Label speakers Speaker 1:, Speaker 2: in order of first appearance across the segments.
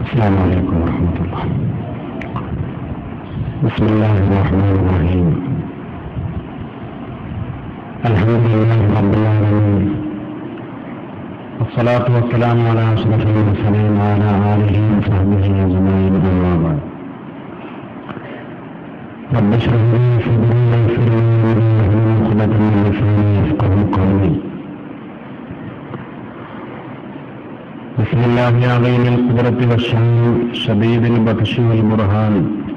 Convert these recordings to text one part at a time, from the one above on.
Speaker 1: السلام عليكم ورحمة الله بسم الله الرحمن الرحيم الحمد لله رب العالمين والصلاة والسلام على أشرف المرسلين وعلى آله وصحبه أجمعين أما بعد رب اشرح لي صدري ويسر لي أمري واحلل عقدة من لساني يفقه قولي بسم الله عظيم القدرة والشان شديد البطش والبرهان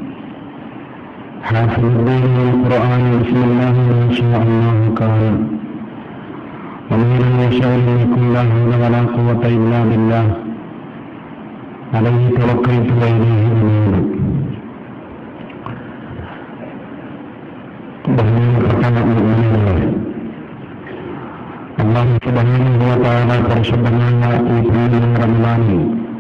Speaker 1: حافظ الدين والقرآن بسم الله ما شاء الله كان ومن لم يشاء لم يكن لا حول ولا قوة إلا بالله عليه توكلت وإليه أنيب ബഹുമാനപ്പെട്ട മുഅ്മിനീങ്ങളെ അള്ളാഹു സുബ്ഹാനഹു വ തആല പരിശുദ്ധമായ ഈ പുണ്യ റമദാനിൽ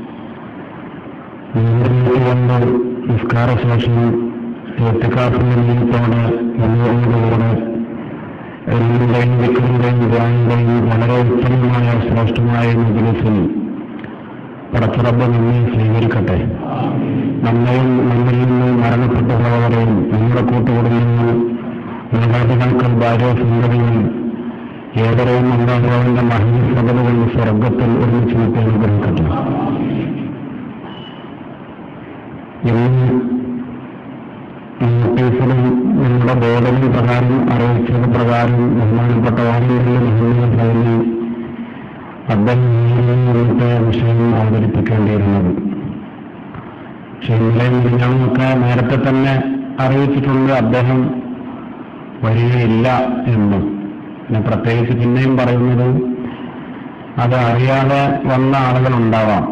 Speaker 1: വന്ന് നിസ്കാരശേഷം എത്തിക്കാഫിന്റെ നിയമത്തോടെ മുന്നോടുകൂടെ എല്ലിന്റെയും വിക്രിന്റെയും ദ്വാനിന്റെയും വളരെ ഉത്തമമായ ശ്രേഷ്ഠമായ മജിലിസിൽ പടച്ചുറപ്പ് നമ്മെ സ്വീകരിക്കട്ടെ നമ്മയും നമ്മിൽ നിന്ന് മരണപ്പെട്ടു പോയവരെയും നമ്മുടെ കൂട്ടുകുടുംബങ്ങൾ മാതാപിതാക്കൾ ഭാര്യ സുന്ദരിയും ഏവരെയും അള്ളാഹുവിന്റെ മഹിമസഭകൾ കൊണ്ട് സ്വർഗത്തിൽ ഒരുമിച്ച് വിട്ട് അനുഗ്രഹിക്കട്ടെ ഇന്ന് നോട്ടീസിലും നമ്മുടെ ബോർഡിലും പ്രകാരം അറിയിച്ചത് പ്രകാരം ബഹുമാനപ്പെട്ട ഓൺലൈനിൽ മുഹമ്മദ് ഫൈലി അദ്ദേഹം ഇന്നത്തെ വിഷയം അവതരിപ്പിക്കേണ്ടിയിരുന്നത് പക്ഷെ ഇന്നലെ മിനിഞ്ഞാമൊക്കെ നേരത്തെ തന്നെ അറിയിച്ചിട്ടുണ്ട് അദ്ദേഹം വരികയില്ല എന്ന് പിന്നെ പ്രത്യേകിച്ച് പിന്നെയും പറയുന്നത് അത് അറിയാതെ വന്ന ആളുകളുണ്ടാവാം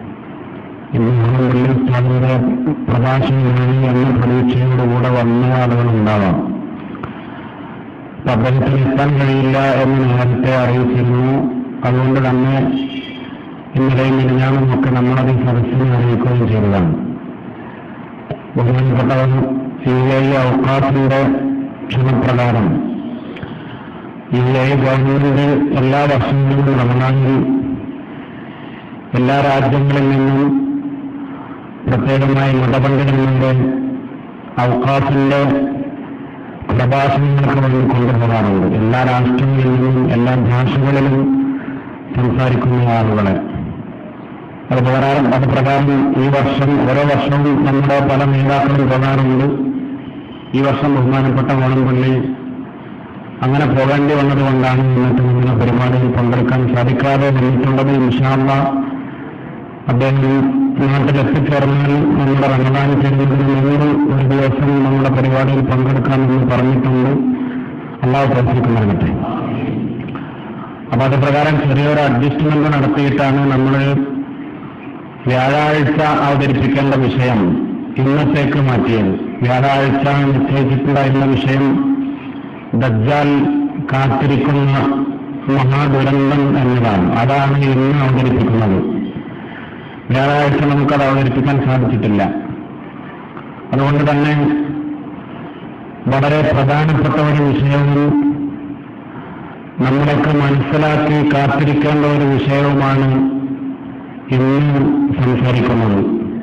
Speaker 1: ഇന്ന് സ്ഥാനത്തെ പ്രകാശനമായി എന്ന പ്രതീക്ഷയോടുകൂടെ വന്ന ആളുകളുണ്ടാവാം അപ്പൊ അദ്ദേഹത്തിന് എത്താൻ കഴിയില്ല എന്ന് നേരത്തെ അറിയിച്ചിരുന്നു അതുകൊണ്ട് തന്നെ ഇന്നലെയും മിനിഞ്ഞാമുമൊക്കെ നമ്മളത് സദസ്സിനെ അറിയിക്കുകയും ചെയ്തതാണ് ബഹുമാനപ്പെട്ടവൻ സി ഐ ഔക്കാഫിന്റെ ക്ഷണപ്രകാരം യു എ ഗവൺമെന്റ് എല്ലാ വർഷങ്ങളിലും റമദാനിൽ എല്ലാ രാജ്യങ്ങളിൽ നിന്നും പ്രത്യേകമായി മതപണ്ഡിതന്മാരെ ഔക്കാഫിന്റെ പ്രഭാഷണങ്ങൾക്ക് വേണ്ടി കൊണ്ടുപോകാറുണ്ട് എല്ലാ രാഷ്ട്രങ്ങളിൽ നിന്നും എല്ലാ ഭാഷകളിലും സംസാരിക്കുന്ന ആളുകളെ അത് പ്രകാരം അത് പ്രകാരം ഈ വർഷം ഓരോ വർഷവും നമ്മുടെ പല നേതാക്കളും പോകാറുണ്ട് ഈ വർഷം ബഹുമാനപ്പെട്ട ഓണംപള്ളി അങ്ങനെ പോകേണ്ടി വന്നതുകൊണ്ടാണ് ഇന്നത്തെ നമ്മുടെ പരിപാടിയിൽ പങ്കെടുക്കാൻ സാധിക്കാതെ വന്നിട്ടുള്ളത് ഇൻഷാല്ല അദ്ദേഹം നാട്ടിലെത്തിച്ചേർന്നാൽ നമ്മുടെ റമദാൻ ചെയ്യുന്നതിന് മുന്നിൽ ഒരു ദിവസം നമ്മുടെ പരിപാടിയിൽ പങ്കെടുക്കാമെന്ന് പറഞ്ഞിട്ടുണ്ട് അള്ളാഹു തോഫിക്ക് നൽകട്ടെ അപ്പൊ അത് പ്രകാരം ചെറിയൊരു അഡ്ജസ്റ്റ്മെന്റ് നടത്തിയിട്ടാണ് നമ്മൾ വ്യാഴാഴ്ച അവതരിപ്പിക്കേണ്ട വിഷയം ഇന്നത്തേക്ക് മാറ്റിയത് വ്യാഴാഴ്ച നിശ്ചയിച്ചിട്ടുണ്ടായിരുന്ന വിഷയം ദജ്ജാൽ കാത്തിരിക്കുന്ന മഹാദുരന്തം എന്നതാണ് അതാണ് ഇന്ന് അവതരിപ്പിക്കുന്നത് വ്യാഴാഴ്ച നമുക്കത് അവതരിപ്പിക്കാൻ സാധിച്ചിട്ടില്ല അതുകൊണ്ട് തന്നെ വളരെ പ്രധാനപ്പെട്ട ഒരു വിഷയവും നമ്മളൊക്കെ മനസ്സിലാക്കി കാത്തിരിക്കേണ്ട ഒരു വിഷയവുമാണ് ഇന്ന് സംസാരിക്കുന്നത്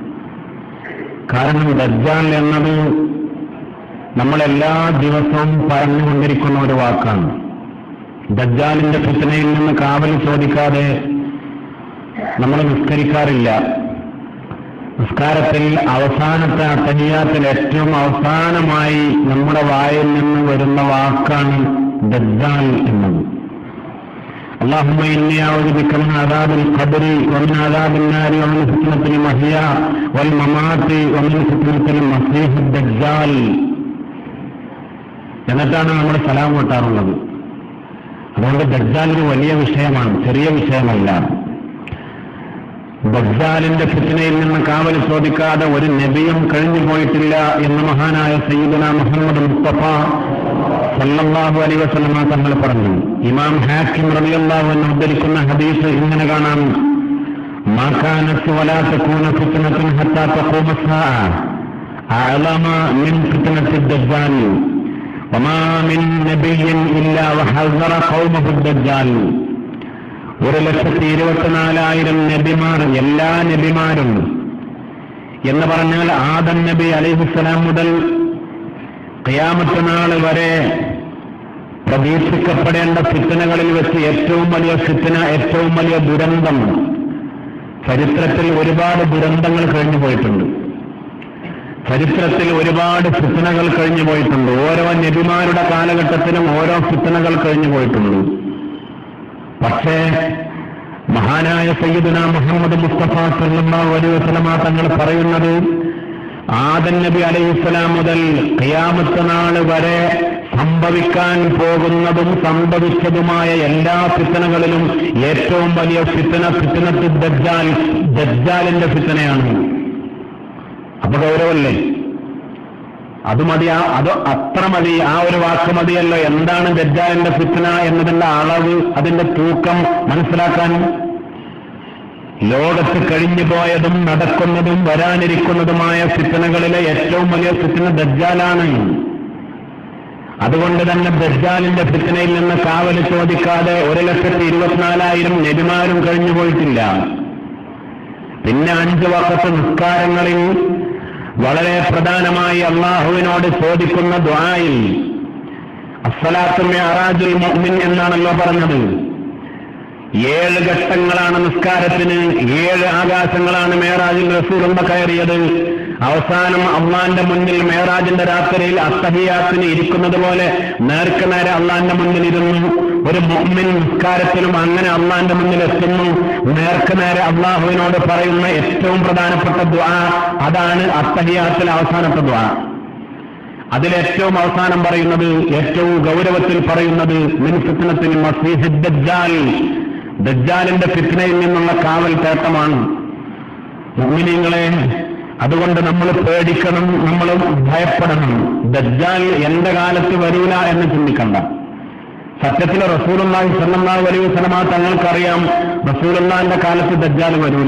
Speaker 1: കാരണം ദജ്ജാൽ എന്നത് നമ്മളെല്ലാ ദിവസവും പറഞ്ഞുകൊണ്ടിരിക്കുന്ന ഒരു വാക്കാണ് ദജ്ജാലിന്റെ ഫിത്തനയിൽ നിന്ന് കാവൽ ചോദിക്കാതെ നമ്മൾ നിസ്കരിക്കാറില്ല നിസ്കാരത്തിൽ അവസാനത്തെ അത്തഹിയാത്തിൽ ഏറ്റവും അവസാനമായി നമ്മുടെ വായിൽ നിന്ന് വരുന്ന വാക്കാണ് ദജ്ജാൽ എന്നത് اللهم إني أعوذ بك من عذاب القبر ومن عذاب النار ومن فتنة المحيا والممات ومن فتنة المسيح الدجال എന്നിട്ടാണ് നമ്മൾ സലാം കൊട്ടാറുള്ളത് അതുകൊണ്ട് ദജ്ജാലിന് വലിയ വിഷയമാണ് ചെറിയ വിഷയമല്ല ദജ്ജാലിന്റെ ഫിത്തിനയിൽ നിന്ന് കാവൽ ചോദിക്കാതെ ഒരു നബിയും കഴിഞ്ഞു പോയിട്ടില്ല എന്ന് മഹാനായ സയ്യിദന മുഹമ്മദ് മുസ്തഫ സല്ലല്ലാഹു അലൈഹി വസല്ലമ തങ്ങൾ പറഞ്ഞു ഇമാം ഹാക്കിം റളിയല്ലാഹു അൻഹു ഉദ്ധരിക്കുന്ന ഹദീസ് ഇങ്ങനെ കാണാം ما كانت ولا تكون فتنة حتى تقوم الساعة أعلم من فتنة الدجال وما من نبي إلا وحذر قومه الدجال ഒരു ലക്ഷത്തി ഇരുപത്തിനാലായിരം നബിമാർ എല്ലാ നബിമാരും എന്ന് പറഞ്ഞാൽ ആദം നബി അലൈഹിസ്സലാം മുതൽ ഖിയാമത്ത് നാൾ വരെ പ്രതീക്ഷിക്കപ്പെടേണ്ട ഫിത്തനകളിൽ വെച്ച് ഏറ്റവും വലിയ ഫിത്തന ഏറ്റവും വലിയ ദുരന്തം ചരിത്രത്തിൽ ഒരുപാട് ദുരന്തങ്ങൾ കഴിഞ്ഞു പോയിട്ടുണ്ട് ചരിത്രത്തിൽ ഒരുപാട് ഫിത്തനകൾ കഴിഞ്ഞു പോയിട്ടുണ്ട് ഓരോ നബിമാരുടെ കാലഘട്ടത്തിലും ഓരോ ഫിത്തനകൾ കഴിഞ്ഞു പോയിട്ടുണ്ട് പക്ഷേ മഹാനായ സയ്യിദുന മുഹമ്മദ് മുസ്തഫ സല്ലല്ലാഹു അലൈഹി വസല്ലമ തങ്ങൾ പറയുന്നത് ആദൻ നബി അലൈഹിസ്സലാം മുതൽ ഖിയാമത്ത് നാൾ വരെ സംഭവിക്കാൻ പോകുന്നതും സംഭവിച്ചതുമായ എല്ലാ ഫിത്തനകളിലും ഏറ്റവും വലിയ ഫിത്തന ഫിത്തനത്ത് ദജ്ജാൽ ദജ്ജാലിന്റെ ഫിത്തനയാണ് അപ്പൊ ഗൗരവല്ലേ അത് മതി ആ അത് അത്ര മതി ആ ഒരു വാക്ക് മതിയല്ലോ എന്താണ് ദജ്ജാലിന്റെ ഫിത്തന എന്നതിന്റെ അളവ് അതിന്റെ തൂക്കം മനസ്സിലാക്കാൻ ലോകത്ത് കഴിഞ്ഞു പോയതും നടക്കുന്നതും വരാനിരിക്കുന്നതുമായ ഫിത്തനകളിലെ ഏറ്റവും വലിയ ഫിത്തന ദജ്ജാലാണ് അതുകൊണ്ട് തന്നെ ദജ്ജാലിന്റെ ഫിത്തനയിൽ നിന്ന് കാവൽ ചോദിക്കാതെ ഒരു ലക്ഷത്തി ഇരുപത്തിനാലായിരം നബിമാരും കഴിഞ്ഞു പോയിട്ടില്ല പിന്നെ അഞ്ച് വക്കത്ത് നിസ്കാരങ്ങളിൽ വളരെ പ്രധാനമായി അള്ളാഹുവിനോട് ചോദിക്കുന്ന ദ്വായിൽ അസ്സലാത്തുമേ അറാജുൽ മുഅ്മിൻ എന്നാണല്ലോ പറഞ്ഞത് ഏഴ് ഘട്ടങ്ങളാണ് നിസ്കാരത്തിന് ഏഴ് ആകാശങ്ങളാണ് മേറാജിൽ റസൂലുണ്ട കയറിയത് അവസാനം അള്ളാന്റെ മുന്നിൽ മേറാജിന്റെ രാത്രിയിൽ അത്തഹിയാത്തിന് ഇരിക്കുന്നത് പോലെ നേർക്ക് നേരെ അള്ളാന്റെ മുന്നിൽ ഇരുന്നു ഒരു മുഅ്മിൻ നിസ്കാരത്തിലും അങ്ങനെ അള്ളാന്റെ മുന്നിൽ എത്തുന്നു നേർക്ക് നേരെ അള്ളാഹുവിനോട് പറയുന്ന ഏറ്റവും പ്രധാനപ്പെട്ട ദ്വാ അതാണ് അത്തഹിയാത്തിലെ അവസാനത്തെ ദ്വാ അതിലേറ്റവും അവസാനം പറയുന്നത് ഏറ്റവും ഗൗരവത്തിൽ പറയുന്നത് മിൻ ഫിത്നത്തിൽ മസീഹ് ദജ്ജാൽ ദജ്ജാലിന്റെ ഫിത്നയിൽ നിന്നുള്ള കാവൽ തേട്ടമാണ് മുഅ്മിനീങ്ങളെ അതുകൊണ്ട് നമ്മൾ പേടിക്കണം നമ്മൾ ഭയപ്പെടണം ദജ്ജാൽ എന്റെ കാലത്ത് വരൂല എന്ന് ചിന്തിക്കണ്ട സത്യത്തിൽ റസൂലുള്ളാഹി സ്വല്ലല്ലാഹു അലൈഹി വസല്ലമ തങ്ങൾക്കറിയാം റസൂലുള്ളാഹിന്റെ കാലത്ത് ദജ്ജാൽ വരൂല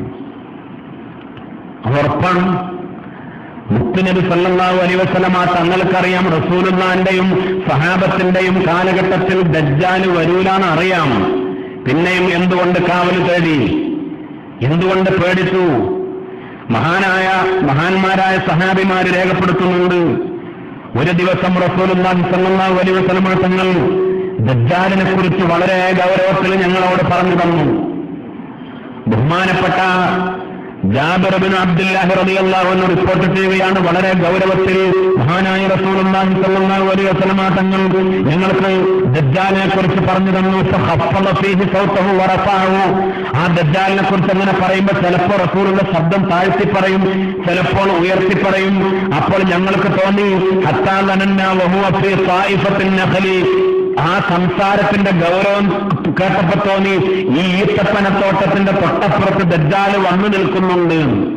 Speaker 1: ഉറപ്പാണ് മുത്തുനബി സല്ലല്ലാഹു അലൈഹി വസല്ലമ തങ്ങൾക്കറിയാം റസൂലുള്ളാന്റെയും സഹാബത്തിന്റെയും കാലഘട്ടത്തിൽ ദജ്ജാൽ വരൂലാന്ന് അറിയാം പിന്നെയും എന്തുകൊണ്ട് കാവൽ തേടി എന്തുകൊണ്ട് പേടിച്ചു മഹാനായ മഹാന്മാരായ സഹാബിമാര് രേഖപ്പെടുത്തുന്നുണ്ട് ഒരു ദിവസം റസൂലുള്ളാഹി സല്ലല്ലാഹു അലൈഹി വസല്ലമ തങ്ങൾ ദജ്ജാലിനെ കുറിച്ച് വളരെ ഗൗരവത്തിൽ ഞങ്ങളോട് പറഞ്ഞു തന്നു ബഹുമാനപ്പെട്ട ജാബിർ ബിൻ അബ്ദുല്ലാഹി റളിയല്ലാഹു അൻഹു റിപ്പോർട്ട് ചെയ്യുകയാണ് വളരെ ഗൗരവത്തിൽ മഹാനായ റസൂലുള്ളാഹി സ്വല്ലല്ലാഹു അലൈഹി വസല്ലമ തങ്ങൾ ഞങ്ങൾക്ക് ദജ്ജാലിനെ കുറിച്ച് പറഞ്ഞു തന്നു ഫഖഫള ഫീഹി സൗതഹു വറഫഅഹു ആ ദജ്ജാലിനെ കുറിച്ച് അങ്ങനെ പറയുമ്പോൾ ചിലപ്പോൾ റസൂലുള്ള ശബ്ദം താഴ്ത്തി പറയും ചിലപ്പോൾ ഉയർത്തി പറയും അപ്പോൾ ഞങ്ങൾക്ക് തോന്നി ഹത്താ ലനന്ന വഹുവ ഫീ ത്വായിഫത്തിൻ നഖലി ആ സംസാരത്തിന്റെ ഗൗരവം കേട്ടപ്പോ തോന്നി ഈ ഈത്തപ്പനത്തോട്ടത്തിന്റെ തൊട്ടപ്പുറത്ത് ദജ്ജാല് വന്നു നിൽക്കുന്നുണ്ട്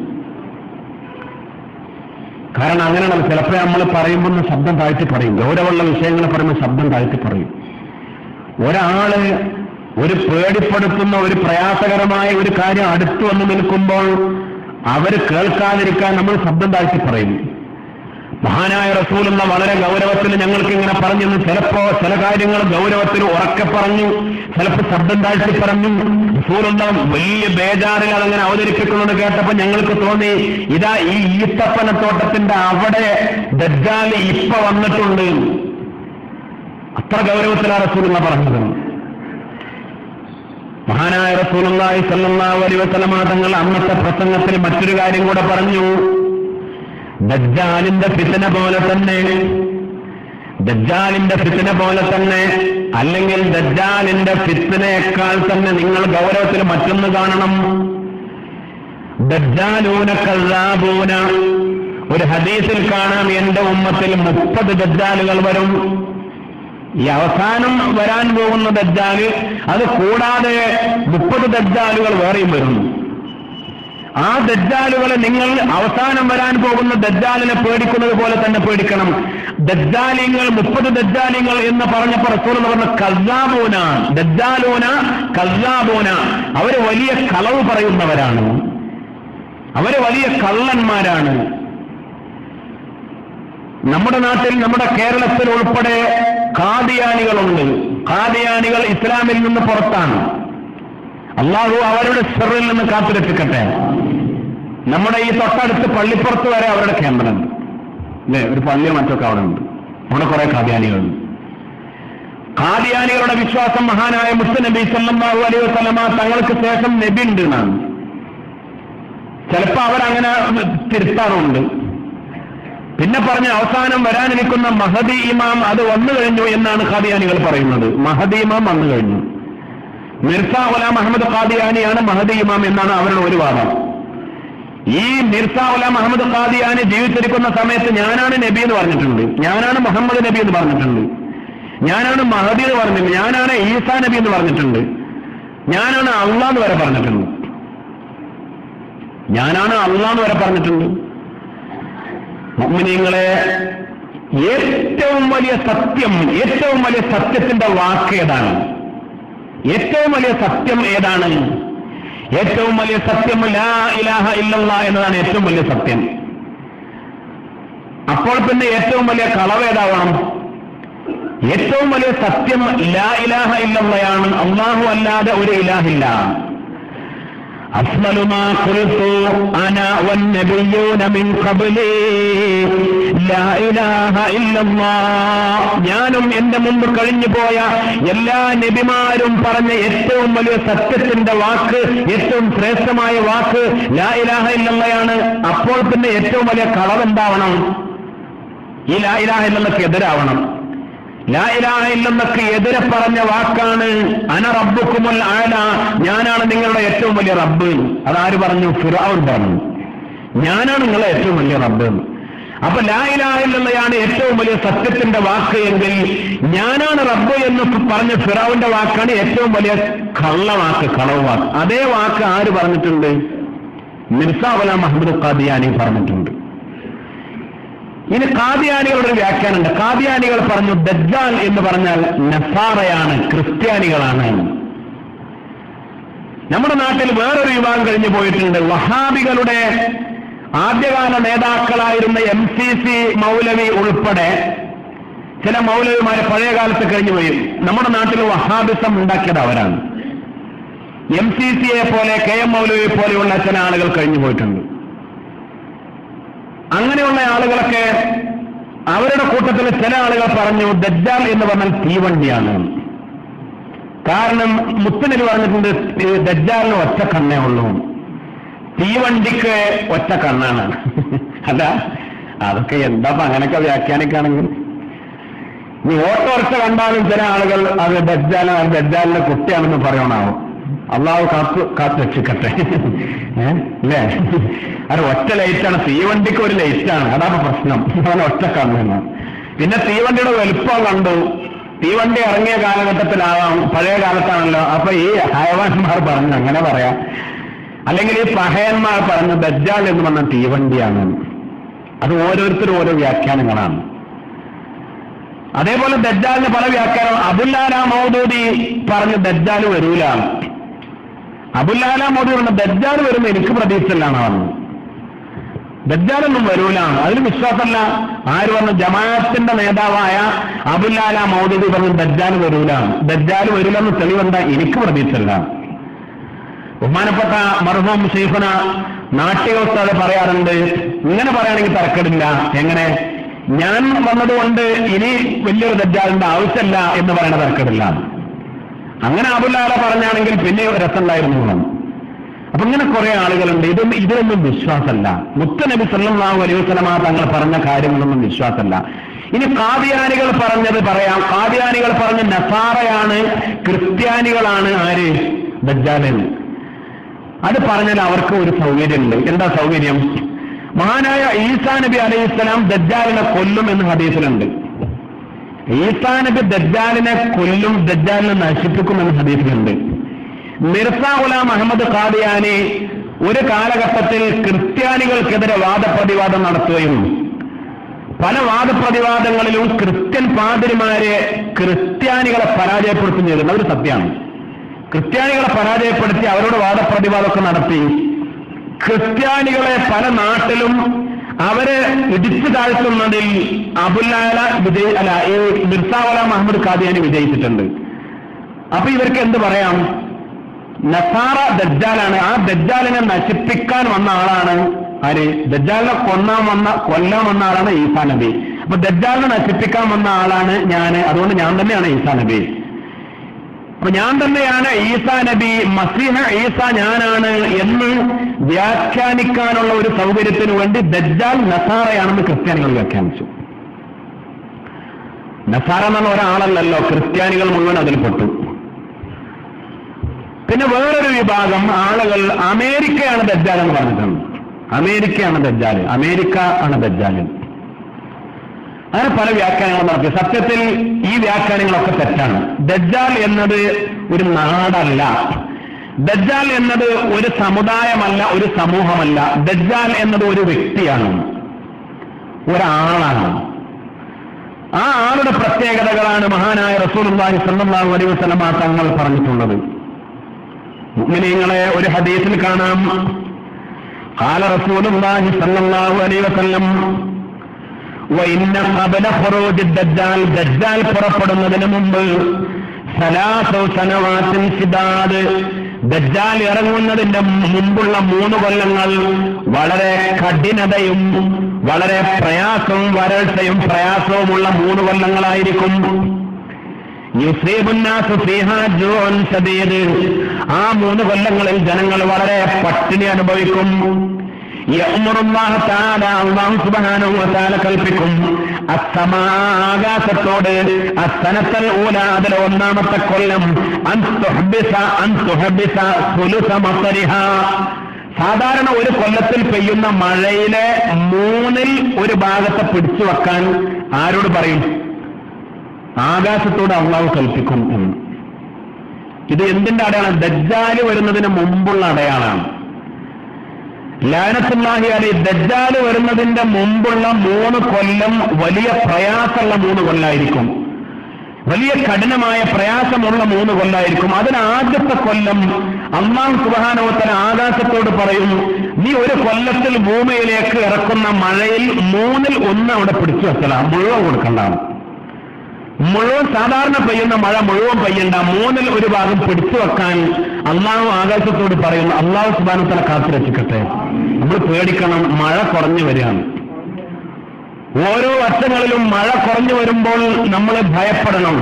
Speaker 1: കാരണം അങ്ങനെയാണ് ചിലപ്പോൾ നമ്മൾ പറയുമ്പോൾ ശബ്ദം താഴ്ത്തി പറയും ഗൗരവമുള്ള വിഷയങ്ങൾ പറയുമ്പോൾ ശബ്ദം താഴ്ത്തി പറയും ഒരാള് ഒരു പേടിപ്പെടുത്തുന്ന ഒരു പ്രയാസകരമായ ഒരു കാര്യം അടുത്തു വന്ന് നിൽക്കുമ്പോൾ അവർ കേൾക്കാതിരിക്കാൻ നമ്മൾ ശബ്ദം താഴ്ത്തി പറയും മഹാനായ റസൂലുള്ള വളരെ ഗൗരവത്തിൽ ഞങ്ങൾക്ക് ഇങ്ങനെ പറഞ്ഞു ചിലപ്പോ ചില കാര്യങ്ങൾ ഗൗരവത്തിൽ ഉറക്കെ പറഞ്ഞു ചിലപ്പോൾ ശബ്ദം താഴ്ത്തി പറഞ്ഞു റസൂലുള്ള വലിയ ബേജാറിൽ അതങ്ങനെ അവതരിപ്പിക്കുന്നത് കേട്ടപ്പോൾ ഞങ്ങൾക്ക് തോന്നി ഇതാ ഈ ഈത്തപ്പനത്തോട്ടത്തിന്റെ അവിടെ ദജ്ജാല് ഇപ്പൊ വന്നിട്ടുണ്ട് അത്ര ഗൗരവത്തിലാണ് റസൂലുള്ള പറഞ്ഞത് മഹാനായ റസൂലുള്ളാഹി സ്വല്ലല്ലാഹു അലൈഹി വസല്ലമ തങ്ങൾ അന്നത്തെ പ്രസംഗത്തിൽ മറ്റൊരു കാര്യം കൂടെ പറഞ്ഞു ദജ്ജാലിന്റെ ഫിത്തന പോലെ തന്നെ ദജ്ജാലിന്റെ ഫിത്തന പോലെ തന്നെ അല്ലെങ്കിൽ ദജ്ജാലിന്റെ ഫിത്തനയേക്കാൾ തന്നെ നിങ്ങൾ ഗൗരവത്തിൽ മറ്റൊന്ന് കാണണം ദജ്ജാലൂന കള്ളാബൂന ഒരു ഹദീസിൽ കാണാം എന്റെ ഉമ്മത്തിൽ മുപ്പത് ദജ്ജാലുകൾ വരും ഈ അവസാനം വരാൻ പോകുന്ന ദജ്ജാല് അത് കൂടാതെ മുപ്പത് ദജ്ജാലുകൾ വേറെയും വരുന്നു ആ ദജ്ജാലുകളെ നിങ്ങൾ അവസാനം വരാൻ പോകുന്ന ദജ്ജാലിനെ പേടിക്കുന്നത് പോലെ തന്നെ പേടിക്കണം ദജ്ജാലിങ്ങൾ മുപ്പത് ദജ്ജാലിങ്ങൾ എന്ന് പറഞ്ഞപ്പോ റസൂൽ എന്ന് പറഞ്ഞ കല്ലാബൂന ദജ്ജാലൂന കല്ലാബൂന അവര് വലിയ കളവ് പറയുന്നവരാണ് അവര് വലിയ കള്ളന്മാരാണ് നമ്മുടെ നാട്ടിൽ നമ്മുടെ കേരളത്തിൽ ഉൾപ്പെടെ കാദിയാനികളുണ്ട് കാദിയാനികൾ ഇസ്ലാമിൽ നിന്ന് പുറത്താണ് അള്ളാഹു അവരുടെ സെറിൽ നിന്ന് കാത്തുരക്ഷിക്കട്ടെ നമ്മുടെ ഈ തൊട്ടടുത്ത് പള്ളിപ്പുറത്ത് വരെ അവരുടെ കേന്ദ്രമുണ്ട് അല്ലേ ഒരു പള്ളിയോ മറ്റൊക്കെ അവിടെ ഉണ്ട് അവിടെ കുറെ കാദ്യാനികളുണ്ട് കാദ്യാനികളുടെ വിശ്വാസം മഹാനായ മുസ്തു നബി സല്ലല്ലാഹു അലൈഹി വസല്ലമ തങ്ങൾക്ക് ശേഷം നബി ഉണ്ട് എന്നാണ് ചിലപ്പോ അവരങ്ങനെ തിരുത്താറുണ്ട് പിന്നെ പറഞ്ഞ അവസാനം വരാനിരിക്കുന്ന മഹദി ഇമാം അത് വന്നു കഴിഞ്ഞു എന്നാണ് ഖാദിയാനികൾ പറയുന്നത് മഹദി ഇമാം വന്നു കഴിഞ്ഞു മിർസ ഗുലാം അഹമ്മദ് ഖാദിയാനിയാണ് മഹദി ഇമാം എന്നാണ് അവരുടെ ഒരു വാദം ഈ മിർസ ഗുലാം അഹമ്മദ് ഖാദിയാനി ജീവിച്ചിരിക്കുന്ന സമയത്ത് ഞാനാണ് നബി എന്ന് പറഞ്ഞിട്ടുണ്ട് ഞാനാണ് മുഹമ്മദ് നബി എന്ന് പറഞ്ഞിട്ടുണ്ട് ഞാനാണ് മഹദി എന്ന് പറഞ്ഞിട്ടുണ്ട് ഞാനാണ് ഈസാ നബി എന്ന് പറഞ്ഞിട്ടുണ്ട് ഞാനാണ് അള്ളാഹ് എന്ന് വരെ പറഞ്ഞിട്ടുണ്ട് ഞാനാണ് അള്ളാഹ് എന്ന് വരെ പറഞ്ഞിട്ടുണ്ട് മുഅ്മിനീങ്ങളെ ഏറ്റവും വലിയ സത്യം ഏറ്റവും വലിയ സത്യത്തിന്റെ വാക്ക് ഏതാണ് ഏറ്റവും വലിയ സത്യം ഏതാണ് ഏറ്റവും വലിയ സത്യം ലാ ഇലാഹ ഇല്ലല്ലാ എന്നതാണ് ഏറ്റവും വലിയ സത്യം അപ്പോൾ പിന്നെ ഏറ്റവും വലിയ കളവ് ഏതാവണം ഏറ്റവും വലിയ സത്യം ലാ ഇലാഹ ഇല്ലല്ലയാണ് അള്ളാഹു അല്ലാതെ ഒരു ഇലാഹില്ല أفضل ما قلت أنا والنبيون من قبلي لا إله إلا الله ഞാനും എന്റെ മുമ്പ് കഴിഞ്ഞു പോയ എല്ലാ നബിമാരും പറഞ്ഞ ഏറ്റവും വലിയ സത്യത്തിന്റെ വാക്ക് ഏറ്റവും ശ്രേഷ്ഠമായ വാക്ക് ലാ ഇലാഹ ഇല്ലല്ലയാണ് അപ്പോൾ പിന്നെ ഏറ്റവും വലിയ കളവെന്താവണം ഈ ലാ ഇലാഹ ഇല്ലല്ലക്ക് എതിരാവണം ലാ ഇലാഹ ഇല്ലെന്നൊക്കെ എതിരെ പറഞ്ഞ വാക്കാണ് അന റബ്ബുക്കുമുൽ ആല ഞാനാണ് നിങ്ങളുടെ ഏറ്റവും വലിയ റബ്ബ് അതാര് പറഞ്ഞു ഫിറാവുൻ പറഞ്ഞു ഞാനാണ് നിങ്ങളുടെ ഏറ്റവും വലിയ റബ്ബ് അപ്പൊ ലാ ഇലാഹ ഇല്ലല്ലയാണ് ഏറ്റവും വലിയ സത്യത്തിന്റെ വാക്ക് എങ്കിൽ ഞാനാണ് റബ്ബ് എന്ന് പറഞ്ഞ ഫിറാവിന്റെ വാക്കാണ് ഏറ്റവും വലിയ കള്ളവാക്ക് കളവ് വാക്ക് അതേ വാക്ക് ആര് പറഞ്ഞിട്ടുണ്ട് മിർസാ ഗുലാം അഹമ്മദ് ഖാദിയാനി പറഞ്ഞിട്ടുണ്ട് ഇനി കാദിയാനികളുടെ ഒരു വ്യാഖ്യാനമുണ്ട് കാദിയാനികൾ പറഞ്ഞു ദജ്ജാൽ എന്ന് പറഞ്ഞാൽ നസാറയാണ് ക്രിസ്ത്യാനികളാണ് നമ്മുടെ നാട്ടിൽ വേറൊരു വിഭാഗം കഴിഞ്ഞു പോയിട്ടുണ്ട് വഹാബികളുടെ ആദ്യകാല നേതാക്കളായിരുന്ന എം സി സി മൗലവി ഉൾപ്പെടെ ചില മൗലവിമാരെ പഴയ കാലത്ത് കഴിഞ്ഞു പോയി നമ്മുടെ നാട്ടിൽ വഹാബിസം ഉണ്ടാക്കിയത് അവരാണ് എം സി സിയെ പോലെ കെ എം മൗലവി പോലെയുള്ള ചില ആളുകൾ കഴിഞ്ഞു പോയിട്ടുണ്ട് അങ്ങനെയുള്ള ആളുകളൊക്കെ അവരുടെ കൂട്ടത്തിൽ ചില ആളുകൾ പറഞ്ഞു ദജ്ജാൽ എന്ന് പറഞ്ഞാൽ തീവണ്ടിയാണ് കാരണം മുത്തനബി പറഞ്ഞിട്ടുണ്ട് ഈ ദജ്ജാലിന് ഒറ്റ കണ്ണേ ഉള്ളൂ തീവണ്ടിക്ക് ഒറ്റ കണ്ണാണ് അല്ല അതൊക്കെ എന്താ ഇപ്പൊ അങ്ങനെയൊക്കെ വ്യാഖ്യാനിക്കുകയാണെങ്കിൽ നീ ഓട്ടോറിക്ഷ കണ്ടാലും ചില ആളുകൾ അത് ദജ്ജാല ദജ്ജാലിന്റെ കുട്ടിയാണെന്ന് പറയണാവും അള്ളാഹു കാത്തു കാത്തു രക്ഷിക്കട്ടെ ഏ? അല്ലേ അത് ഒറ്റ ലൈറ്റാണ് തീവണ്ടിക്ക് ഒരു ലൈറ്റാണ് അതാണ് പ്രശ്നം അവൻ ഒറ്റ കണ്ണെന്ന് പിന്നെ തീവണ്ടിയുടെ വലുപ്പം കണ്ടു തീവണ്ടി ഇറങ്ങിയ കാലഘട്ടത്തിലാവാം പഴയ കാലത്താണല്ലോ അപ്പൊ ഈ ഹയവാന്മാർ പറഞ്ഞു അങ്ങനെ പറയാം അല്ലെങ്കിൽ ഈ പഹയന്മാർ പറഞ്ഞു ദജ്ജാൽ എന്ന് പറഞ്ഞ തീവണ്ടിയാണ് അത് ഓരോരുത്തരും ഓരോ വ്യാഖ്യാനങ്ങളാണ് അതേപോലെ ദജ്ജാലിന് പല വ്യാഖ്യാനം അബുല്ലാല മൗദൂദി പറഞ്ഞു ദജ്ജാൽ വരൂല അബുല്ലാല മൗദൂദി പറഞ്ഞു ദജ്ജാൽ വരുന്ന എനിക്ക് പ്രതീക്ഷയിലാണ് പറഞ്ഞു ദജ്ജാലൊന്നും വരൂല അതിൽ വിശ്വാസമല്ല ആര് പറഞ്ഞു ജമാഅത്തിന്റെ നേതാവായ അബുല്ലാല മൗദൂദി പറഞ്ഞു ദജ്ജാൽ വരൂല ദജ്ജാൽ വരൂലെന്ന് തെളിവെന്താ എനിക്ക് പ്രതീക്ഷയില്ല ബഹുമാനപ്പെട്ട മർഹൂം ഷെയ്ഖുന നാട്യോസ്താദ് പറയാറുണ്ട് ഇങ്ങനെ പറയുകയാണെങ്കിൽ തരക്കേടില്ല എങ്ങനെ ഞാൻ വന്നതുകൊണ്ട് ഇനി വലിയൊരു ദജ്ജാലിന്റെ ആവശ്യമില്ല എന്ന് പറയുന്ന തരക്കേടില്ല അങ്ങനെ അബുല്ലാല പറഞ്ഞാണെങ്കിൽ പിന്നെ രസമുണ്ടായിരുന്നു ഗുണം അപ്പൊ ഇങ്ങനെ കുറെ ആളുകളുണ്ട് ഇതൊന്നും ഇതിലൊന്നും വിശ്വാസമല്ല മുത്തനബി സല്ലല്ലാഹു അലൈഹി വസല്ലമ തങ്ങൾ പറഞ്ഞ കാര്യങ്ങളൊന്നും വിശ്വാസമല്ല ഇനി കാദിയാനികൾ പറഞ്ഞത് പറയാം കാദിയാനികൾ പറഞ്ഞ നസാറയാണ് ക്രിസ്ത്യാനികളാണ് ആര് ദജ്ജാലെന്ന് അത് പറഞ്ഞാൽ അവർക്ക് ഒരു സൗകര്യമുണ്ട് എന്താ സൗകര്യം മഹാനായ ഈസാ നബി അലൈഹി സ്വലാം ദജ്ജാലിനെ കൊല്ലും എന്ന് ഹദീസിലുണ്ട് ഈസാ നബി ദജ്ജാലിനെ കൊല്ലും ദജ്ജാലിനെ നശിപ്പിക്കും എന്ന് ഹദീസിലുണ്ട് മിർസ ഗുലാം അഹമ്മദ് ഖാദിയാനി ഒരു കാലഘട്ടത്തിൽ ക്രിസ്ത്യാനികൾക്കെതിരെ വാദപ്രതിവാദം നടത്തുകയും പല വാദപ്രതിവാദങ്ങളിലും ക്രിസ്ത്യൻ പാതിരിമാരെ ക്രിസ്ത്യാനികളെ പരാജയപ്പെടുത്തുകയും ചെയ്തിട്ടുണ്ട് അതൊരു സത്യമാണ് ക്രിസ്ത്യാനികളെ പരാജയപ്പെടുത്തി അവരോട് വാദപ്രതിവാദമൊക്കെ നടത്തി ക്രിസ്ത്യാനികളെ പല നാട്ടിലും അവരെ ഇടിച്ചു താഴ്ത്തുന്നതിൽ അബുല്ലാല വിജയ് അല്ല ഈ മിർസാവല മുഹമ്മദ് ഖാദിയാനി വിജയിച്ചിട്ടുണ്ട് അപ്പൊ ഇവർക്ക് എന്ത് പറയാം നസാറ ദജ്ജാലാണ് ആ ദജ്ജാലിനെ നശിപ്പിക്കാൻ വന്ന ആളാണ് ആര് ദജ്ജാലിനെ കൊന്നാൻ വന്ന കൊല്ലാൻ വന്ന ആളാണ് ഈസാ നബി അപ്പൊ ദജ്ജാലിനെ നശിപ്പിക്കാൻ വന്ന ആളാണ് ഞാൻ അതുകൊണ്ട് ഞാൻ തന്നെയാണ് ഈസാ നബി അപ്പൊ ഞാൻ തന്നെയാണ് ഈസാ നബി മസീഹ ഈസ ഞാനാണ് എന്ന് വ്യാഖ്യാനിക്കാനുള്ള ഒരു സൗകര്യത്തിന് വേണ്ടി ദജ്ജാൽ നസാറയാണെന്ന് ക്രിസ്ത്യാനികൾ വ്യാഖ്യാനിച്ചു നസാറ എന്നുള്ള ഒരാളല്ലല്ലോ ക്രിസ്ത്യാനികൾ മുഴുവൻ അതിൽ പെട്ടു പിന്നെ വേറൊരു വിഭാഗം ആളുകൾ അമേരിക്കയാണ് ദജ്ജാൽ എന്ന് പറഞ്ഞിട്ടുണ്ട് അമേരിക്കയാണ് ദജ്ജാൽ അമേരിക്ക ആണ് ദജ്ജാൽ അങ്ങനെ പല വ്യാഖ്യാനങ്ങളും നടത്തി സത്യത്തിൽ ഈ വ്യാഖ്യാനങ്ങളൊക്കെ തെറ്റാണ് ദജ്ജാൽ എന്നത് ഒരു നാടല്ല ദജ്ജാൽ എന്നത് ഒരു സമുദായമല്ല ഒരു സമൂഹമല്ല ദജ്ജാൽ എന്നത് ഒരു വ്യക്തിയാണ് ഒരാളാണ് ആ ആളുടെ പ്രത്യേകതകളാണ് മഹാനായ റസൂലുള്ളാഹി സ്വല്ലല്ലാഹു അലൈഹി വസല്ലമ തങ്ങൾ പറഞ്ഞിട്ടുള്ളത് മുഅ്മിനീങ്ങളെ ഒരു ഹദീസിൽ കാണാം قال رسول الله صلى الله عليه وسلم وإن قبل خروج الدجال ദജ്ജാൽ പുറപ്പെടുന്നതിന് മുമ്പ് സലാസോ സനവാത്തിൻ സിദാദ് ദജ്ജാൽ ഇറങ്ങുന്നതിന്റെ മുമ്പുള്ള മൂന്ന് കൊല്ലങ്ങൾ വളരെ കഠിനതയും വളരെ പ്രയാസവും വരൾച്ചയും പ്രയാസവുമുള്ള മൂന്ന് കൊല്ലങ്ങളായിരിക്കും യുസീബുന്നാസു ഫീഹാ ജൂഉൻ ശദീദ് ആ മൂന്ന് കൊല്ലങ്ങളിൽ ജനങ്ങൾ വളരെ പട്ടിണി അനുഭവിക്കും യഅ്മുറുല്ലാഹു തആല അല്ലാഹു സുബ്ഹാനഹു വ തആല കൽപ്പിക്കും അസ്സമാ ആകാശത്തോട് അസ്സനത്തൽ ഊല അതിലെ ഒന്നാമത്തെ കൊല്ലം അൻ തുഹ്ബിസ അൻ തുഹ്ബിസ സുലുസ മത്തരിഹ സാധാരണ ഒരു കൊല്ലത്തിൽ പെയ്യുന്ന മഴയിലെ മൂന്നിൽ ഒരു ഭാഗത്തെ പിടിച്ചു വെക്കാൻ ആരോട് പറയും ആകാശത്തോട് അള്ളാഹു കൽപ്പിക്കും എന്ന് ഇത് എന്തിന്റെ അടയാളം ദജ്ജാല് വരുന്നതിന് മുമ്പുള്ള അടയാളാണ് ലാനത്തുല്ലാഹി അലി ദജ്ജാല് വരുന്നതിന്റെ മുമ്പുള്ള മൂന്ന് കൊല്ലം വലിയ പ്രയാസമുള്ള മൂന്ന് കൊല്ലായിരിക്കും വലിയ കഠിനമായ പ്രയാസമുള്ള മൂന്ന് കൊല്ലായിരിക്കും അതിന് ആദ്യത്തെ കൊല്ലം അള്ളാഹു സുബാനോത്തല ആകാശത്തോട് പറയും നീ ഒരു കൊല്ലത്തിൽ ഭൂമിയിലേക്ക് ഇറക്കുന്ന മഴയിൽ മൂന്നിൽ ഒന്ന് അവിടെ പിടിച്ചു വെക്കല മുഴുവൻ കൊടുക്കണ്ടാണ് മുഴുവൻ സാധാരണ പെയ്യുന്ന മഴ മുഴുവൻ പെയ്യണ്ട മൂന്നിൽ ഒരു ഭാഗം പിടിച്ചു വെക്കാൻ അള്ളാഹു ആകാശത്തോട് പറയുന്നു അള്ളാഹു സുബാനത്തല കാത്തു രക്ഷിക്കട്ടെ നമ്മൾ പേടിക്കണം മഴ കുറഞ്ഞു വരികയാണ് ഓരോ വർഷങ്ങളിലും മഴ കുറഞ്ഞു വരുമ്പോൾ നമ്മൾ ഭയപ്പെടണം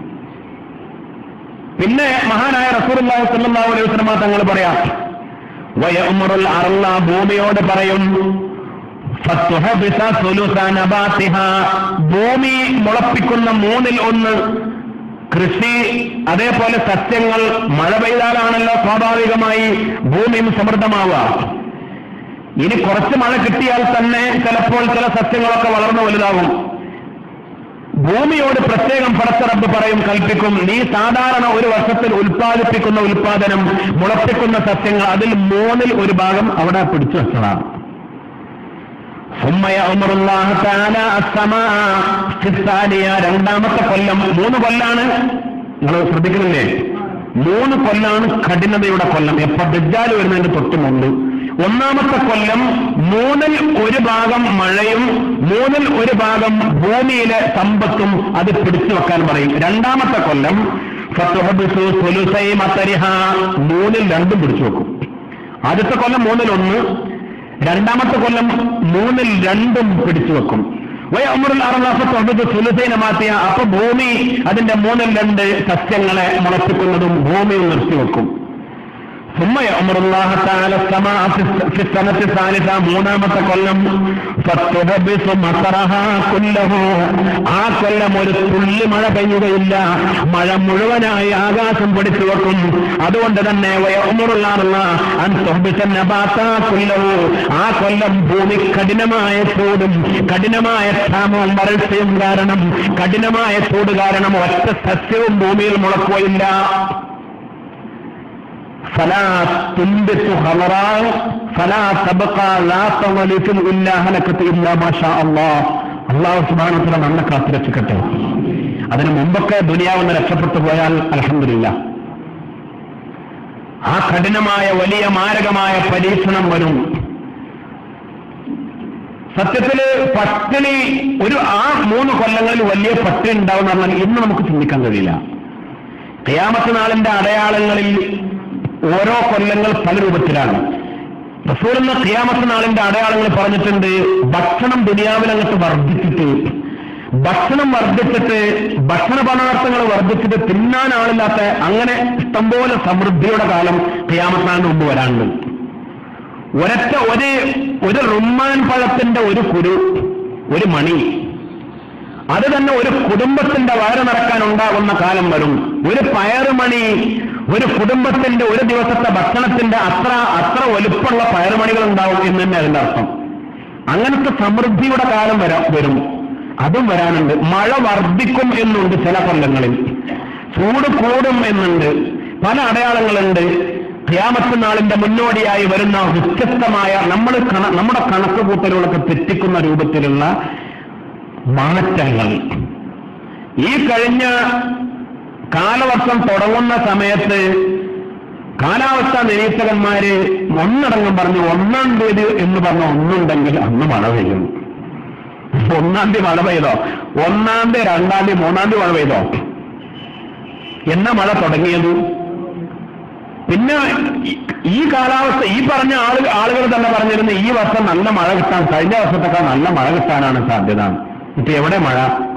Speaker 1: പിന്നെ മഹാനായ റസൂർല്ലാഹു സല്ലാഹു അലൈഹി വസ്ലമ തങ്ങൾ പറയാം വയമുറുൽ അറള്ള ഭൂമിയോട് പറയും ഫത്തുഹബിസ സുലുസ നബാത്തിഹ. ഭൂമി മുളപ്പിക്കുന്ന മൂന്നിൽ ഒന്ന് കൃഷി അതേപോലെ സസ്യങ്ങൾ മഴ പെയ്താലാണല്ലോ സ്വാഭാവികമായി ഭൂമിയും സമൃദ്ധമാവുക ഇനി കുറച്ച് മഴ കിട്ടിയാൽ തന്നെ ചിലപ്പോൾ ചില സസ്യങ്ങളൊക്കെ വളർന്നു വലുതാവും ഭൂമിയോട് പ്രത്യേകം പടച്ചറബ് പറയും കൽപ്പിക്കും നീ സാധാരണ ഒരു വർഷത്തിൽ ഉൽപ്പാദിപ്പിക്കുന്ന ഉൽപാദനം മുളപ്പിക്കുന്ന സസ്യങ്ങൾ അതിൽ മൂന്നിൽ ഒരു ഭാഗം അവിടെ പിടിച്ചു വെച്ചതാണ് ثم يأمر الله تعالى السماء في الثانية രണ്ടാമത്തെ കൊല്ലം മൂന്ന് കൊല്ലാണ് നിങ്ങൾ ശ്രദ്ധിക്കുന്നില്ലേ മൂന്ന് കൊല്ലാണ് കഠിനതയുടെ കൊല്ലം എപ്പോ ദജ്ജാൽ വരുന്നതിന്റെ തൊട്ട് മുമ്പ് ഒന്നാമത്തെ കൊല്ലം മൂന്നിൽ ഒരു ഭാഗം മഴയും മൂന്നിൽ ഒരു ഭാഗം ഭൂമിയിലെ സമ്പത്തും അത് പിടിച്ചു വെക്കാൻ പറയും രണ്ടാമത്തെ കൊല്ലം ഫത്തുഹബിസു സുലുസൈ മത്തരിഹ മൂന്നിൽ രണ്ടും പിടിച്ചു വെക്കും ആദ്യത്തെ കൊല്ലം മൂന്നിൽ ഒന്ന് രണ്ടാമത്തെ കൊല്ലം മൂന്നിൽ രണ്ടും പിടിച്ചു വെക്കും വയമുറിൽ അറുപത്തൊമ്പത് സുലുസൈന മാറ്റിയ അപ്പൊ ഭൂമി അതിന്റെ മൂന്നിൽ രണ്ട് സസ്യങ്ങളെ മുളപ്പിക്കുന്നതും ഭൂമിയിൽ നിർത്തിവെക്കും ثم يأمر الله تعالى السماء في الس- في السنة الثالثة മൂന്നാമത്തെ കൊല്ലം فتهبس مطرها كله ആ കൊല്ലം ഒരു തുള്ളി മഴ പെയ്യുകയില്ല മഴ മുഴുവനായി ആകാശം പിടിച്ചു വെക്കും അതുകൊണ്ട് തന്നെ വയമുറുള്ള ആ കൊല്ലം ഭൂമി കഠിനമായ ചൂടും കഠിനമായ ക്ഷാമവും വരൾച്ചയും കാരണം കഠിനമായ ചൂട് കാരണം ഒറ്റ സസ്യവും ഭൂമിയിൽ മുളക്കുകയില്ല فلا تنبت خضراء فلا تبقى لا تغلف إلا هلكت إلا ما شاء الله അള്ളാഹു സുബാനത്തിലെ നന്നെ കാത്തുരക്ഷിക്കട്ടെ അതിനു മുമ്പൊക്കെ ദുനിയാവെന്ന് രക്ഷപ്പെട്ടു പോയാൽ അലഹമില്ല ആ കഠിനമായ വലിയ മാരകമായ പരീക്ഷണം വരും സത്യത്തില് പട്ടിണി ഒരു ആ മൂന്ന് കൊല്ലങ്ങളിൽ വലിയ പട്ടിണി ഉണ്ടാവും എന്ന് പറഞ്ഞാൽ ഇന്ന് നമുക്ക് ചിന്തിക്കാൻ കഴിയില്ല കയാമത്ത് നാളിന്റെ അടയാളങ്ങളിൽ ഓരോ കൊല്ലങ്ങൾ പല രൂപത്തിലാണ് റസൂൽ എന്ന ക്രിയാമത്ത് നാളിന്റെ അടയാളങ്ങൾ പറഞ്ഞിട്ടുണ്ട് ഭക്ഷണം ദുനിയാവിലങ്ങട്ട് വർദ്ധിച്ചിട്ട് ഭക്ഷണം വർദ്ധിച്ചിട്ട് ഭക്ഷണ പദാർത്ഥങ്ങൾ വർദ്ധിച്ചിട്ട് തിന്നാൻ ആളില്ലാത്ത അങ്ങനെ ഇഷ്ടംപോലെ സമൃദ്ധിയുടെ കാലം ക്രിയാമത്താണ്ട് മുമ്പ് വരാനുണ്ട് ഒരൊറ്റ ഒരു ഒരു റുമ്മാൻ പഴത്തിന്റെ ഒരു കുരു ഒരു മണി അത് തന്നെ ഒരു കുടുംബത്തിന്റെ വയറ് നിറക്കാൻ ഉണ്ടാകുന്ന കാലം വരും ഒരു പയറുമണി ഒരു കുടുംബത്തിന്റെ ഒരു ദിവസത്തെ ഭക്ഷണത്തിന്റെ അത്ര അത്ര വലുപ്പമുള്ള പയറുമണികൾ ഉണ്ടാവും എന്ന് തന്നെ അതിന്റെ അർത്ഥം അങ്ങനത്തെ സമൃദ്ധിയുടെ കാലം വരാ വരും അതും വരാനുണ്ട് മഴ വർദ്ധിക്കും എന്നുണ്ട് ചില കൊല്ലങ്ങളിൽ ചൂട് കൂടും എന്നുണ്ട് പല അടയാളങ്ങളുണ്ട് ക്യാമത്ത് നാളിന്റെ മുന്നോടിയായി വരുന്ന വ്യത്യസ്തമായ നമ്മൾ കണ- നമ്മുടെ കണക്ക് കൂട്ടലുകളൊക്കെ തെറ്റിക്കുന്ന രൂപത്തിലുള്ള മാറ്റങ്ങൾ ഈ കഴിഞ്ഞ കാലവർഷം തുടങ്ങുന്ന സമയത്ത് കാലാവസ്ഥാ നിരീക്ഷകന്മാര് ഒന്നടങ്കം പറഞ്ഞു ഒന്നാം തീയതി എന്ന് പറഞ്ഞ ഒന്നുണ്ടെങ്കിൽ അന്ന് മഴ പെയ്യും ഒന്നാം തീയതി മഴ പെയ്തോ ഒന്നാം തീയതി രണ്ടാം തീയതി മൂന്നാം തീയതി മഴ പെയ്തോ എന്നാ മഴ തുടങ്ങിയത് പിന്നെ ഈ- ഈ കാലാവസ്ഥ ഈ പറഞ്ഞ ആള് ആളുകൾ തന്നെ പറഞ്ഞിരുന്നു ഈ വർഷം നല്ല മഴ കിട്ടാൻ കഴിഞ്ഞ വർഷത്തൊക്കെ നല്ല മഴ കിട്ടാനാണ് സാധ്യത ഇപ്പൊ എവിടെ മഴ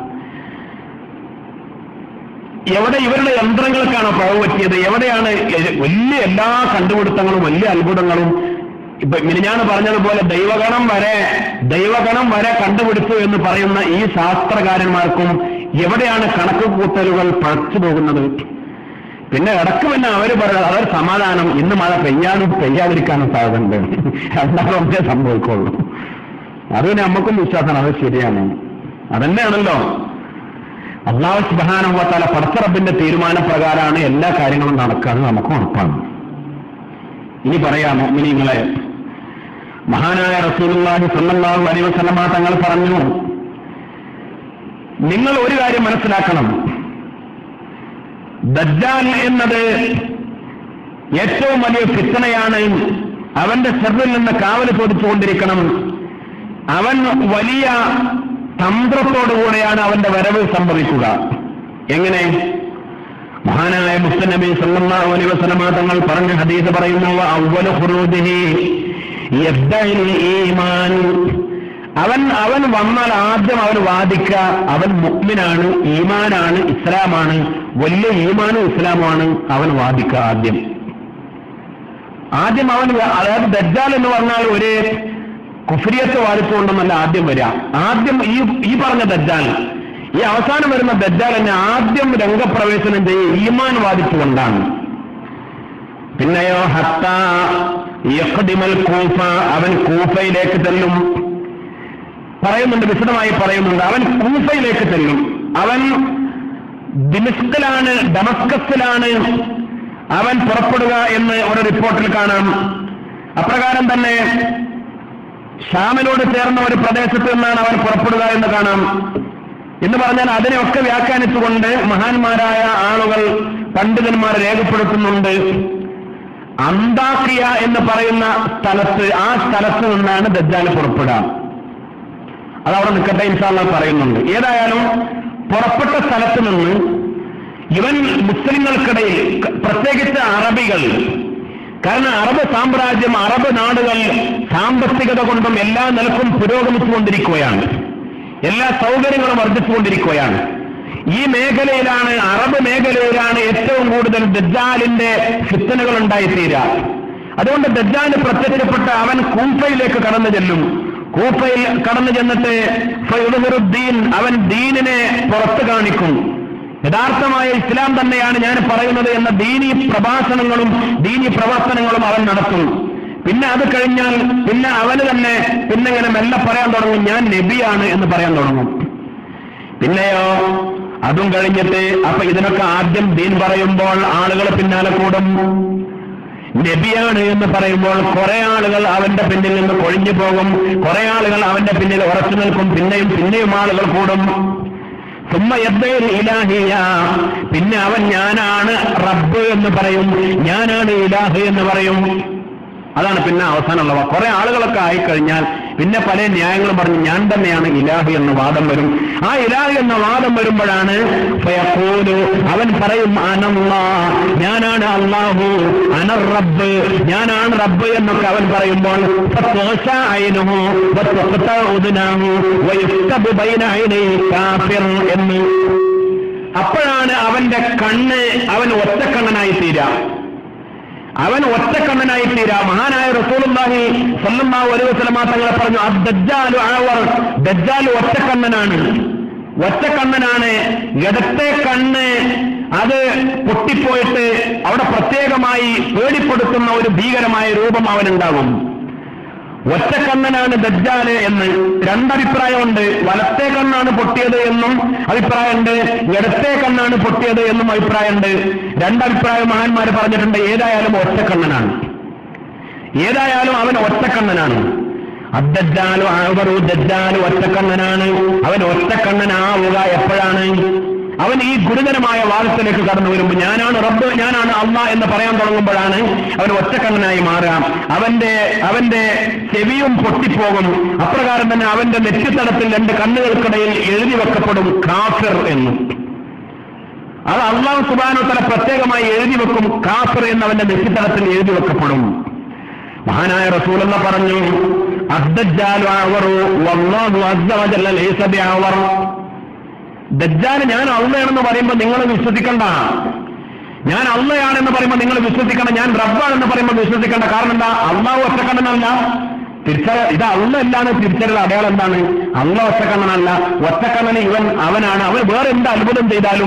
Speaker 1: എവിടെ ഇവരുടെ യന്ത്രങ്ങൾക്കാണ് പിഴവ് പറ്റിയത് എവിടെയാണ് എ- വലിയ എല്ലാ കണ്ടുപിടുത്തങ്ങളും വലിയ അത്ഭുതങ്ങളും ഇപ്പൊ മിനിഞ്ഞാണ് പറഞ്ഞതുപോലെ ദൈവഗണം വരെ ദൈവഗണം വരെ കണ്ടുപിടിച്ചു എന്ന് പറയുന്ന ഈ ശാസ്ത്രകാരന്മാർക്കും എവിടെയാണ് കണക്ക് കൂട്ടലുകൾ പഴച്ചു പോകുന്നത് പിന്നെ ഇടക്ക് പിന്നെ അവര് പറയുന്നത് അതൊരു സമാധാനം ഇന്ന് മഴ പെയ്യാനും പെയ്യാതിരിക്കാനും സാധ്യതയുണ്ട് രണ്ടാമത് ഒന്നേ സംഭവിക്കുള്ളൂ അത് പിന്നെ നമുക്കും വിശ്വാസമാണ് അത് ശരിയാണ് അതന്നെയാണല്ലോ അള്ളാഹു സുബാനുഭവത്താല പടച്ചറബിന്റെ തീരുമാനപ്രകാരമാണ് എല്ലാ കാര്യങ്ങളും നടക്കുക അത് നമുക്ക് ഉറപ്പാണ് ഇനി പറയാം മിനിങ്ങളെ മഹാനായ റസൂലുള്ളാഹി സ്വല്ലല്ലാഹു അലൈഹി വസല്ലമ തങ്ങൾ പറഞ്ഞു നിങ്ങൾ ഒരു കാര്യം മനസ്സിലാക്കണം ദജ്ജാൽ എന്നത് ഏറ്റവും വലിയ ഫിത്തനയാണ് അവന്റെ ചെറിൽ നിന്ന് കാവൽ ചോദിച്ചുകൊണ്ടിരിക്കണം അവൻ വലിയ തന്ത്രത്തോടുകൂടെയാണ് അവന്റെ വരവ് സംഭവിക്കുക എങ്ങനെ മഹാനായ മുസ്തനബി സല്ലല്ലാഹു അലൈഹി വസല്ലമ തങ്ങൾ പറഞ്ഞ ഹദീസ് പറയുന്നു അവ്വലു ഖുറൂജിഹി യബ്ദഇൽ ഈമാൻ അവൻ അവൻ വന്നാൽ ആദ്യം അവൻ വാദിക്കുക അവൻ മുഅ്മിനാണ് ഈമാനാണ് ഇസ്ലാമാണ് വലിയ ഈമാനും ഇസ്ലാമാണ് അവൻ വാദിക്കുക ആദ്യം ആദ്യം അവൻ അതായത് ദജ്ജാൽ എന്ന് പറഞ്ഞാൽ ഒരു കുഫരിയത്ത് വാദിച്ചുകൊണ്ടെന്നല്ല ആദ്യം വരിക ആദ്യം ഈ ഈ പറഞ്ഞ ദജ്ജാൽ ഈ അവസാനം വരുന്ന ദജ്ജാൽ എന്നെ ആദ്യം രംഗപ്രവേശനം ചെയ്യും ഈമാൻ വാദിച്ചുകൊണ്ടാണ് പിന്നെയോ ഹത്ത യഖ്ദിമൽ കൂഫ അവൻ കൂഫയിലേക്ക് ചെല്ലും പറയുന്നുണ്ട് വിശദമായി പറയുന്നുണ്ട് അവൻ കൂഫയിലേക്ക് ചെല്ലും അവൻ ദിമിസ്കിലാണ് ഡമസ്കസിലാണ് അവൻ പുറപ്പെടുക എന്ന് ഒരു റിപ്പോർട്ടിൽ കാണാം അപ്രകാരം തന്നെ ഷാമിനോട് ചേർന്ന ഒരു പ്രദേശത്ത് നിന്നാണ് അവൻ പുറപ്പെടുക എന്ന് കാണാം എന്ന് പറഞ്ഞാൽ അതിനെയൊക്കെ വ്യാഖ്യാനിച്ചുകൊണ്ട് മഹാന്മാരായ ആളുകൾ പണ്ഡിതന്മാർ രേഖപ്പെടുത്തുന്നുണ്ട് അന്താക്രിയ എന്ന് പറയുന്ന സ്ഥലത്ത് ആ സ്ഥലത്ത് നിന്നാണ് ദജ്ജാൽ പുറപ്പെടുക അതവിടെ നിൽക്കട്ടെ ഇൻഷാല്ല പറയുന്നുണ്ട് ഏതായാലും പുറപ്പെട്ട സ്ഥലത്ത് നിന്ന് ഇവൻ മുസ്ലിങ്ങൾക്കിടയിൽ ക- പ്രത്യേകിച്ച് അറബികൾ കാരണം അറബ് സാമ്രാജ്യം അറബ് നാടുകൾ സാമ്പത്തികത കൊണ്ടും എല്ലാ നിലക്കും പുരോഗമിച്ചുകൊണ്ടിരിക്കുകയാണ് എല്ലാ സൗകര്യങ്ങളും വർദ്ധിച്ചുകൊണ്ടിരിക്കുകയാണ് ഈ മേഖലയിലാണ് അറബ് മേഖലയിലാണ് ഏറ്റവും കൂടുതൽ ദജ്ജാലിന്റെ ഫിത്തനുകൾ ഉണ്ടായിത്തീരുക അതുകൊണ്ട് ദജ്ജാല് പ്രത്യക്ഷപ്പെട്ട അവൻ കൂഫയിലേക്ക് കടന്നു ചെല്ലും കൂഫയിൽ കടന്നു ചെന്നിട്ട് ഫയുദ്ദീൻ അവൻ ദീനിനെ പുറത്തു കാണിക്കും യഥാർത്ഥമായ ഇസ്ലാം തന്നെയാണ് ഞാൻ പറയുന്നത് എന്ന ദീനി പ്രഭാഷണങ്ങളും ദീനി പ്രവർത്തനങ്ങളും അവൻ നടത്തും പിന്നെ അത് കഴിഞ്ഞാൽ പിന്നെ അവന് തന്നെ പിന്നെ ഇങ്ങനെ മെല്ലെ പറയാൻ തുടങ്ങും ഞാൻ നബിയാണ് എന്ന് പറയാൻ തുടങ്ങും പിന്നെയോ അതും കഴിഞ്ഞിട്ട് അപ്പൊ ഇതിനൊക്കെ ആദ്യം ദീൻ പറയുമ്പോൾ ആളുകൾ പിന്നാലെ കൂടും നബിയാണ് എന്ന് പറയുമ്പോൾ കുറെ ആളുകൾ അവന്റെ പിന്നിൽ നിന്ന് കൊഴിഞ്ഞു പോകും കുറെ ആളുകൾ അവന്റെ പിന്നിൽ ഉറച്ചു നിൽക്കും പിന്നെയും പിന്നെയും ആളുകൾ കൂടും സുമ്മ യദ്ദയിൽ ഇലാഹിയ പിന്നെ അവൻ ഞാനാണ് റബ്ബ് എന്ന് പറയും ഞാനാണ് ഇലാഹ് എന്ന് പറയും അതാണ് പിന്നെ അവസാനമുള്ളവ കുറെ ആളുകളൊക്കെ ആയിക്കഴിഞ്ഞാൽ പിന്നെ പല ന്യായങ്ങളും പറഞ്ഞു ഞാൻ തന്നെയാണ് ഇലാഹി എന്ന വാദം വരും ആ ഇലാഹി എന്ന വാദം വരുമ്പോഴാണ് ഫയഖൂലു, അവൻ പറയും അനല്ലാ ഞാനാണ് അള്ളാഹു അനർ റബ്ബ് ഞാനാണ് റബ്ബ് എന്നൊക്കെ അവൻ പറയുമ്പോൾ ഫത്വശ ഐനുഹു വത്വഖത ഉദ്നാഹു വയുസ്തബ് ബൈന ഐനൈ കാഫിർ എന്ന് അപ്പോഴാണ് അവന്റെ കണ്ണ് അവൻ ഒറ്റക്കണ്ണനായി തീരാം അവൻ ഒറ്റക്കണ്ണനായി തീരാ മഹാനായ റസൂലുള്ളാഹി സ്വല്ലല്ലാഹു അലൈഹി വസല്ലമ തങ്ങളെ പറഞ്ഞു അദ്ദജ്ജാലു ആവർ ദജ്ജാൽ ഒറ്റക്കണ്ണനാണ് ഒറ്റക്കണ്ണനാണ് ഇടത്തെ കണ്ണ് അത് പൊട്ടിപ്പോയിട്ട് അവിടെ പ്രത്യേകമായി പേടിപ്പെടുത്തുന്ന ഒരു ഭീകരമായ രൂപം അവനുണ്ടാകും ഒറ്റക്കണ്ണനാണ് ദജ്ജാല് എന്ന് രണ്ടഭിപ്രായമുണ്ട് വലത്തെ കണ്ണാണ് പൊട്ടിയത് എന്നും അഭിപ്രായമുണ്ട് ഇടത്തെ കണ്ണാണ് പൊട്ടിയത് എന്നും അഭിപ്രായമുണ്ട് രണ്ടഭിപ്രായം മഹാന്മാർ പറഞ്ഞിട്ടുണ്ട് ഏതായാലും ഒറ്റക്കണ്ണനാണ് ഏതായാലും അവൻ ഒറ്റക്കണ്ണനാണ് അദ്ദജ്ജാലു ആവറു ദജ്ജാലു ഒറ്റക്കണ്ണനാണ് അവൻ ഒറ്റക്കണ്ണനാവുക എപ്പോഴാണ് അവൻ ഈ ഗുരുതരമായ വാദത്തിലേക്ക് കടന്നു വരുമ്പോൾ ഞാനാണ് റബ്ബ് ഞാനാണ് അള്ളാ എന്ന് പറയാൻ തുടങ്ങുമ്പോഴാണ് അവൻ ഒറ്റക്കണ്ണനായി മാറുക അവന്റെ അവന്റെ ചെവിയും പൊട്ടിപ്പോകും അപ്രകാരം തന്നെ അവന്റെ നെറ്റിത്തടത്തിൽ രണ്ട് കണ്ണുകൾക്കിടയിൽ എഴുതി വെക്കപ്പെടും കാഫിർ എന്നും അത് അള്ളാഹു സുബാനുത്തല പ്രത്യേകമായി എഴുതി വെക്കും കാഫിർ എന്നവന്റെ നെറ്റിത്തടത്തിൽ എഴുതി വെക്കപ്പെടും മഹാനായ റസൂലെന്ന് പറഞ്ഞു അദ്ദജ്ജാലു ആവറു വല്ലാഹു അസ്സ വജല്ല ലൈസ ബിഅവർ ദജ്ജാല് ഞാൻ അള്ളയാണെന്ന് പറയുമ്പോൾ നിങ്ങൾ വിശ്വസിക്കണ്ട ഞാൻ അള്ളയാണെന്ന് പറയുമ്പോൾ നിങ്ങൾ വിശ്വസിക്കണം ഞാൻ റബ്ബാണെന്ന് പറയുമ്പോൾ വിശ്വസിക്കേണ്ട കാരണം എന്താ അള്ളാഹു ഒറ്റക്കണ്ണനല്ല തിരിച്ചറി ഇത് അള്ള അല്ലാന്ന് തിരിച്ചറിയുള്ള അടയാളം എന്താണ് അള്ള ഒറ്റക്കണ്ണനല്ല ഒറ്റക്കണ്ണന് ഇവൻ അവനാണ് അവൻ വേറെ എന്ത് അത്ഭുതം ചെയ്താലും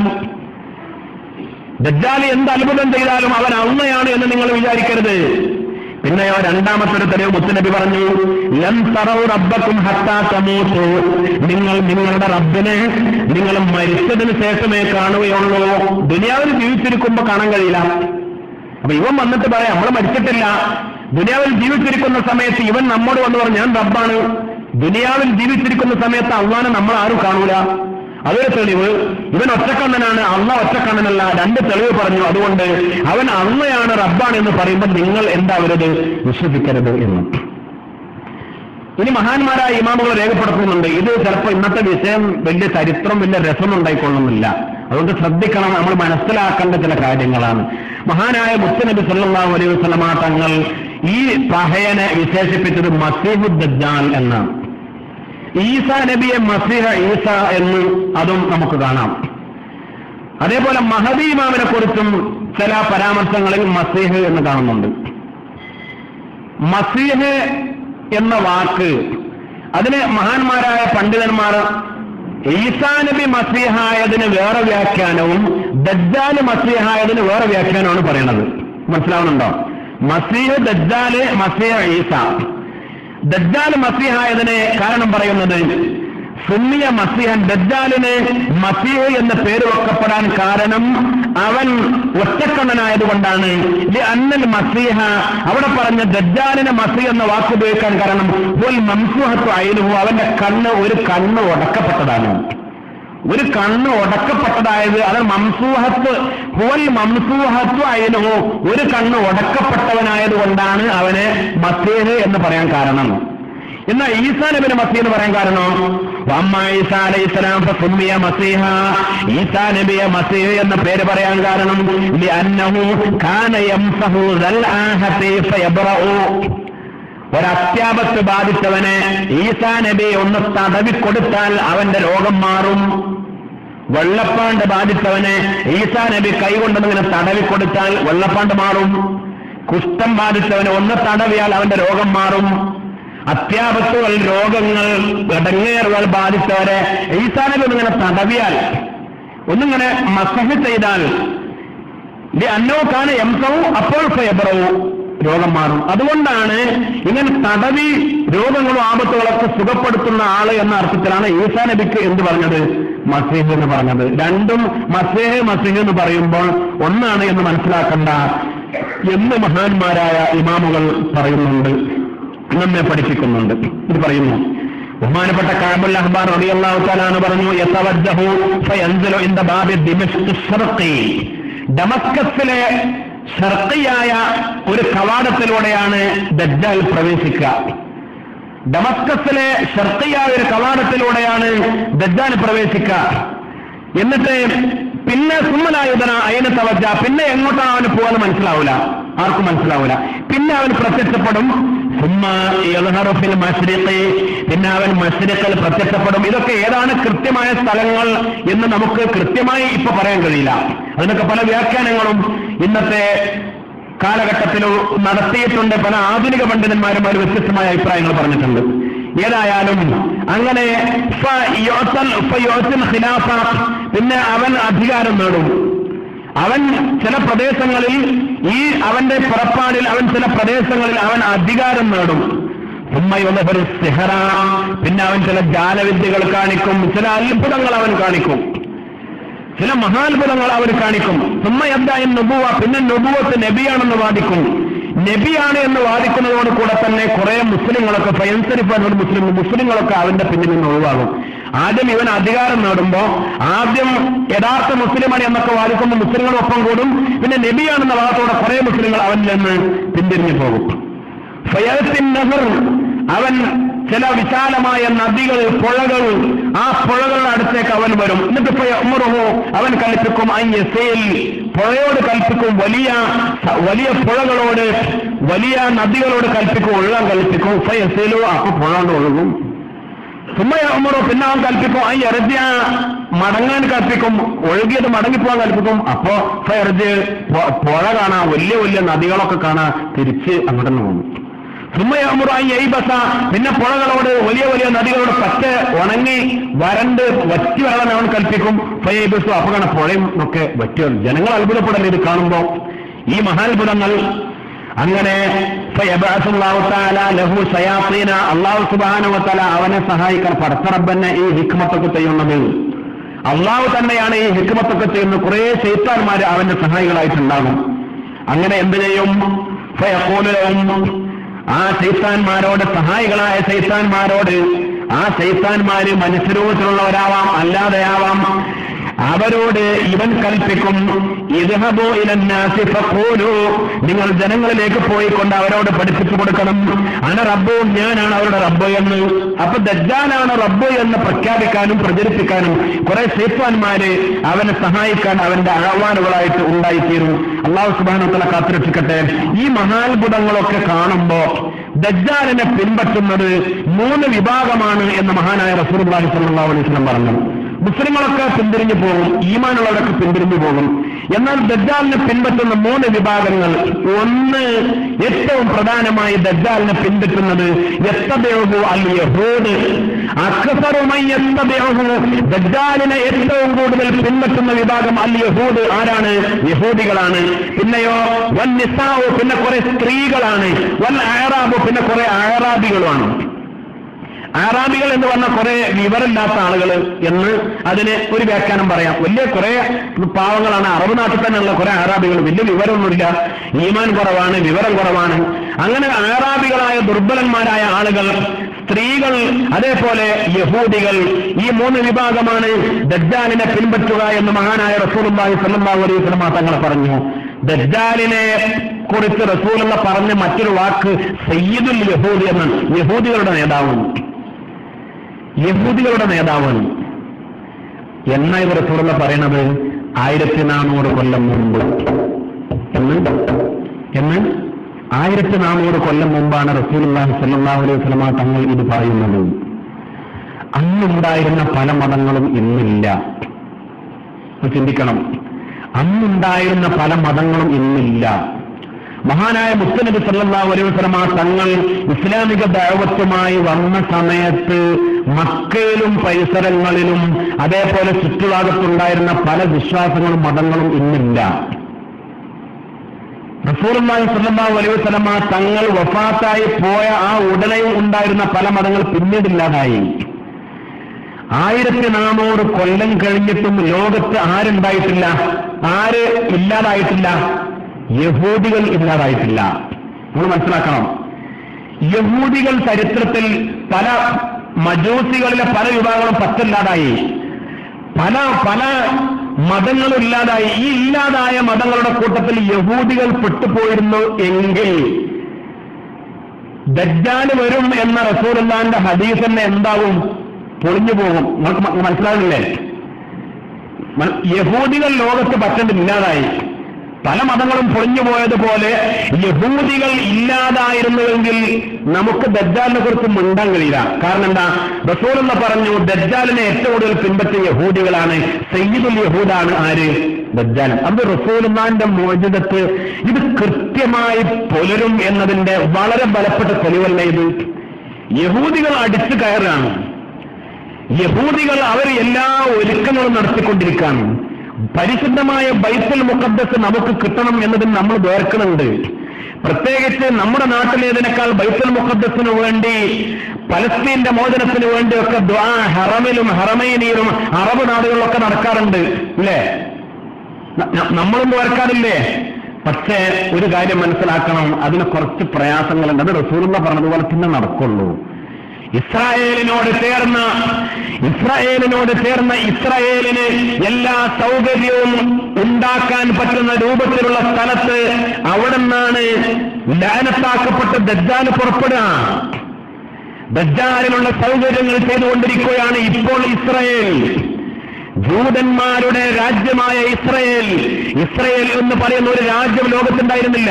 Speaker 1: ദജ്ജാലി എന്ത് അത്ഭുതം ചെയ്താലും അവൻ അള്ളയാണ് എന്ന് നിങ്ങൾ വിചാരിക്കരുത് പിന്നെയോ രണ്ടാമത്തെ ഒരു തെളിവ് മുത്തുനബി പറഞ്ഞു ലം തറവ് റബ്ബക്കും ഹത്താ തമൂത്തു നിങ്ങൾ നിങ്ങളുടെ റബ്ബിനെ നിങ്ങൾ മരിച്ചതിന് ശേഷമേ കാണുകയുള്ളൂ ദുനിയാവിൽ ജീവിച്ചിരിക്കുമ്പോ കാണാൻ കഴിയില്ല അപ്പൊ ഇവൻ വന്നിട്ട് പറയാം നമ്മൾ മരിച്ചിട്ടില്ല ദുനിയാവിൽ ജീവിച്ചിരിക്കുന്ന സമയത്ത് ഇവൻ നമ്മോട് വന്ന് പറഞ്ഞു ഞാൻ റബ്ബാണ് ദുനിയാവിൽ ജീവിച്ചിരിക്കുന്ന സമയത്ത് അള്ളാനെ നമ്മൾ ആരും കാണൂല അതൊരു തെളിവ് ഇവൻ ഒറ്റക്കണ്ണനാണ് അള്ള ഒറ്റക്കണ്ണനല്ല രണ്ട് തെളിവ് പറഞ്ഞു അതുകൊണ്ട് അവൻ അള്ളയാണ് റബ്ബാണ് എന്ന് പറയുമ്പോൾ നിങ്ങൾ എന്താവരുത് വിശ്വസിക്കരുത് എന്ന് ഇനി മഹാന്മാരായ ഇമാമുകൾ രേഖപ്പെടുത്തുന്നുണ്ട് ഇത് ചിലപ്പോൾ ഇന്നത്തെ വിഷയം വലിയ ചരിത്രം വലിയ രസം ഉണ്ടായിക്കൊള്ളുന്നില്ല അതുകൊണ്ട് ശ്രദ്ധിക്കണം നമ്മൾ മനസ്സിലാക്കേണ്ട ചില കാര്യങ്ങളാണ് മഹാനായ മുത്തനബി സല്ലല്ലാഹു അലൈഹി വസല്ലമ തങ്ങൾ ഈ പഹയനെ വിശേഷിപ്പിച്ചത് മസീഹു ദജ്ജാൽ എന്നാണ് ഈസ നബിയെ മസീഹ ഈസ എന്ന് അതും നമുക്ക് കാണാം അതേപോലെ മഹദി ഇമാമിനെ കുറിച്ചും ചില പരാമർശങ്ങളിൽ മസീഹ് എന്ന് കാണുന്നുണ്ട് മസീഹ് എന്ന വാക്ക് അതിന് മഹാന്മാരായ പണ്ഡിതന്മാർ ഈസാ നബി മസീഹായതിന് വേറെ വ്യാഖ്യാനവും ദജ്ജാല് മസീഹായതിന് വേറെ വ്യാഖ്യാനമാണ് പറയുന്നത് മനസ്സിലാവുന്നുണ്ടോ മസീഹ് ദജ്ജാല് മസീഹ ഈസ ദജ്ജാൽ മസീഹായതിന് കാരണം പറയുന്നത് സുന്നിയ മസീഹൻ ദജ്ജാലിന് മസീഹ് എന്ന പേര് വെക്കപ്പെടാൻ കാരണം അവൻ ഒറ്റക്കണ്ണനായതുകൊണ്ടാണ് ഇത് അന്നൽ മസീഹ അവിടെ പറഞ്ഞ ദജ്ജാലിന് മസീഹ് എന്ന വാക്ക് ഉപയോഗിക്കാൻ കാരണം ഒരു മംസുഹത്വ അയലുഹു അവന്റെ കണ്ണ് ഒരു കണ്ണ് ഉടക്കപ്പെട്ടതാണ് ഒരു കണ്ണ് ഉടക്കപ്പെട്ടതായത് അത് മംസൂഹത്ത് ഹുവൽ മംസൂഹത്വ അയലുഹു ഒരു കണ്ണ് ഉടക്കപ്പെട്ടവനായത് കൊണ്ടാണ് അവന് മസീഹ് എന്ന് പറയാൻ കാരണം എന്നാൽ ഈസാ നബിന് മസീഹ് എന്ന് പറയാൻ കാരണം അമ്മ ഈസാ അലൈഹി ഇസ്ലാം സുമ്മിയ മസീഹ ഈസാ നബിയെ മസീഹ് എന്ന പേര് പറയാൻ കാരണം ലിഅന്നഹു കാന യംസഹു ദൽ ആഹതി ഫയബ്റഉ ഒരത്യാപത്ത് ബാധിച്ചവന് ഈസാ നബി ഒന്ന് തടവി കൊടുത്താൽ അവന്റെ രോഗം മാറും വെള്ളപ്പാണ്ട് ബാധിച്ചവന് ഈസാ നബി കൈകൊണ്ടതിങ്ങനെ തടവി കൊടുത്താൽ വെള്ളപ്പാണ്ട് മാറും കുഷ്ഠം ബാധിച്ചവന് ഒന്ന് തടവിയാൽ അവന്റെ രോഗം മാറും അത്യാപത്തുകൾ രോഗങ്ങൾ ഇടങ്ങേറുകൾ ബാധിച്ചവരെ ഈസാ നബി ഒന്നിങ്ങനെ തടവിയാൽ ഒന്നിങ്ങനെ മസഹ് ചെയ്താൽ ഇത് അന്നോക്കാണ് എംസവും അപ്പോൾ ഫെബ്രവും രോഗം മാറും അതുകൊണ്ടാണ് ഇങ്ങനെ തടവി രോഗങ്ങളും ആപത്തുകളൊക്കെ സുഖപ്പെടുത്തുന്ന ആള് എന്ന അർത്ഥത്തിലാണ് ഈസാ നബിക്ക് എന്ത് പറഞ്ഞത് മസീഹ് എന്ന് പറഞ്ഞത് രണ്ടും മസേഹ് മസീഹ് എന്ന് പറയുമ്പോൾ ഒന്നാണ് എന്ന് മനസ്സിലാക്കണ്ട എന്ന് മഹാന്മാരായ ഇമാമുകൾ പറയുന്നുണ്ട് നമ്മെ പഠിപ്പിക്കുന്നുണ്ട് ഇത് പറയുന്നു ബഹുമാനപ്പെട്ട കാബുൽ അഹ്ബാർ റളിയല്ലാഹു തആല പറഞ്ഞു യതവജ്ജഹു ഫയൻസിലു ഇൻദ ബാബി ദിമഷ്ക് ശർഖി ഡമസ്കസിലെ ഷർക്കിയായ ഒരു കവാടത്തിലൂടെയാണ് ദജ്ജാൽ പ്രവേശിക്കുക ഡമസ്കസിലെ ഷർക്കിയായ ഒരു കവാടത്തിലൂടെയാണ് ദജ്ജാൽ പ്രവേശിക്കുക എന്നിട്ട് പിന്നെ സുമ്മനായുധന അയന തവജ പിന്നെ എങ്ങോട്ടാണ് അവന് പോകാൻ മനസ്സിലാവില്ല ആർക്കും മനസ്സിലാവില്ല പിന്നെ അവൻ പ്രത്യക്ഷപ്പെടും സുമ്മ യദ്ഹറുഫിൽ മശ്രിഖി പിന്നെ അവൻ മശ്രിഖിൽ പ്രത്യക്ഷപ്പെടും ഇതൊക്കെ ഏതാണ് കൃത്യമായ സ്ഥലങ്ങൾ എന്ന് നമുക്ക് കൃത്യമായി ഇപ്പൊ പറയാൻ കഴിയില്ല അതിനൊക്കെ പല വ്യാഖ്യാനങ്ങളും ഇന്നത്തെ കാലഘട്ടത്തിൽ നടത്തിയിട്ടുണ്ട് പല ആധുനിക പണ്ഡിതന്മാരും അവർ വ്യത്യസ്തമായ അഭിപ്രായങ്ങൾ പറഞ്ഞിട്ടുണ്ട് ഏതായാലും അങ്ങനെ ഫയുഅത്തൽ- ഫയുഅത്തിൽ ഖിലാഫ, പിന്നെ അവൻ അധികാരം നേടും അവൻ ചില പ്രദേശങ്ങളിൽ ഈ അവന്റെ പുറപ്പാടിൽ അവൻ ചില പ്രദേശങ്ങളിൽ അവൻ അധികാരം നേടും ഉമ്മയുള്ളവർ സിഹറ പിന്നെ അവൻ ചില ജാലവിദ്യകൾ കാണിക്കും ചില അത്ഭുതങ്ങൾ അവൻ കാണിക്കും ചില മഹാത്ഭുതങ്ങൾ അവർ കാണിക്കും സുമ്മയദ്ദായും നുബുവ പിന്നെ നുബുവത്ത് നബിയാണെന്ന് വാദിക്കും നബിയാണ് എന്ന് വാദിക്കുന്നതോട് കൂടെ തന്നെ കുറെ മുസ്ലിങ്ങളൊക്കെ ഫയൻസരിപ്പാൻ ഒരു മുസ്ലിം മുസ്ലിങ്ങളൊക്കെ അവന്റെ പിന്നിൽ നിന്ന് ഒഴിവാകും ആദ്യം ഇവൻ അധികാരം നേടുമ്പോ ആദ്യം യഥാർത്ഥ മുസ്ലിമാണ് എന്നൊക്കെ വാദിക്കുമ്പോൾ മുസ്ലിങ്ങളൊപ്പം കൂടും പിന്നെ നബിയാണെന്ന ഭാഗത്തോടെ കുറെ മുസ്ലിങ്ങൾ അവനിൽ നിന്ന് പിന്തിരിഞ്ഞു പോകും ഫയത്തിൻ നഹർ അവൻ ചില വിശാലമായ നദികൾ പുഴകൾ ആ പുഴകളുടെ അടുത്തേക്ക് അവൻ വരും എന്നിട്ട് ഉമറുഹോ അവൻ കൽപ്പിക്കും അയ്യസേൽ പുഴയോട് കൽപ്പിക്കും വലിയ വലിയ പുഴകളോട് വലിയ നദികളോട് കൽപ്പിക്കും ഒഴുകാൻ കൽപ്പിക്കും ഫയസേലോ അപ്പൊ പുഴ കൊണ്ട് ഒഴുകും സുമ്മയ ഉമറോ പിന്നെ അവൻ കൽപ്പിക്കും ആ എറുതിയ മടങ്ങാൻ കൽപ്പിക്കും ഒഴുകിയത് മടങ്ങിപ്പോകാൻ കൽപ്പിക്കും അപ്പോ ഫെറുതി പുഴ കാണാം വലിയ വലിയ നദികളൊക്കെ കാണാൻ തിരിച്ച് അങ്ങോട്ട് തന്നെ പോകും സുമ്മയമുറായി എയ്ബസ പിന്നെ പുഴകളോട് വലിയ വലിയ നദികളോട് പറ്റ ഉണങ്ങി വരണ്ട് വറ്റി വരണം അവൻ കൽപ്പിക്കും ഫയബസു അപ്പൊ കാണാം പുഴയും ഒക്കെ വറ്റി വരും. ജനങ്ങൾ അത്ഭുതപ്പെടല്ലേ ഇത് കാണുമ്പോ ഈ മഹാത്ഭുതങ്ങൾ അങ്ങനെ ഫയബഅസുല്ലാഹു തആല ലഹു ശയാത്തീന അല്ലാഹു സുബ്ഹാനഹു വ തആല അവനെ സഹായിക്കാൻ പടച്ചറബ്ബന്നെ ഈ ഹിക്മത്തൊക്കെ ചെയ്യുന്നത് അള്ളാഹു തന്നെയാണ് ഈ ഹിക്മത്തൊക്കെ ചെയ്യുന്ന കുറെ ശൈത്താന്മാര് അവന്റെ സഹായികളായിട്ടുണ്ടാകും അങ്ങനെ എന്ത് ചെയ്യും ഫയഖൂലു ലഹും ആ ശൈത്താന്മാരോട് സഹായികളായ ശൈത്താന്മാരോട് ആ ശൈത്താന്മാര് മനുഷ്യരൂപത്തിലുള്ളവരാവാം അല്ലാതെയാവാം അവരോട് ഇവൻ കൽപ്പിക്കും ഇദ്ഹബൂ ഇലന്നാസി ഫഖൂലു നിങ്ങൾ ജനങ്ങളിലേക്ക് പോയിക്കൊണ്ട് അവരോട് പഠിപ്പിച്ചു കൊടുക്കണം അന റബ്ബു ഞാനാണ് അവരുടെ റബ്ബ് എന്ന് അപ്പൊ ദജ്ജാലാണ് റബ്ബ് എന്ന് പ്രഖ്യാപിക്കാനും പ്രചരിപ്പിക്കാനും കുറെ ശൈത്താന്മാര് അവനെ സഹായിക്കാൻ അവന്റെ ആഹ്വാനുകളായിട്ട് ഉണ്ടായിത്തീരും അള്ളാഹു സുബാനത്തല കാത്തുരക്ഷിക്കട്ടെ ഈ മഹാത്ഭുതങ്ങളൊക്കെ കാണുമ്പോ ദജ്ജാലിനെ പിൻപറ്റുന്നത് മൂന്ന് വിഭാഗമാണ് എന്ന് മഹാനായ റസൂർ സല്ലല്ലാഹു അലൈഹി വസല്ലം പറഞ്ഞു മുസ്ലിങ്ങളൊക്കെ പിന്തിരിഞ്ഞു പോകും ഈമാനുള്ളവരൊക്കെ പിന്തിരിഞ്ഞു പോകും എന്നാൽ ദജ്ജാലിനെ പിൻപറ്റുന്ന മൂന്ന് വിഭാഗങ്ങൾ ഒന്ന് ഏറ്റവും പ്രധാനമായി ദജ്ജാലിനെ പിൻപറ്റുന്നത് എത്തബേഹു അൽ യഹൂദ് അക്സറുമായി എത്തബേഹു ദജ്ജാലിനെ ഏറ്റവും കൂടുതൽ പിൻപറ്റുന്ന വിഭാഗം അൽ യഹൂദ് ആരാണ് യഹൂദികളാണ് പിന്നെയോ വൻ നിസാവു പിന്നെ കുറെ സ്ത്രീകളാണ് വൻ ആറാബു പിന്നെ കുറെ ആറാബികളുമാണ് ആറാബികൾ എന്ന് പറഞ്ഞ കുറെ വിവരമില്ലാത്ത ആളുകൾ എന്ന് അതിന് ഒരു വ്യാഖ്യാനം പറയാം വലിയ കുറെ പാവങ്ങളാണ് അറബ് നാട്ടിൽ തന്നെയുള്ള കുറെ ആറാബികൾ വലിയ വിവരമൊന്നുമില്ല ഈമാൻ കുറവാണ് വിവരം കുറവാണ് അങ്ങനെ ആറാബികളായ ദുർബലന്മാരായ ആളുകൾ സ്ത്രീകൾ അതേപോലെ യഹൂദികൾ ഈ മൂന്ന് വിഭാഗമാണ് ദജ്ജാലിനെ പിൻപറ്റുക എന്ന് മഹാനായ റസൂലുള്ളാഹി സ്വല്ലല്ലാഹു അലൈഹി വസല്ലം തങ്ങൾ പറഞ്ഞു ദജ്ജാലിനെ കുറിച്ച് റസൂലുള്ള പറഞ്ഞ മറ്റൊരു വാക്ക് സയ്യിദുൽ യഹൂദി എന്നാണ് യഹൂദികളുടെ നേതാവാണ് യഹൂദികളുടെ നേതാവാണ് എന്ന ഇവർ റസൂലുള്ള പറയണത് ആയിരത്തി നാനൂറ് കൊല്ലം മുമ്പ് എന്ന് എന്ന് ആയിരത്തി നാനൂറ് കൊല്ലം മുമ്പാണ് റസൂലുള്ളാഹി സ്വല്ലല്ലാഹു അലൈഹി വസല്ലമ തങ്ങൾ ഇത് പറയുന്നത് അന്നുണ്ടായിരുന്ന പല മതങ്ങളും ഇന്നില്ല അത് ചിന്തിക്കണം അന്നുണ്ടായിരുന്ന പല മതങ്ങളും ഇന്നില്ല മഹാനായ മുസ്ലിനബി സല്ലല്ലാഹു അലൈഹി വസല്ലമ തങ്ങൾ ഇസ്ലാമിക ദൈവത്വമായി വന്ന സമയത്ത് മക്കയിലും പരിസരങ്ങളിലും അതേപോലെ ചുറ്റുഭാഗത്തുണ്ടായിരുന്ന പല വിശ്വാസങ്ങളും മതങ്ങളും ഇന്നില്ല റസൂലുള്ളാഹി സ്വല്ലല്ലാഹു അലൈഹി വസല്ലമ തങ്ങൾ വഫാത്തായി പോയ ആ ഉടനെയും ഉണ്ടായിരുന്ന പല മതങ്ങൾ പിന്നീടില്ലാതായി ആയിരത്തി നാനൂറ് കൊല്ലം കഴിഞ്ഞിട്ടും ലോകത്ത് ആരുണ്ടായിട്ടില്ല ആര് ഇല്ലാതായിട്ടില്ല യഹൂദികൾ ഇല്ലാതായിട്ടില്ല നമ്മൾ മനസ്സിലാക്കണം യഹൂദികൾ ചരിത്രത്തിൽ പല മജൂസികളിലെ പല വിഭാഗങ്ങളും പത്തില്ലാതായി പല പല മതങ്ങളും ഇല്ലാതായി ഈ ഇല്ലാതായ മതങ്ങളുടെ കൂട്ടത്തിൽ യഹൂദികൾ പെട്ടുപോയിരുന്നു എങ്കിൽ ദജ്ജാല് വരും എന്ന റസൂലുള്ളാന്റെ ഹദീസ് തന്നെ എന്താവും പൊളിഞ്ഞു പോകും നിങ്ങൾക്ക് മ- മനസ്സിലാകുന്നില്ലേ മ- യഹൂദികൾ ലോകത്ത് പറ്റണ്ടില്ലാതായി പല മതങ്ങളും പൊളിഞ്ഞു പോയതുപോലെ യഹൂദികൾ ഇല്ലാതായിരുന്നുവെങ്കിൽ നമുക്ക് ദജ്ജാലിനെ കുറിച്ച് മിണ്ടാൻ കഴിയില്ല കാരണം എന്താ റസൂലെന്ന് പറഞ്ഞു ദജ്ജാലിനെ ഏറ്റവും കൂടുതൽ പിൻപറ്റിയ യഹൂദികളാണ് സയ്യിദുൽ യഹൂദാണ് ആര് ദജ്ജാൽ അത് റസൂലുമാന്റെ മോചിതത്ത് ഇത് കൃത്യമായി പുലരും എന്നതിന്റെ വളരെ ബലപ്പെട്ട തെളിവല്ല ഇത് യഹൂദികൾ അടിച്ചു കയറാണ് യഹൂദികൾ അവർ എല്ലാ ഒരുക്കങ്ങളും നടത്തിക്കൊണ്ടിരിക്കുകയാണ് പരിശുദ്ധമായ ബൈത്തുൽ മുഖദ്ദസ് നമുക്ക് കിട്ടണം എന്നതിന് നമ്മൾ വേർക്കുന്നുണ്ട് പ്രത്യേകിച്ച് നമ്മുടെ നാട്ടിലേതിനേക്കാൾ ബൈത്തുൽ മുഖദ്ദസിന് വേണ്ടി പലസ്തീന്റെ മോചനത്തിന് വേണ്ടിയൊക്കെ ദ്വാ ഹറമിലും ഹറമൈനിയിലും അറബ് നാടുകളിലൊക്കെ നടക്കാറുണ്ട് ഇല്ലേ ന- ന- നമ്മളും വേർക്കാറില്ലേ പക്ഷേ ഒരു കാര്യം മനസ്സിലാക്കണം അതിന് കുറച്ച് പ്രയാസങ്ങളുണ്ട് അത് റസൂലുള്ള പറഞ്ഞതുപോലെ തന്നെ നടക്കുള്ളൂ ഇസ്രായേലിനോട് ചേർന്ന ഇസ്രായേലിനോട് ചേർന്ന ഇസ്രായേലിന് എല്ലാ സൗകര്യവും ഉണ്ടാക്കാൻ പറ്റുന്ന രൂപത്തിലുള്ള സ്ഥലത്ത് അവിടെ നിന്നാണ് ലാനത്താക്കപ്പെട്ട് ദജ്ജാല് പുറപ്പെടുക ദജ്ജാലിനുള്ള സൗകര്യങ്ങൾ ചെയ്തുകൊണ്ടിരിക്കുകയാണ് ഇപ്പോൾ ഇസ്രായേൽ ജൂതന്മാരുടെ രാജ്യമായ ഇസ്രയേൽ ഇസ്രയേൽ എന്ന് പറയുന്ന ഒരു രാജ്യം ലോകത്തുണ്ടായിരുന്നില്ല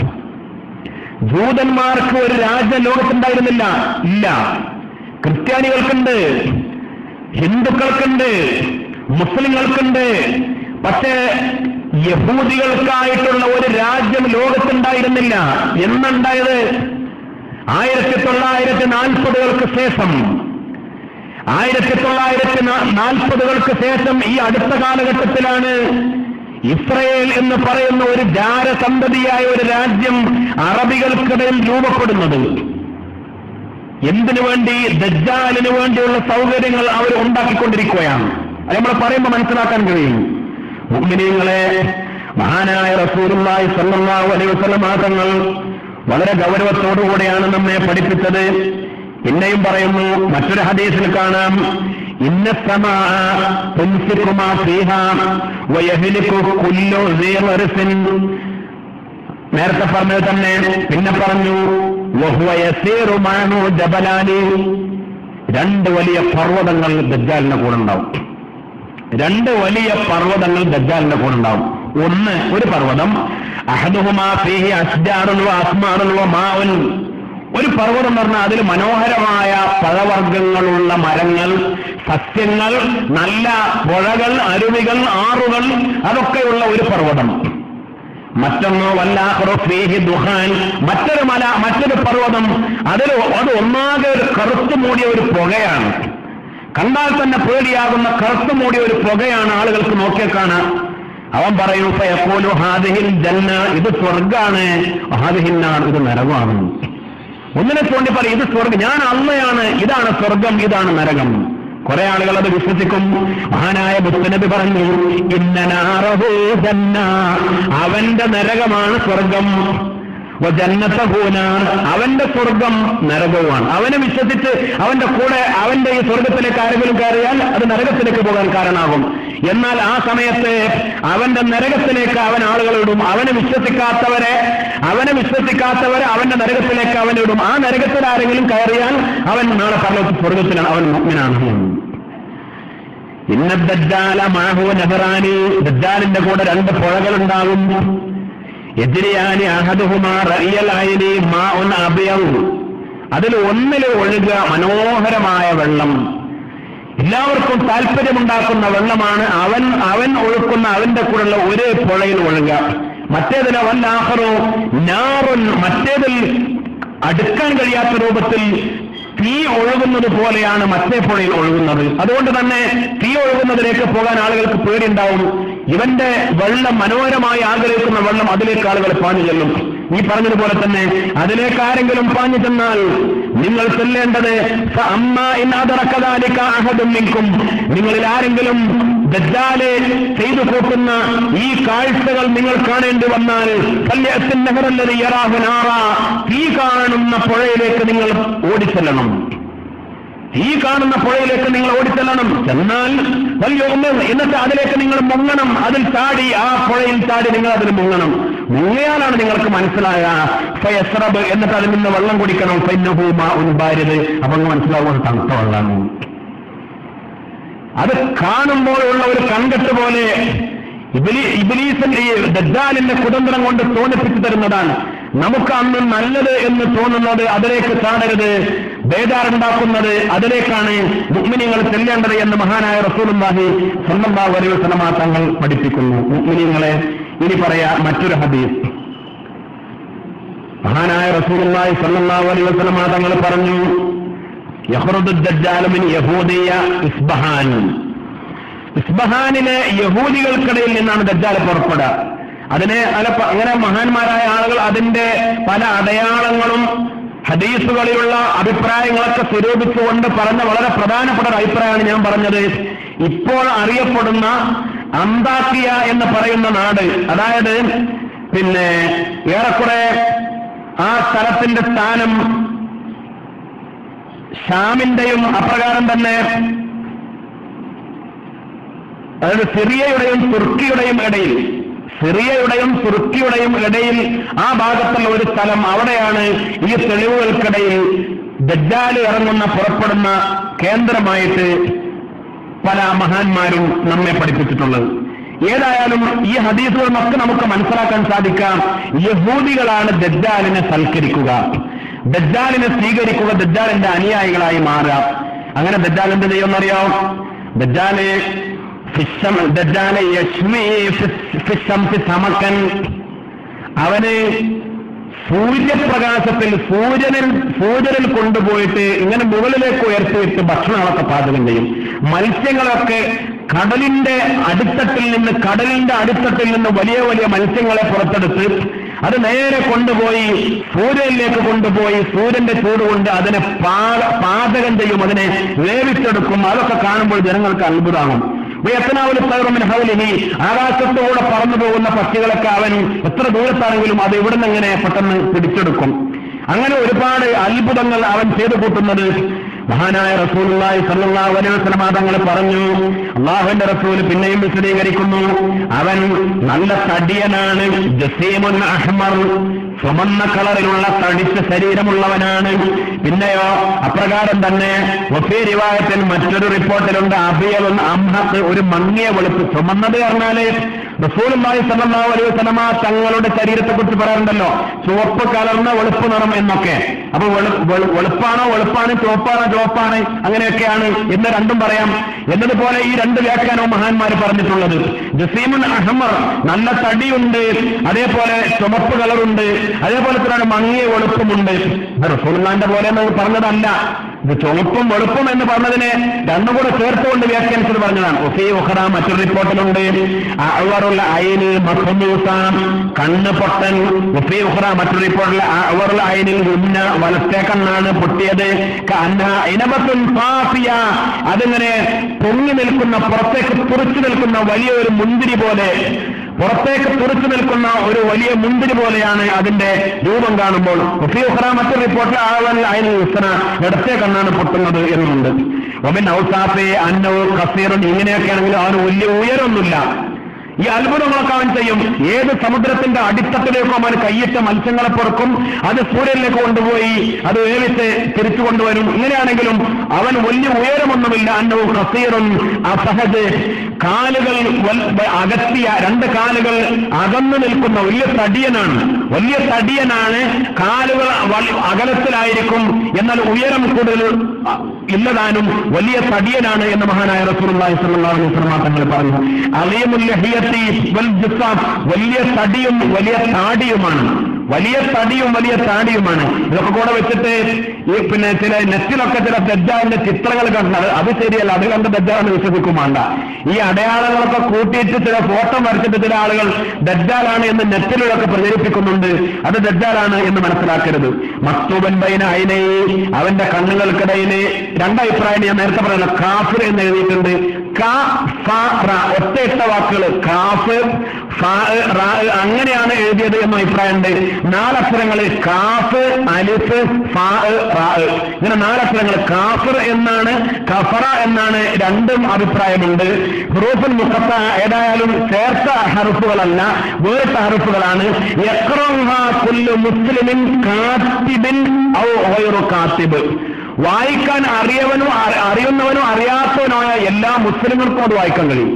Speaker 1: ജൂതന്മാർക്ക് ഒരു രാജ്യം ലോകത്തുണ്ടായിരുന്നില്ല ഇല്ല ക്രിസ്ത്യാനികൾക്കുണ്ട് ഹിന്ദുക്കൾക്കുണ്ട് മുസ്ലിങ്ങൾക്കുണ്ട് പക്ഷേ യഹൂദികൾക്കായിട്ടുള്ള ഒരു രാജ്യം ലോകത്തുണ്ടായിരുന്നില്ല എന്നുണ്ടായത് ആയിരത്തി തൊള്ളായിരത്തി നാൽപ്പതുകൾക്ക് ശേഷം ആയിരത്തി തൊള്ളായിരത്തി നാൽപ്പതുകൾക്ക് ശേഷം ഈ അടുത്ത കാലഘട്ടത്തിലാണ് ഇസ്രയേൽ എന്ന് പറയുന്ന ഒരു ജാരസന്തതിയായ ഒരു രാജ്യം അറബികൾക്കിടയിൽ രൂപപ്പെടുന്നത് എന്തിനു വേണ്ടി ദജ്ജാലിന് വേണ്ടിയുള്ള സൗകര്യങ്ങൾ അവർ ഉണ്ടാക്കിക്കൊണ്ടിരിക്കുകയാണ് അത് നമ്മൾ പറയുമ്പോൾ മനസ്സിലാക്കാൻ കഴിയും മുഗ്മിനീങ്ങളെ മഹാനായ റസൂലുള്ളാഹി സ്വല്ലല്ലാഹു അലൈഹി വസല്ലം തങ്ങൾ വളരെ ഗൗരവത്തോടുകൂടെയാണ് നമ്മെ പഠിപ്പിച്ചത് പിന്നെയും പറയുന്നു മറ്റൊരു ഹദീസിൽ കാണാം ഇന്ന സമാ തുൻസിക്കുമാ ഫീഹ വയഹ്ലികു കുല്ലു ദീ വറസിൻ നേരത്തെ പറഞ്ഞത് തന്നെ പിന്നെ പറഞ്ഞു വഹുവ യസീറു മാനു ജബലാനി രണ്ട് വലിയ പർവ്വതങ്ങൾ ദജ്ജാലിന്റെ കൂടെ ഉണ്ടാവും രണ്ട് വലിയ പർവ്വതങ്ങൾ ദജ്ജാലിന്റെ കൂടെ ഉണ്ടാവും ഒന്ന് ഒരു പർവ്വതം അഹദുഹുമാ ഫീഹി അസ്ജാറുൻ വ അസ്മാറുൻ വ മാഉൻ ഒരു പർവ്വതം എന്ന് പറഞ്ഞാൽ അതിൽ മനോഹരമായ പഴവർഗ്ഗങ്ങളുള്ള മരങ്ങൾ സസ്യങ്ങൾ നല്ല പുഴകൾ അരുവികൾ ആറുകൾ അതൊക്കെയുള്ള ഒരു പർവ്വതം മറ്റൊന്നോ വല്ലാഹുറഫീഹി ദുഹാൻ മറ്റൊരു മല മറ്റൊരു പർവ്വതം അതിൽ അത് ഒന്നാകെ ഒരു കറുത്തു മൂടിയ ഒരു പുകയാണ് കണ്ടാൽ തന്നെ പേടിയാകുന്ന കറുത്തു മൂടിയ ഒരു പുകയാണ് ആളുകൾക്ക് നോക്കിയാൽ കാണാം അവൻ പറയും എപ്പോലും ഹാദിഹിൻ ജന്ന ഇത് സ്വർഗാണ് ഹാദിഹിന്നാണ് ഇത് നരകമാണ് ഒന്നിനെ ചൂണ്ടി പറയും ഇത് സ്വർഗം ഞാൻ അള്ളയാണ് ഇതാണ് സ്വർഗം ഇതാണ് നരകം കുറെ ആളുകൾ അത് വിശ്വസിക്കും മഹാനായ മുത്തനബി പറഞ്ഞു ഇന്നനാറഹു ജന്ന അവന്റെ നരകമാണ് സ്വർഗം ജന്നത്തഹൂന അവന്റെ സ്വർഗം നരകവുമാണ് അവനെ വിശ്വസിച്ച് അവന്റെ കൂടെ അവന്റെ ഈ സ്വർഗത്തിലേക്ക് ആരെങ്കിലും കയറിയാൽ അത് നരകത്തിലേക്ക് പോകാൻ കാരണമാകും എന്നാൽ ആ സമയത്ത് അവന്റെ നരകത്തിലേക്ക് അവൻ ആളുകളിടും അവനെ വിശ്വസിക്കാത്തവരെ അവനെ വിശ്വസിക്കാത്തവരെ അവന്റെ നരകത്തിലേക്ക് അവനിടും ആ നരകത്തിൽ ആരെങ്കിലും കയറിയാൽ അവൻ നാളെ പറഞ്ഞ സ്വർഗത്തിലാണ് അവൻ മുഗ്മിനാണ് ഇന്ന ദജ്ജാല മാഹു നെഹ്റാനി ദജ്ജാലിന്റെ കൂടെ രണ്ട് പുഴകളുണ്ടാകും എതിരിയാനി അഹദുഹുമാ റയ്യലായിനി മാ ഉൻ അബിയവും അതിൽ ഒന്നിൽ ഒഴുകുക മനോഹരമായ വെള്ളം എല്ലാവർക്കും താല്പര്യമുണ്ടാക്കുന്ന വെള്ളമാണ് അവൻ അവൻ ഒഴുക്കുന്ന അവന്റെ കൂടെയുള്ള ഒരേ പുഴയിൽ ഒഴുകുക മറ്റേതിൽ വല്ലാഹറോ നാറുൻ മറ്റേതിൽ അടുക്കാൻ കഴിയാത്ത രൂപത്തിൽ തീ ഒഴുകുന്നത് പോലെയാണ് മറ്റേ പുഴയിൽ ഒഴുകുന്നത് അതുകൊണ്ട് തന്നെ തീ ഒഴുകുന്നതിലേക്ക് പോകാൻ ആളുകൾക്ക് പേടിയുണ്ടാവും ഇവന്റെ വെള്ളം മനോഹരമായി ആഗ്രഹിക്കുന്ന വെള്ളം അതിലേക്ക് ആളുകൾ പാഞ്ഞു ചെല്ലും ഈ പറഞ്ഞതുപോലെ തന്നെ അതിലേക്ക് ആരെങ്കിലും പാഞ്ഞു ചെന്നാൽ നിങ്ങൾ ചെല്ലേണ്ടത് അമ്മ ഇന്നാതറക്കതാലിക്ക അഹദും നിൽക്കും നിങ്ങളിൽ ആരെങ്കിലും ദജ്ജാലെ ചെയ്തു കൂട്ടുന്ന ഈ കാഴ്ചകൾ നിങ്ങൾ കാണേണ്ടി വന്നാൽ തീ കാണുന്ന പുഴയിലേക്ക് നിങ്ങൾ ഓടിച്ചെല്ലണം
Speaker 2: ഈ കാണുന്ന പുഴയിലേക്ക് നിങ്ങൾ ഓടിച്ചെല്ലണം എന്നാൽ വലിയ ഒന്ന് എന്നിട്ട് അതിലേക്ക് നിങ്ങൾ മുങ്ങണം അതിൽ ചാടി ആ പുഴയിൽ ചാടി നിങ്ങൾ അതിൽ മുങ്ങണം മുങ്ങിയാലാണ് നിങ്ങൾക്ക് മനസ്സിലായ ഫയസ്രബ് എന്നിട്ട് അതിൽ നിന്ന് വെള്ളം കുടിക്കണം ഫൈനഹൂമ ഉൻഭാര്യത് അപ്പൊ അങ്ങ് മനസ്സിലാവുന്നത് തണുത്ത വെള്ളമാണ് അത് കാണുമ്പോൾ ഉള്ള ഒരു കൺകെട്ട് പോലെ ഇബിലി ഇബിലീസിന്റെ ഈ ദജ്ജാലിന്റെ കുതന്ത്രം കൊണ്ട് തോന്നിപ്പിച്ചു തരുന്നതാണ് നമുക്ക് അന്ന് നല്ലത് എന്ന് തോന്നുന്നത് അതിലേക്ക് ചാടരുത് ബേജാറുണ്ടാക്കുന്നത് അതിലേക്കാണ് മുഗ്മിനികൾ ചെല്ലേണ്ടത് എന്ന് മഹാനായ റസൂലുല്ലാഹി സ്വന്തം വലിയ സലമാ തങ്ങൾ പഠിപ്പിക്കുന്നു മുഗ്മിനിങ്ങളെ ഇനി പറയാ മറ്റൊരു ഹദീസ് മഹാനായ റസൂലുള്ളാഹി സ്വല്ലല്ലാഹു അലൈഹി വസല്ലം തങ്ങൾ പറഞ്ഞു യഹ്റുദു ദജ്ജാലു മിൻ യഹൂദിയ ഇസ്ബഹാൻ ഇസ്ബഹാനിലെ യഹൂദികൾക്കിടയിൽ നിന്നാണ് ദജ്ജാൽ പുറപ്പെടുക അതിനെ അല്ല പ- അങ്ങനെ മഹാന്മാരായ ആളുകൾ അതിന്റെ പല അടയാളങ്ങളും ഹദീസുകളിലുള്ള അഭിപ്രായങ്ങളൊക്കെ സ്വരൂപിച്ചുകൊണ്ട് പറഞ്ഞ വളരെ പ്രധാനപ്പെട്ട ഒരു അഭിപ്രായമാണ് ഞാൻ പറഞ്ഞത് ഇപ്പോൾ അറിയപ്പെടുന്ന അന്താക്കിയ എന്ന് പറയുന്ന നാട് അതായത് പിന്നെ ഏറെക്കുറെ ആ സ്ഥലത്തിന്റെ സ്ഥാനം ഷാമിന്റെയും അപ്രകാരം തന്നെ അതായത് സിറിയയുടെയും തുർക്കിയുടെയും ഇടയിൽ സിറിയയുടെയും തുർക്കിയുടെയും ഇടയിൽ ആ ഭാഗത്തുള്ള ഒരു സ്ഥലം അവിടെയാണ് ഈ തെളിവുകൾക്കിടയിൽ ദജ്ജാല് ഇറങ്ങുന്ന പുറപ്പെടുന്ന കേന്ദ്രമായിട്ട് പല മഹാന്മാരും നമ്മെ പഠിപ്പിച്ചിട്ടുള്ളത് ഏതായാലും ഈ ഹദീസുകൾ നമുക്ക് നമുക്ക് മനസ്സിലാക്കാൻ സാധിക്കാം യഹൂദികളാണ് ദജ്ജാലിനെ സൽക്കരിക്കുക ദജ്ജാലിനെ സ്വീകരിക്കുക ദജ്ജാലിന്റെ അനുയായികളായി മാറുക അങ്ങനെ ദജ്ജാൽ എന്ത് ചെയ്യുമെന്നറിയോ ദജ്ജാല് ഫിഷം ദജ്ജാല് യശ്മി ഫിഷംസി സമക്കൻ അവന് സൂര്യപ്രകാശത്തിൽ സൂര്യനിൽ സൂര്യനിൽ കൊണ്ടുപോയിട്ട് ഇങ്ങനെ മുകളിലേക്ക് ഉയർത്തിയിട്ട് ഭക്ഷണങ്ങളൊക്കെ പാചകം ചെയ്യും മത്സ്യങ്ങളൊക്കെ കടലിന്റെ അടിത്തട്ടിൽ നിന്ന് കടലിന്റെ അടിത്തട്ടിൽ നിന്ന് വലിയ വലിയ മത്സ്യങ്ങളെ പുറത്തെടുത്ത് അത് നേരെ കൊണ്ടുപോയി സൂര്യനിലേക്ക് കൊണ്ടുപോയി സൂര്യന്റെ ചൂട് കൊണ്ട് അതിനെ പാ- പാചകം ചെയ്യും അതിനെ വേവിച്ചെടുക്കും അതൊക്കെ കാണുമ്പോൾ ജനങ്ങൾക്ക് അത്ഭുതമാകും എത്തനാവലി തകർമിൻ ഹൗലിഹി ആകാശത്തോടെ പറന്നു പോകുന്ന പക്ഷികളൊക്കെ അവൻ എത്ര ദൂരത്താണെങ്കിലും അത് ഇവിടുന്ന് എങ്ങനെ പെട്ടെന്ന് പിടിച്ചെടുക്കും അങ്ങനെ ഒരുപാട് അത്ഭുതങ്ങൾ അവൻ ചെയ്തു കൂട്ടുന്നത് മഹാനായ റസൂലുള്ളാഹി സല്ലല്ലാഹു അലൈഹി വസല്ലം തങ്ങൾ പറഞ്ഞു അള്ളാഹുവിന്റെ റസൂൽ പിന്നെയും വിശദീകരിക്കുന്നു അവൻ നല്ല തടിയനാണ് ജസീമുൻ അഹ്മർ ചുമന്ന കളറിലുള്ള തടിച്ച ശരീരമുള്ളവനാണ് പിന്നെയോ അപ്രകാരം തന്നെ ഒഫേ റിവായത്തിൽ മറ്റൊരു റിപ്പോർട്ടിലുണ്ട് അഭിയവൻ അംഹത്ത് ഒരു മങ്ങിയ വെളുപ്പ് ചുമന്നത് പറഞ്ഞാല് റസൂലുള്ളാഹി സല്ലല്ലാഹു അലൈഹി വസല്ലമ തങ്ങളുടെ ശരീരത്തെ കുറിച്ച് പറയാറുണ്ടല്ലോ ചുവപ്പ് കലർന്ന വെളുപ്പ് നിറം എന്നൊക്കെ അപ്പൊ വെളു- വെളു- വെളുപ്പാണോ വെളുപ്പാണ് ചുവപ്പാണോ ചുവപ്പാണ് അങ്ങനെയൊക്കെയാണ് എന്ന് രണ്ടും പറയാം എന്നതുപോലെ ഈ രണ്ട് വ്യാഖ്യാനവും മഹാന്മാർ പറഞ്ഞിട്ടുള്ളത് ജസീമുൻ അഹമ്മർ നല്ല തടിയുണ്ട് അതേപോലെ ചുമപ്പ് കളറുണ്ട് അതേപോലെ തന്നെ മങ്ങിയ വെളുപ്പുമുണ്ട് റസൂലുള്ളാന്റെ പോലെ എന്ന് പറഞ്ഞതല്ല ഇത് ചുവപ്പും വെളുപ്പും എന്ന് പറഞ്ഞതിനെ രണ്ടും കൂടെ ചേർത്തുകൊണ്ട് വ്യാഖ്യാനിച്ചത് പറഞ്ഞതാണ് ഒഫി ഉഖറ മറ്റൊരു റിപ്പോർട്ടിലുണ്ട് അവറുള്ള അയിന് മഖമൂസ കണ്ണ് പൊട്ടൻ ഒഫി ഉഖറ മറ്റൊരു റിപ്പോർട്ടിൽ അവറുള്ള അയിനിൽ ഉന്ന വലത്തെ കണ്ണാണ് പൊട്ടിയത് കന്ന ഇനബത്തുൻ ഫാഫിയ അതിങ്ങനെ പൊങ്ങി നിൽക്കുന്ന പുറത്തേക്ക് തുറച്ചു നിൽക്കുന്ന വലിയൊരു മുന്തിരി പോലെ പുറത്തേക്ക് തുറച്ചു നിൽക്കുന്ന ഒരു വലിയ മുന്തിരി പോലെയാണ് അതിന്റെ രൂപം കാണുമ്പോൾ ഉഫിയുഹ്റ മറ്റൊരു റിപ്പോർട്ടിൽ ആവൽ അയൽ യുസ്ന ഇടത്തെ കണ്ണാണ് പൊട്ടുന്നത് എന്നുണ്ട് ഒമിൻ ഔസാഫെ അന്നോ കസീറും ഇങ്ങനെയൊക്കെയാണെങ്കിലും അവന് വലിയ ഉയരമൊന്നുമില്ല ഈ അത്ഭുതങ്ങളൊക്കെ അവൻ ചെയ്യും ഏത് സമുദ്രത്തിന്റെ അടിത്തട്ടിലേക്കോ അവൻ കയ്യിട്ട മത്സ്യങ്ങളെ പുറക്കും അത് സൂര്യനിലേക്ക് കൊണ്ടുപോയി അത് വേവിച്ച് തിരിച്ചു കൊണ്ടുവരും ഇങ്ങനെയാണെങ്കിലും അവൻ വലിയ ഉയരമൊന്നുമില്ല അന്നവും കസീറും അസഹജ് കാലുകൾ വൽ- വ- അകത്തിയ രണ്ട് കാലുകൾ അകന്നു നിൽക്കുന്ന വലിയ തടിയനാണ് വലിയ തടിയനാണ് കാലുകൾ വൽ- അകലത്തിലായിരിക്കും എന്നാൽ ഉയരം കൂടുതൽ അ, ഇല്ലതാനും വലിയ തടിയനാണ് എന്ന് മഹാനായ റസൂലുള്ളാഹി സ്വല്ലല്ലാഹു അലൈഹി വസല്ലം തങ്ങൾ പറഞ്ഞു അലീമുൽ ലഹിയത്തി വൽ ജിസാം വലിയ തടിയും വലിയ താടിയുമാണ് വലിയ തടിയും വലിയ താടിയുമാണ് ഇതൊക്കെ കൂടെ വെച്ചിട്ട് ഈ പിന്നെ ചില നെറ്റിലൊക്കെ ചില ദജ്ജാലിന്റെ ചിത്രങ്ങൾ കണ്ടത് അത് ശരിയല്ല അത് കണ്ട് ദജ്ജാലെന്ന് വിശ്വസിക്കും വേണ്ട ഈ അടയാളങ്ങളൊക്കെ കൂട്ടിയിട്ട് ചില ഫോട്ടോ വരച്ചിട്ട് ചില ആളുകൾ ദജ്ജാലാണ് എന്ന് നെറ്റിലൊക്കെ പ്രചരിപ്പിക്കുന്നുണ്ട് അത് ദജ്ജാലാണ് എന്ന് മനസ്സിലാക്കരുത് മസ്തൂബൻ ബൈന അയിനെ അവന്റെ കണ്ണുകൾക്കിടയിൽ രണ്ടഭിപ്രായം ഞാൻ നേരത്തെ പറയുന്നത് കാഫിർ എന്ന് എഴുതിയിട്ടുണ്ട് ക ഫ റ ഒറ്റയിട്ട വാക്കുകൾ കാഫ് ഫ റ അങ്ങനെയാണ് എഴുതിയത് എന്ന അഭിപ്രായമുണ്ട് നാലക്ഷരങ്ങൾ കാഫ് അലിഫ് ഫ റ ഇങ്ങനെ നാലക്ഷരങ്ങൾ കാഫിർ എന്നാണ് കഫറ എന്നാണ് രണ്ടും അഭിപ്രായമുണ്ട് ഹുറൂഫുൽ മുഖത്ത ഏതായാലും ചേർത്ത ഹറുഫുകളല്ല വേറിട്ട ഹറുഫുകളാണ് യക്റഹ കുല്ലു മുസ്ലിമിൻ കാത്തിബിൻ ഔ ഗൈറു കാത്തിബ് വായിക്കാൻ അറിയവനും അറി- അറിയുന്നവനും അറിയാത്തവനുമായ എല്ലാ മുസ്ലിങ്ങൾക്കും അത് വായിക്കാൻ കഴിയും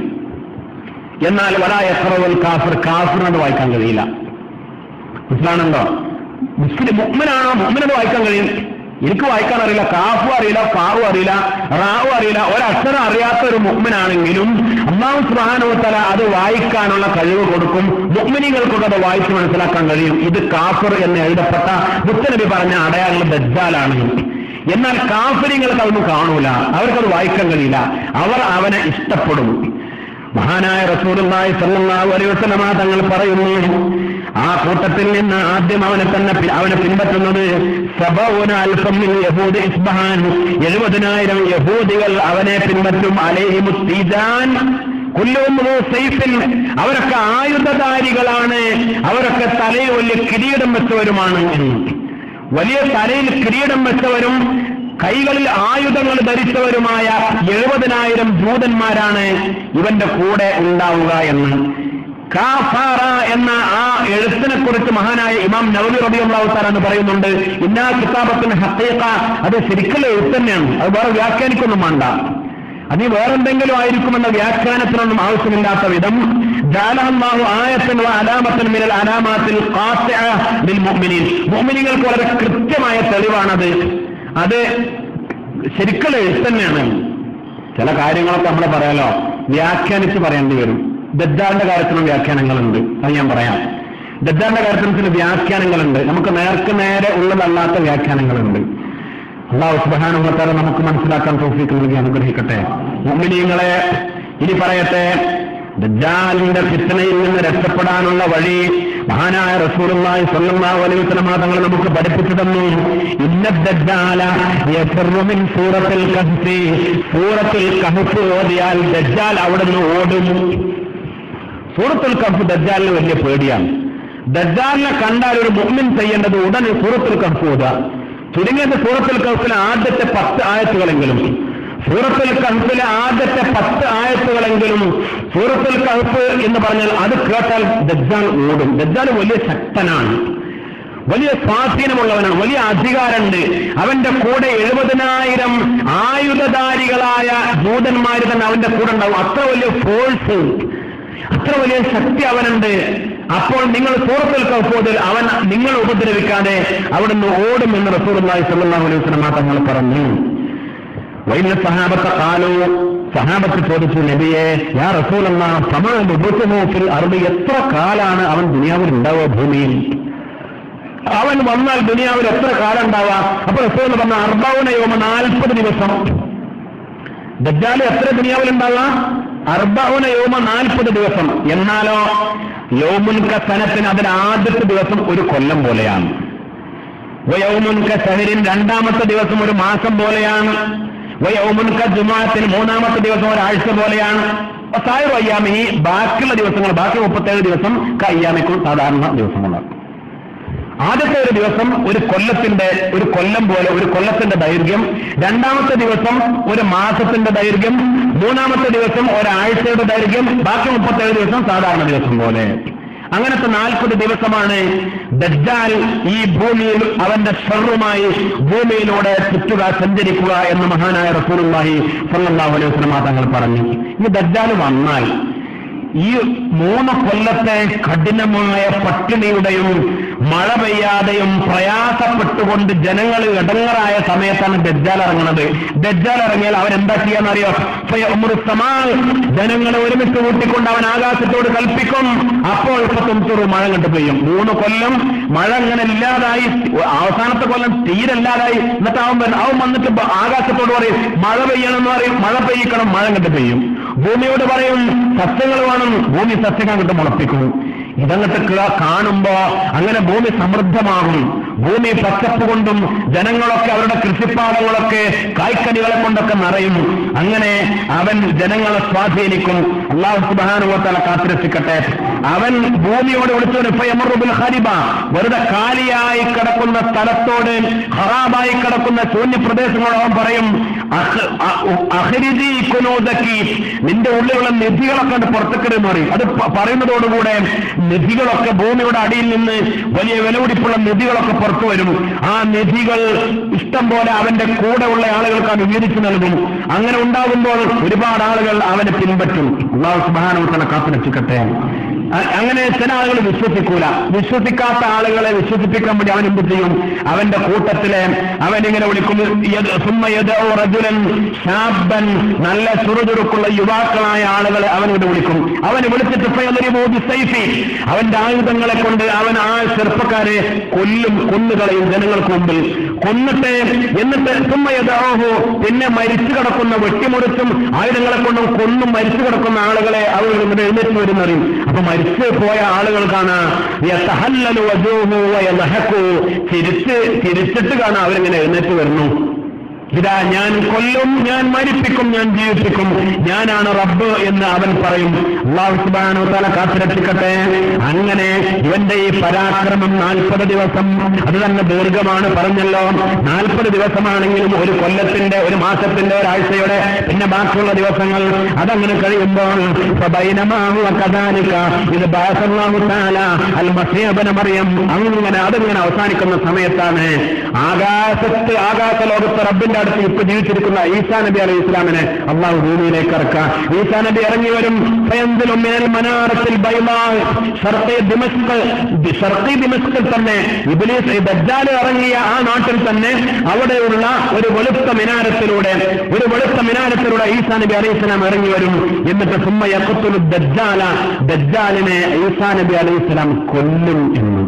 Speaker 2: എന്നാൽ വലാ യക്റവൽ കാഫിർ കാഫിറിനത് വായിക്കാൻ കഴിയില്ല മനസ്സിലാണല്ലോ മുസ്ലിം മുഗ്മിനാണോ മുഗ്മിനത് വായിക്കാൻ കഴിയും എനിക്ക് വായിക്കാൻ അറിയില്ല കാഫും അറിയില്ല ഫാവും അറിയില്ല റാവും അറിയില്ല ഒരക്ഷരം അറിയാത്ത ഒരു മുഗ്മിനാണെങ്കിലും അള്ളാഹു സുബാനോത്തല അത് വായിക്കാനുള്ള കഴിവ് കൊടുക്കും മുഗ്മിനികൾക്കൊക്കെ അത് വായിച്ച് മനസ്സിലാക്കാൻ കഴിയും ഇത് കാഫർ എന്ന് എഴുതപ്പെട്ട മുത്തനബി പറഞ്ഞ അടയാളം ദജ്ജാലാണ് എന്നാൽ കാഫര്യങ്ങൾക്ക് അതൊന്നും കാണൂല അവർക്കത് വായിക്കാൻ കഴിയില്ല അവർ അവനെ ഇഷ്ടപ്പെടും മഹാനായ റസൂലുള്ളാഹി സ്വല്ലല്ലാഹു അലൈഹി വസല്ലമ തങ്ങൾ പറയുന്നു ആ കൂട്ടത്തിൽ നിന്ന് ആദ്യം അവനെ തന്നെ പി- അവനെ പിൻപറ്റുന്നത് സബഊന അൽഫം മിൻ യഹൂദി ഇസ്ബഹാൻ എഴുപതിനായിരം യഹൂദികൾ അവനെ പിൻപറ്റും അലൈഹിമു തീജാൻ കുല്ലും ദൂ സൈഫിൻ അവരൊക്കെ ആയുധധാരികളാണ് അവരൊക്കെ തലയിൽ വലിയ കിരീടം വെച്ചവരുമാണ് എന്ന്. വലിയ തലയിൽ കിരീടം വെച്ചവരും കൈകളിൽ ആയുധങ്ങൾ ധരിച്ചവരുമായ എഴുപതിനായിരം ജൂതന്മാരാണ് ഇവന്റെ കൂടെ ഉണ്ടാവുക എന്ന് കാഫാറ എന്ന ആ എഴുത്തിനെ കുറിച്ച് മഹാനായ ഇമാം നവമി റബിയുള്ളാവുത്താർ എന്ന് പറയുന്നുണ്ട് ഇന്നാ കിതാബത്തിന് ഹത്തേക്ക അത് ശരിക്കുള്ള എഴുത്ത് തന്നെയാണ് അത് വേറെ വ്യാഖ്യാനിക്കൊന്നും വേണ്ട അത് ഈ വേറെന്തെങ്കിലും ആയിരിക്കുമെന്ന വ്യാഖ്യാനത്തിനൊന്നും ആവശ്യമില്ലാത്ത വിധം ജാലഹല്ലാഹു ആയത്തിനുള്ള അലാമത്തിന് മിനൽ അലാമാത്തിൽ ഖാത്തിഅ ലിൽ മുഅ്മിനീൻ മുഅ്മിനീങ്ങൾക്ക് വളരെ കൃത്യമായ തെളിവാണത് അത് ശരിക്കുള്ള എഴുത്ത് തന്നെയാണ് ചില കാര്യങ്ങളൊക്കെ നമ്മൾ പറയാലോ വ്യാഖ്യാനിച്ച് പറയേണ്ടി വരും ദദ്ദാറിന്റെ കാര്യത്തിലും വ്യാഖ്യാനങ്ങളുണ്ട് അത് ഞാൻ പറയാം ദദ്ദാറിന്റെ കാര്യത്തിൽ ചില വ്യാഖ്യാനങ്ങളുണ്ട് നമുക്ക് നേർക്ക് നേരെ ഉള്ളതല്ലാത്ത വ്യാഖ്യാനങ്ങളുണ്ട് അള്ളാഹു സുബാനുഭവത്താരെ നമുക്ക് മനസ്സിലാക്കാൻ തോഫിക്ക് നൽകി അനുഗ്രഹിക്കട്ടെ മുഅ്മിനീങ്ങളെ ഇനി പറയട്ടെ ദജ്ജാലിന്റെ ഫിത്തനയിൽ നിന്ന് രക്ഷപ്പെടാനുള്ള വഴി മഹാനായ റസൂലുള്ളാഹി സ്വല്ലല്ലാഹു അലൈഹി വസല്ലം തങ്ങൾ നമുക്ക് പഠിപ്പിച്ചു തന്നു ഇന്ന ദജ്ജാല യഫറു മിൻ സൂറത്തിൽ കഹ്ഫി സൂറത്തിൽ കഹ്ഫ് ഓതിയാൽ ദജ്ജാൽ അവിടുന്ന് ഓടും സൂറത്തുൽ കഹ്ഫ് ദജ്ജാലിന് വലിയ പേടിയാണ് ദജ്ജാലിനെ കണ്ടാൽ ഒരു മുഅ്മിൻ ചെയ്യേണ്ടത് ഉടനെ സൂറത്തുൽ കഹ്ഫ് ഓതുക ചുരുങ്ങിയത് സൂറത്തുൽ കഹ്ഫിലെ ആദ്യത്തെ പത്ത് ആയത്തുകളെങ്കിലും സൂറത്തുൽ കഹ്ഫിലെ ആദ്യത്തെ പത്ത് ആയത്തുകളെങ്കിലും സൂറത്തുൽ കഹ്ഫ് എന്ന് പറഞ്ഞാൽ അത് കേട്ടാൽ ദജ്ജാൽ ഓടും ദജ്ജാൽ വലിയ ശക്തനാണ് വലിയ സ്വാധീനമുള്ളവനാണ് വലിയ അധികാരമുണ്ട് അവന്റെ കൂടെ എഴുപതിനായിരം ആയുധധാരികളായ ജൂതന്മാർ തന്നെ അവന്റെ കൂടെ ഉണ്ടാവും അത്ര വലിയ ഫോഴ്സ് അത്ര വലിയ ശക്തി അവനുണ്ട് അപ്പോൾ നിങ്ങൾ സൂറത്തുൽ കൗഫോദിൽ അവൻ നിങ്ങൾ ഉപദ്രവിക്കാതെ അവിടുന്ന് ഓടുമെന്ന് റസൂർല്ലാഹി സല്ലല്ലാഹു അലൈഹി വസല്ലം തങ്ങൾ പറഞ്ഞു വൈദ്യ സഹാബത്തെ കാലോ സഹാബത്ത് ചോദിച്ചു നബിയെ യാ റസൂലെന്ന സമാനുഭൂത്തിമോഫിൽ അറബി എത്ര കാലാണ് അവൻ ദുനിയാവിൽ ഉണ്ടാവുക ഭൂമിയിൽ അവൻ വന്നാൽ ദുനിയാവിൽ എത്ര കാലം ഉണ്ടാവുക അപ്പൊ റസൂൽ പറഞ്ഞ അർബാവുന യോമ നാൽപ്പത് ദിവസം ദജ്ജാല് എത്ര ദുനിയാവിൽ ഉണ്ടാവുക അർബാവുന യോമ നാൽപ്പത് ദിവസം എന്നാലോ യോമുൻക സനത്തിന് അതിന് ആദ്യത്തെ ദിവസം ഒരു കൊല്ലം പോലെയാണ് വയൗമുൻക സഹരിൻ രണ്ടാമത്തെ ദിവസം ഒരു മാസം പോലെയാണ് വയൗമുൻക ജുമാത്തിന് മൂന്നാമത്തെ ദിവസം ഒരാഴ്ച പോലെയാണ് സായിറു അയ്യാമി ബാക്കിയുള്ള ദിവസങ്ങൾ ബാക്കി മുപ്പത്തേഴ് ദിവസം കയ്യാമിക്കും സാധാരണ ദിവസങ്ങളാണ് ആദ്യത്തെ ഒരു ദിവസം ഒരു കൊല്ലത്തിന്റെ ഒരു കൊല്ലം പോലെ ഒരു കൊല്ലത്തിന്റെ ദൈർഘ്യം രണ്ടാമത്തെ ദിവസം ഒരു മാസത്തിന്റെ ദൈർഘ്യം മൂന്നാമത്തെ ദിവസം ഒരാഴ്ചയുടെ ദൈർഘ്യം ബാക്കി മുപ്പത്തേഴ് ദിവസം സാധാരണ ദിവസം പോലെ അങ്ങനത്തെ നാൽപ്പത് ദിവസമാണ് ദജ്ജാൽ ഈ ഭൂമിയിൽ അവന്റെ ഷറുമായി ഭൂമിയിലൂടെ ചുറ്റുക സഞ്ചരിക്കുക എന്ന് മഹാനായ റസൂലുള്ളാഹി സ്വല്ലല്ലാഹു അലൈഹി വസല്ലം തങ്ങൾ പറഞ്ഞു ഈ ദജ്ജാൽ വന്നാൽ ഈ മൂന്ന് കൊല്ലത്തെ കഠിനമായ പട്ടിണിയുടെയും മഴ പെയ്യാതെയും പ്രയാസപ്പെട്ടുകൊണ്ട് ജനങ്ങൾ ഇടങ്ങറായ സമയത്താണ് ദജ്ജാൽ ഇറങ്ങുന്നത് ദജ്ജാൽ ഇറങ്ങിയാൽ അവൻ എന്താ ചെയ്യാന്നറിയോ സമാൽ ജനങ്ങളെ ഒരുമിച്ച് കൂട്ടിക്കൊണ്ട് അവൻ ആകാശത്തോട് കൽപ്പിക്കും അപ്പോൾ ഇപ്പൊ തുംതുറു മഴ കണ്ടു പെയ്യും മൂന്ന് കൊല്ലം മഴ അങ്ങനെ ഇല്ലാതായി അവസാനത്തെ കൊല്ലം തീരല്ലാതായി എന്നിട്ട് അവൻ വന്ന് അവൻ വന്നിട്ട് ബ- ആകാശത്തോട് പറയും മഴ പെയ്യണം എന്ന് പറയും മഴ പെയ്യിക്കണം മഴ കണ്ടു പെയ്യും ഭൂമിയോട് പറയും സസ്യങ്ങൾ വേണം ഭൂമി സസ്യങ്ങൾ കണ്ട് മുളപ്പിക്കും ഇതങ്ങട്ട് ക- കാണുമ്പോ അങ്ങനെ ഭൂമി സമൃദ്ധമാകും ഭൂമി പച്ചപ്പ് കൊണ്ടും ജനങ്ങളൊക്കെ അവരുടെ കൃഷിപ്പാടങ്ങളൊക്കെ കായ്ക്കനികളെ കൊണ്ടൊക്കെ നിറയും അങ്ങനെ അവൻ ജനങ്ങളെ സ്വാധീനിക്കും അള്ളാഹു സുബാനുവത്തല കാത്തിരക്ഷിക്കട്ടെ അവൻ ഭൂമിയോട് വിളിച്ചവന് ഹരിബ വെറുതെ കാലിയായി കിടക്കുന്ന സ്ഥലത്തോട് ഹറാബായി കിടക്കുന്ന ശൂന്യപ്രദേശങ്ങളോട് അവൻ പറയും അഹ് അ- ഉ- അഹരിജി കുനോദക്കി നിന്റെ ഉള്ളിലുള്ള നിധികളൊക്കെ അത് പുറത്തേക്ക് പറയും അത് പ- പറയുന്നതോടുകൂടെ നിധികളൊക്കെ ഭൂമിയുടെ അടിയിൽ നിന്ന് വലിയ വിലപിടിപ്പുള്ള നിധികളൊക്കെ പുറത്തു വരും ആ നിധികൾ ഇഷ്ടം പോലെ അവന്റെ കൂടെയുള്ള ആളുകൾക്ക് അത് വീതിച്ചു നൽകും അങ്ങനെ ഉണ്ടാകുമ്പോൾ ഒരുപാട് ആളുകൾ അവനെ പിൻപറ്റും അള്ളാഹു സുബാനവത്തനെ കാത്തുരക്ഷിക്കട്ടെ അ- അങ്ങനെ ചില ആളുകൾ വിശ്വസിക്കൂല വിശ്വസിക്കാത്ത ആളുകളെ വിശ്വസിപ്പിക്കാൻ വേണ്ടി അവൻ എന്ത് ചെയ്യും അവന്റെ കൂട്ടത്തിലെ അവൻ ഇങ്ങനെ വിളിക്കും യദ് സുമ്മ യദഉ റജുലൻ ശാബൻ നല്ല ചുറുചുറുക്കുള്ള യുവാക്കളായ ആളുകളെ അവൻ ഇവിടെ വിളിക്കും അവൻ വിളിച്ചിട്ട് ഫയദരിബു ബിസൈഫി അവന്റെ ആയുധങ്ങളെ കൊണ്ട് അവൻ ആ ചെറുപ്പക്കാരെ കൊല്ലും കൊന്നുകളയും ജനങ്ങൾക്ക് മുമ്പിൽ കൊന്നിട്ട് എന്നിട്ട് സുമ്മ യദഉഹു പിന്നെ മരിച്ചു കിടക്കുന്ന വെട്ടിമുറിച്ചും ആയുധങ്ങളെ കൊണ്ടും കൊന്നും മരിച്ചു കിടക്കുന്ന ആളുകളെ അവർ ഇവിടെ എഴുന്നേറ്റ് വരുന്നറിയും അപ്പൊ മരിച്ചു പോയ ആളുകൾക്കാണ് യതഹല്ലലു വജൂഹു വയലഹഖു തിരിച്ച് തിരിച്ചിട്ട് കാണാം അവരിങ്ങനെ എഴുന്നേറ്റ് വരുന്നു ഇതാ ഞാൻ കൊല്ലും ഞാൻ മരിപ്പിക്കും ഞാൻ ജീവിപ്പിക്കും ഞാനാണ് റബ്ബ് എന്ന് അവൻ പറയും അള്ളാഹു സുബാനോ തല കാത്തിരക്ഷിക്കട്ടെ അങ്ങനെ ഇവന്റെ ഈ പരാക്രമം നാൽപ്പത് ദിവസം അത് തന്നെ ദീർഘമാണ് പറഞ്ഞല്ലോ നാൽപ്പത് ദിവസമാണെങ്കിലും ഒരു കൊല്ലത്തിന്റെ ഒരു മാസത്തിന്റെ ഒരാഴ്ചയുടെ പിന്നെ ബാക്കിയുള്ള ദിവസങ്ങൾ അതങ്ങനെ കഴിയുമ്പോൾ ഫബൈനമാഹു വകദാലിക ഇത് ബാസല്ലാഹു തആല അൽ മസീബന മറിയം അങ്ങനെ അതിങ്ങനെ അവസാനിക്കുന്ന സമയത്താണ് ആകാശത്ത് ആകാശ ലോകത്ത് റബ്ബിന്റെ അടുത്ത് ഇപ്പൊ ജീവിച്ചിരിക്കുന്ന ഈസാ നബി അലൈഹി ഇസ്ലാമിനെ അള്ളാഹു ഭൂമിയിലേക്ക് ഇറക്കാം ഈസാ നബി ഇറങ്ങി വരും ഫയൻസിലും മിനൽ മനാറത്തിൽ ബൈളാ ഷർഖി ദിമസ്ക് ഷർഖി ദിമസ്കിൽ തന്നെ ഇബ്ലീസ് ഈ ദജ്ജാൽ ഇറങ്ങിയ ആ നാട്ടിൽ തന്നെ അവിടെയുള്ള ഒരു വെളുത്ത മിനാരത്തിലൂടെ ഒരു വെളുത്ത മിനാരത്തിലൂടെ ഈസാ നബി അലൈഹി ഇസ്ലാം ഇറങ്ങി വരും എന്നിട്ട് സുമ്മ യഖത്തുലു ദജ്ജാല ദജ്ജാലിനെ ഈസാ നബി അലൈഹി ഇസ്ലാം കൊല്ലും എന്ന്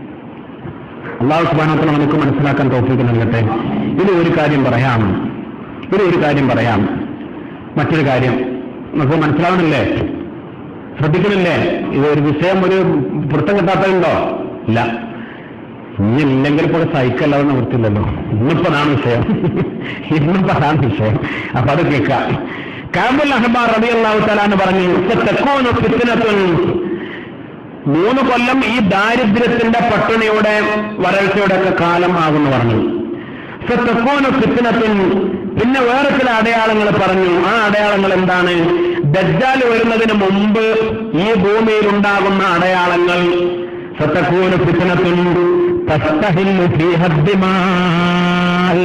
Speaker 2: അള്ളാഹു സുബാനത്തിൽ നമുക്ക് മനസ്സിലാക്കാൻ തോഫിക്ക് നൽകട്ടെ ഇത് ഒരു കാര്യം പറയാം ഇത് ഒരു കാര്യം പറയാം മറ്റൊരു കാര്യം നമുക്ക് മനസ്സിലാവണില്ലേ ശ്രദ്ധിക്കണില്ലേ ഇത് ഒരു വിഷയം ഒരു വൃത്തം കിട്ടാത്തതുണ്ടോ ഇല്ല ഇനി ഇല്ലെങ്കിൽ ഇപ്പോൾ സൈക്കല്ലാതെ നിവൃത്തില്ലല്ലോ ഇന്നിപ്പോ അതാണ് വിഷയം ഇന്നിപ്പോ അതാണ് വിഷയം അപ്പൊ അത് കേൾക്കാം കാബുൽ അഹ്ബാർ റബി അള്ളാഹു തലാന്ന് പറഞ്ഞു തെക്കോന് ഫിത്തിനത്തുൻ മൂന്ന് കൊല്ലം ഈ ദാരിദ്ര്യത്തിന്റെ പട്ടിണിയുടെ വരൾച്ചയുടെ ഒക്കെ കാലം ആകുന്നു പറഞ്ഞു സത്തക്കോന ഫിത്തിനത്തിൻ പിന്നെ വേറെ ചില അടയാളങ്ങൾ പറഞ്ഞു ആ അടയാളങ്ങൾ എന്താണ് ദജ്ജാൽ വരുന്നതിന് മുമ്പ് ഈ ഭൂമിയിൽ ഉണ്ടാകുന്ന അടയാളങ്ങൾ സത്തക്കൂന ഫിത്തിനത്തിൻ തസ്തഹില്ലു ഫീഹ ദിമാൽ.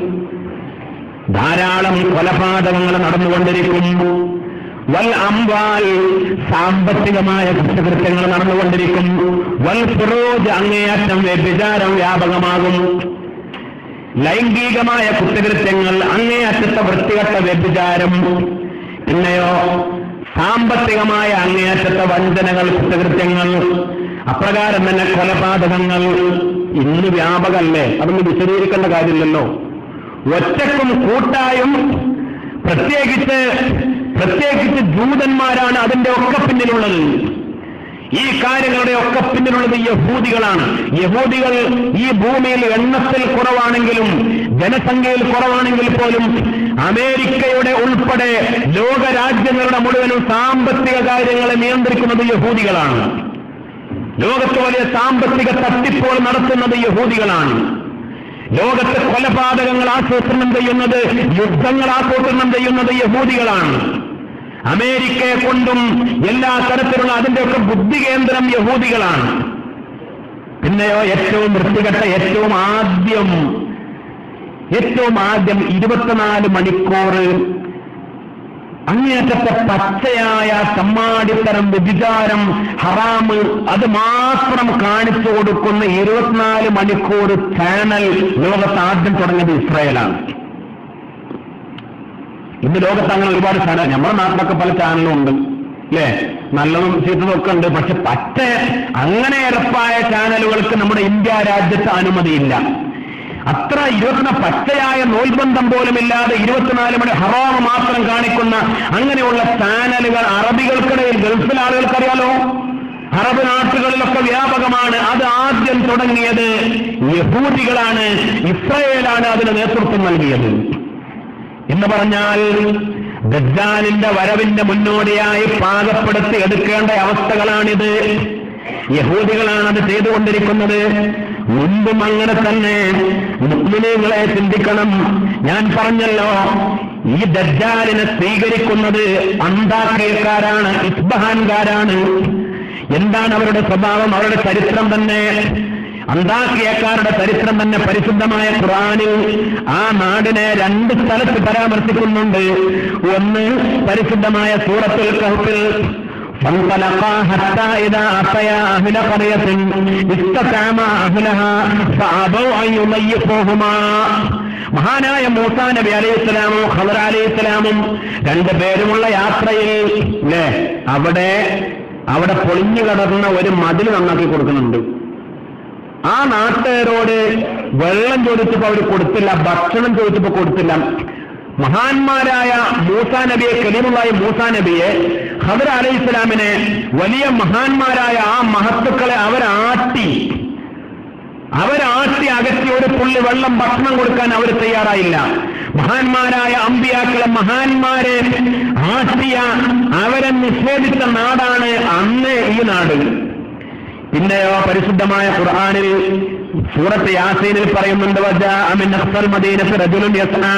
Speaker 2: ധാരാളം കൊലപാതകങ്ങൾ നടന്നുകൊണ്ടിരിക്കും വൽ അംവാൽ സാമ്പത്തികമായ കുറ്റകൃത്യങ്ങൾ നടന്നുകൊണ്ടിരിക്കും വൽ ഫിറോജ് അങ്ങേയറ്റം വ്യഭിചാരം വ്യാപകമാകും ലൈംഗികമായ കുറ്റകൃത്യങ്ങൾ അങ്ങേയറ്റത്തെ വൃത്തികെട്ട വ്യഭിചാരം പിന്നെയോ സാമ്പത്തികമായ അങ്ങേയറ്റത്തെ വഞ്ചനകൾ കുറ്റകൃത്യങ്ങൾ അപ്രകാരം തന്നെ കൊലപാതകങ്ങൾ ഇന്ന് വ്യാപകമല്ലേ അതൊന്നും വിശദീകരിക്കേണ്ട കാര്യമില്ലല്ലോ ഒറ്റക്കും കൂട്ടായും പ്രത്യേകിച്ച് പ്രത്യേകിച്ച് ജൂതന്മാരാണ് അതിന്റെ ഒക്കെ പിന്നിലുള്ളത് ഈ കാര്യങ്ങളുടെ ഒക്കെ പിന്നിലുള്ളത് യഹൂദികളാണ് യഹൂദികൾ ഈ ഭൂമിയിൽ എണ്ണത്തിൽ കുറവാണെങ്കിലും ജനസംഖ്യയിൽ കുറവാണെങ്കിൽ പോലും അമേരിക്കയുടെ ഉൾപ്പെടെ ലോകരാജ്യങ്ങളുടെ മുഴുവനും സാമ്പത്തിക കാര്യങ്ങളെ നിയന്ത്രിക്കുന്നത് യഹൂദികളാണ് ലോകത്ത് വലിയ സാമ്പത്തിക തട്ടിപ്പുകൾ നടത്തുന്നത് യഹൂദികളാണ് ലോകത്ത് കൊലപാതകങ്ങൾ ആസൂത്രണം ചെയ്യുന്നത് യുദ്ധങ്ങൾ ആസൂത്രണം ചെയ്യുന്നത് യഹൂദികളാണ് അമേരിക്കയെ കൊണ്ടും എല്ലാ തരത്തിലുള്ള അതിന്റെയൊക്കെ ബുദ്ധി കേന്ദ്രം യഹൂദികളാണ് പിന്നെയോ ഏറ്റവും വൃത്തികെട്ട ഏറ്റവും ആദ്യം ഏറ്റവും ആദ്യം ഇരുപത്തിനാല് മണിക്കൂർ അങ്ങേറ്റത്തെ പച്ചയായ സമ്മാടിത്തരം വ്യഭിചാരം ഹറാമ് അത് മാത്രം കാണിച്ചു കൊടുക്കുന്ന ഇരുപത്തിനാല് മണിക്കൂർ ചാനൽ ലോകത്ത് ആദ്യം തുടങ്ങിയത് ഇസ്രായേലാണ് ഇന്ന് ലോകത്ത് അങ്ങനെ ഒരുപാട് ചാനൽ നമ്മുടെ നാട്ടിലൊക്കെ പല ചാനലും ഉണ്ട് അല്ലേ നല്ലതും ചീത്തതും ഒക്കെ ഉണ്ട് പക്ഷെ പറ്റ അങ്ങനെ ഇറപ്പായ ചാനലുകൾക്ക് നമ്മുടെ ഇന്ത്യ രാജ്യത്ത് അനുമതിയില്ല അത്ര ഇരുപത്തിന പച്ചയായ നോൽബന്ധം പോലുമില്ലാതെ ഇരുപത്തിനാല് മണി ഹറാമ മാത്രം കാണിക്കുന്ന അങ്ങനെയുള്ള ചാനലുകൾ അറബികൾക്കിടയിൽ ഗൾഫിൽ ആളുകൾക്കറിയാലോ അറബ് നാട്ടുകളിലൊക്കെ വ്യാപകമാണ് അത് ആദ്യം തുടങ്ങിയത് യഹൂദികളാണ് ഇസ്രയേലാണ് അതിന് നേതൃത്വം നൽകിയത് എന്ന് പറഞ്ഞാൽ ദജ്ജാലിന്റെ വരവിന്റെ മുന്നോടിയായി പാകപ്പെടുത്തി എടുക്കേണ്ട അവസ്ഥകളാണിത് യഹൂദികളാണ് അത് ചെയ്തുകൊണ്ടിരിക്കുന്നത് മുൻപും അങ്ങനെ തന്നെ മുസ്ലിങ്ങളെ ചിന്തിക്കണം ഞാൻ പറഞ്ഞല്ലോ ഈ ദജ്ജാലിനെ സ്വീകരിക്കുന്നത് അന്താക്കയക്കാരാണ് ഇസ്ബഹാൻകാരാണ് എന്താണ് അവരുടെ സ്വഭാവം അവരുടെ ചരിത്രം തന്നെ അന്താക്കിയക്കാരുടെ ചരിത്രം തന്നെ പരിശുദ്ധമായ ഖുറാനിൽ ആ നാടിനെ രണ്ട് സ്ഥലത്ത് പരാമർശിക്കുന്നുണ്ട് ഒന്ന് പരിശുദ്ധമായ സൂറത്തുൽ കഹ്ഫിൽ فانطلقا حتى إذا أتيا أهل قرية استطعما أهلها فأبوا أن يضيفوهما മഹാനായ മൂസാ നബി അലൈഹി ഇസ്ലാമും ഖദർ അലൈഹി ഇസ്ലാമും രണ്ടു പേരുമുള്ള യാത്രയിൽ അല്ലേ അവിടെ അവിടെ പൊളിഞ്ഞു കിടക്കുന്ന ഒരു മതിൽ നന്നാക്കി കൊടുക്കുന്നുണ്ട് ആ നാട്ടുകാരോട് വെള്ളം ചോദിച്ചപ്പോ അവർ കൊടുത്തില്ല ഭക്ഷണം ചോദിച്ചപ്പോ കൊടുത്തില്ല മഹാന്മാരായ മൂസാ നബിയെ കലീമുള്ളായ മൂസാ നബിയെ ഖദർ അലൈഹി ഇസ്ലാമിനെ വലിയ മഹാന്മാരായ ആ മഹത്തുക്കളെ അവരാട്ടി അവരാട്ടി അകറ്റി ഒരു പുള്ളി വെള്ളം ഭക്ഷണം കൊടുക്കാൻ അവർ തയ്യാറായില്ല മഹാന്മാരായ അമ്പിയാക്കളെ മഹാന്മാരെ ആട്ടിയ അവരെ നിഷേധിച്ച നാടാണ് അന്ന് ഈ നാട് പിന്നെയോ പരിശുദ്ധമായ ഖുർആാനിൽ സൂറത്ത് യാസീനിൽ പറയുന്നുണ്ട് വജാഅ മിൻ അഖ്സൽ മദീനത്തി റജുലുൻ യസ്ആ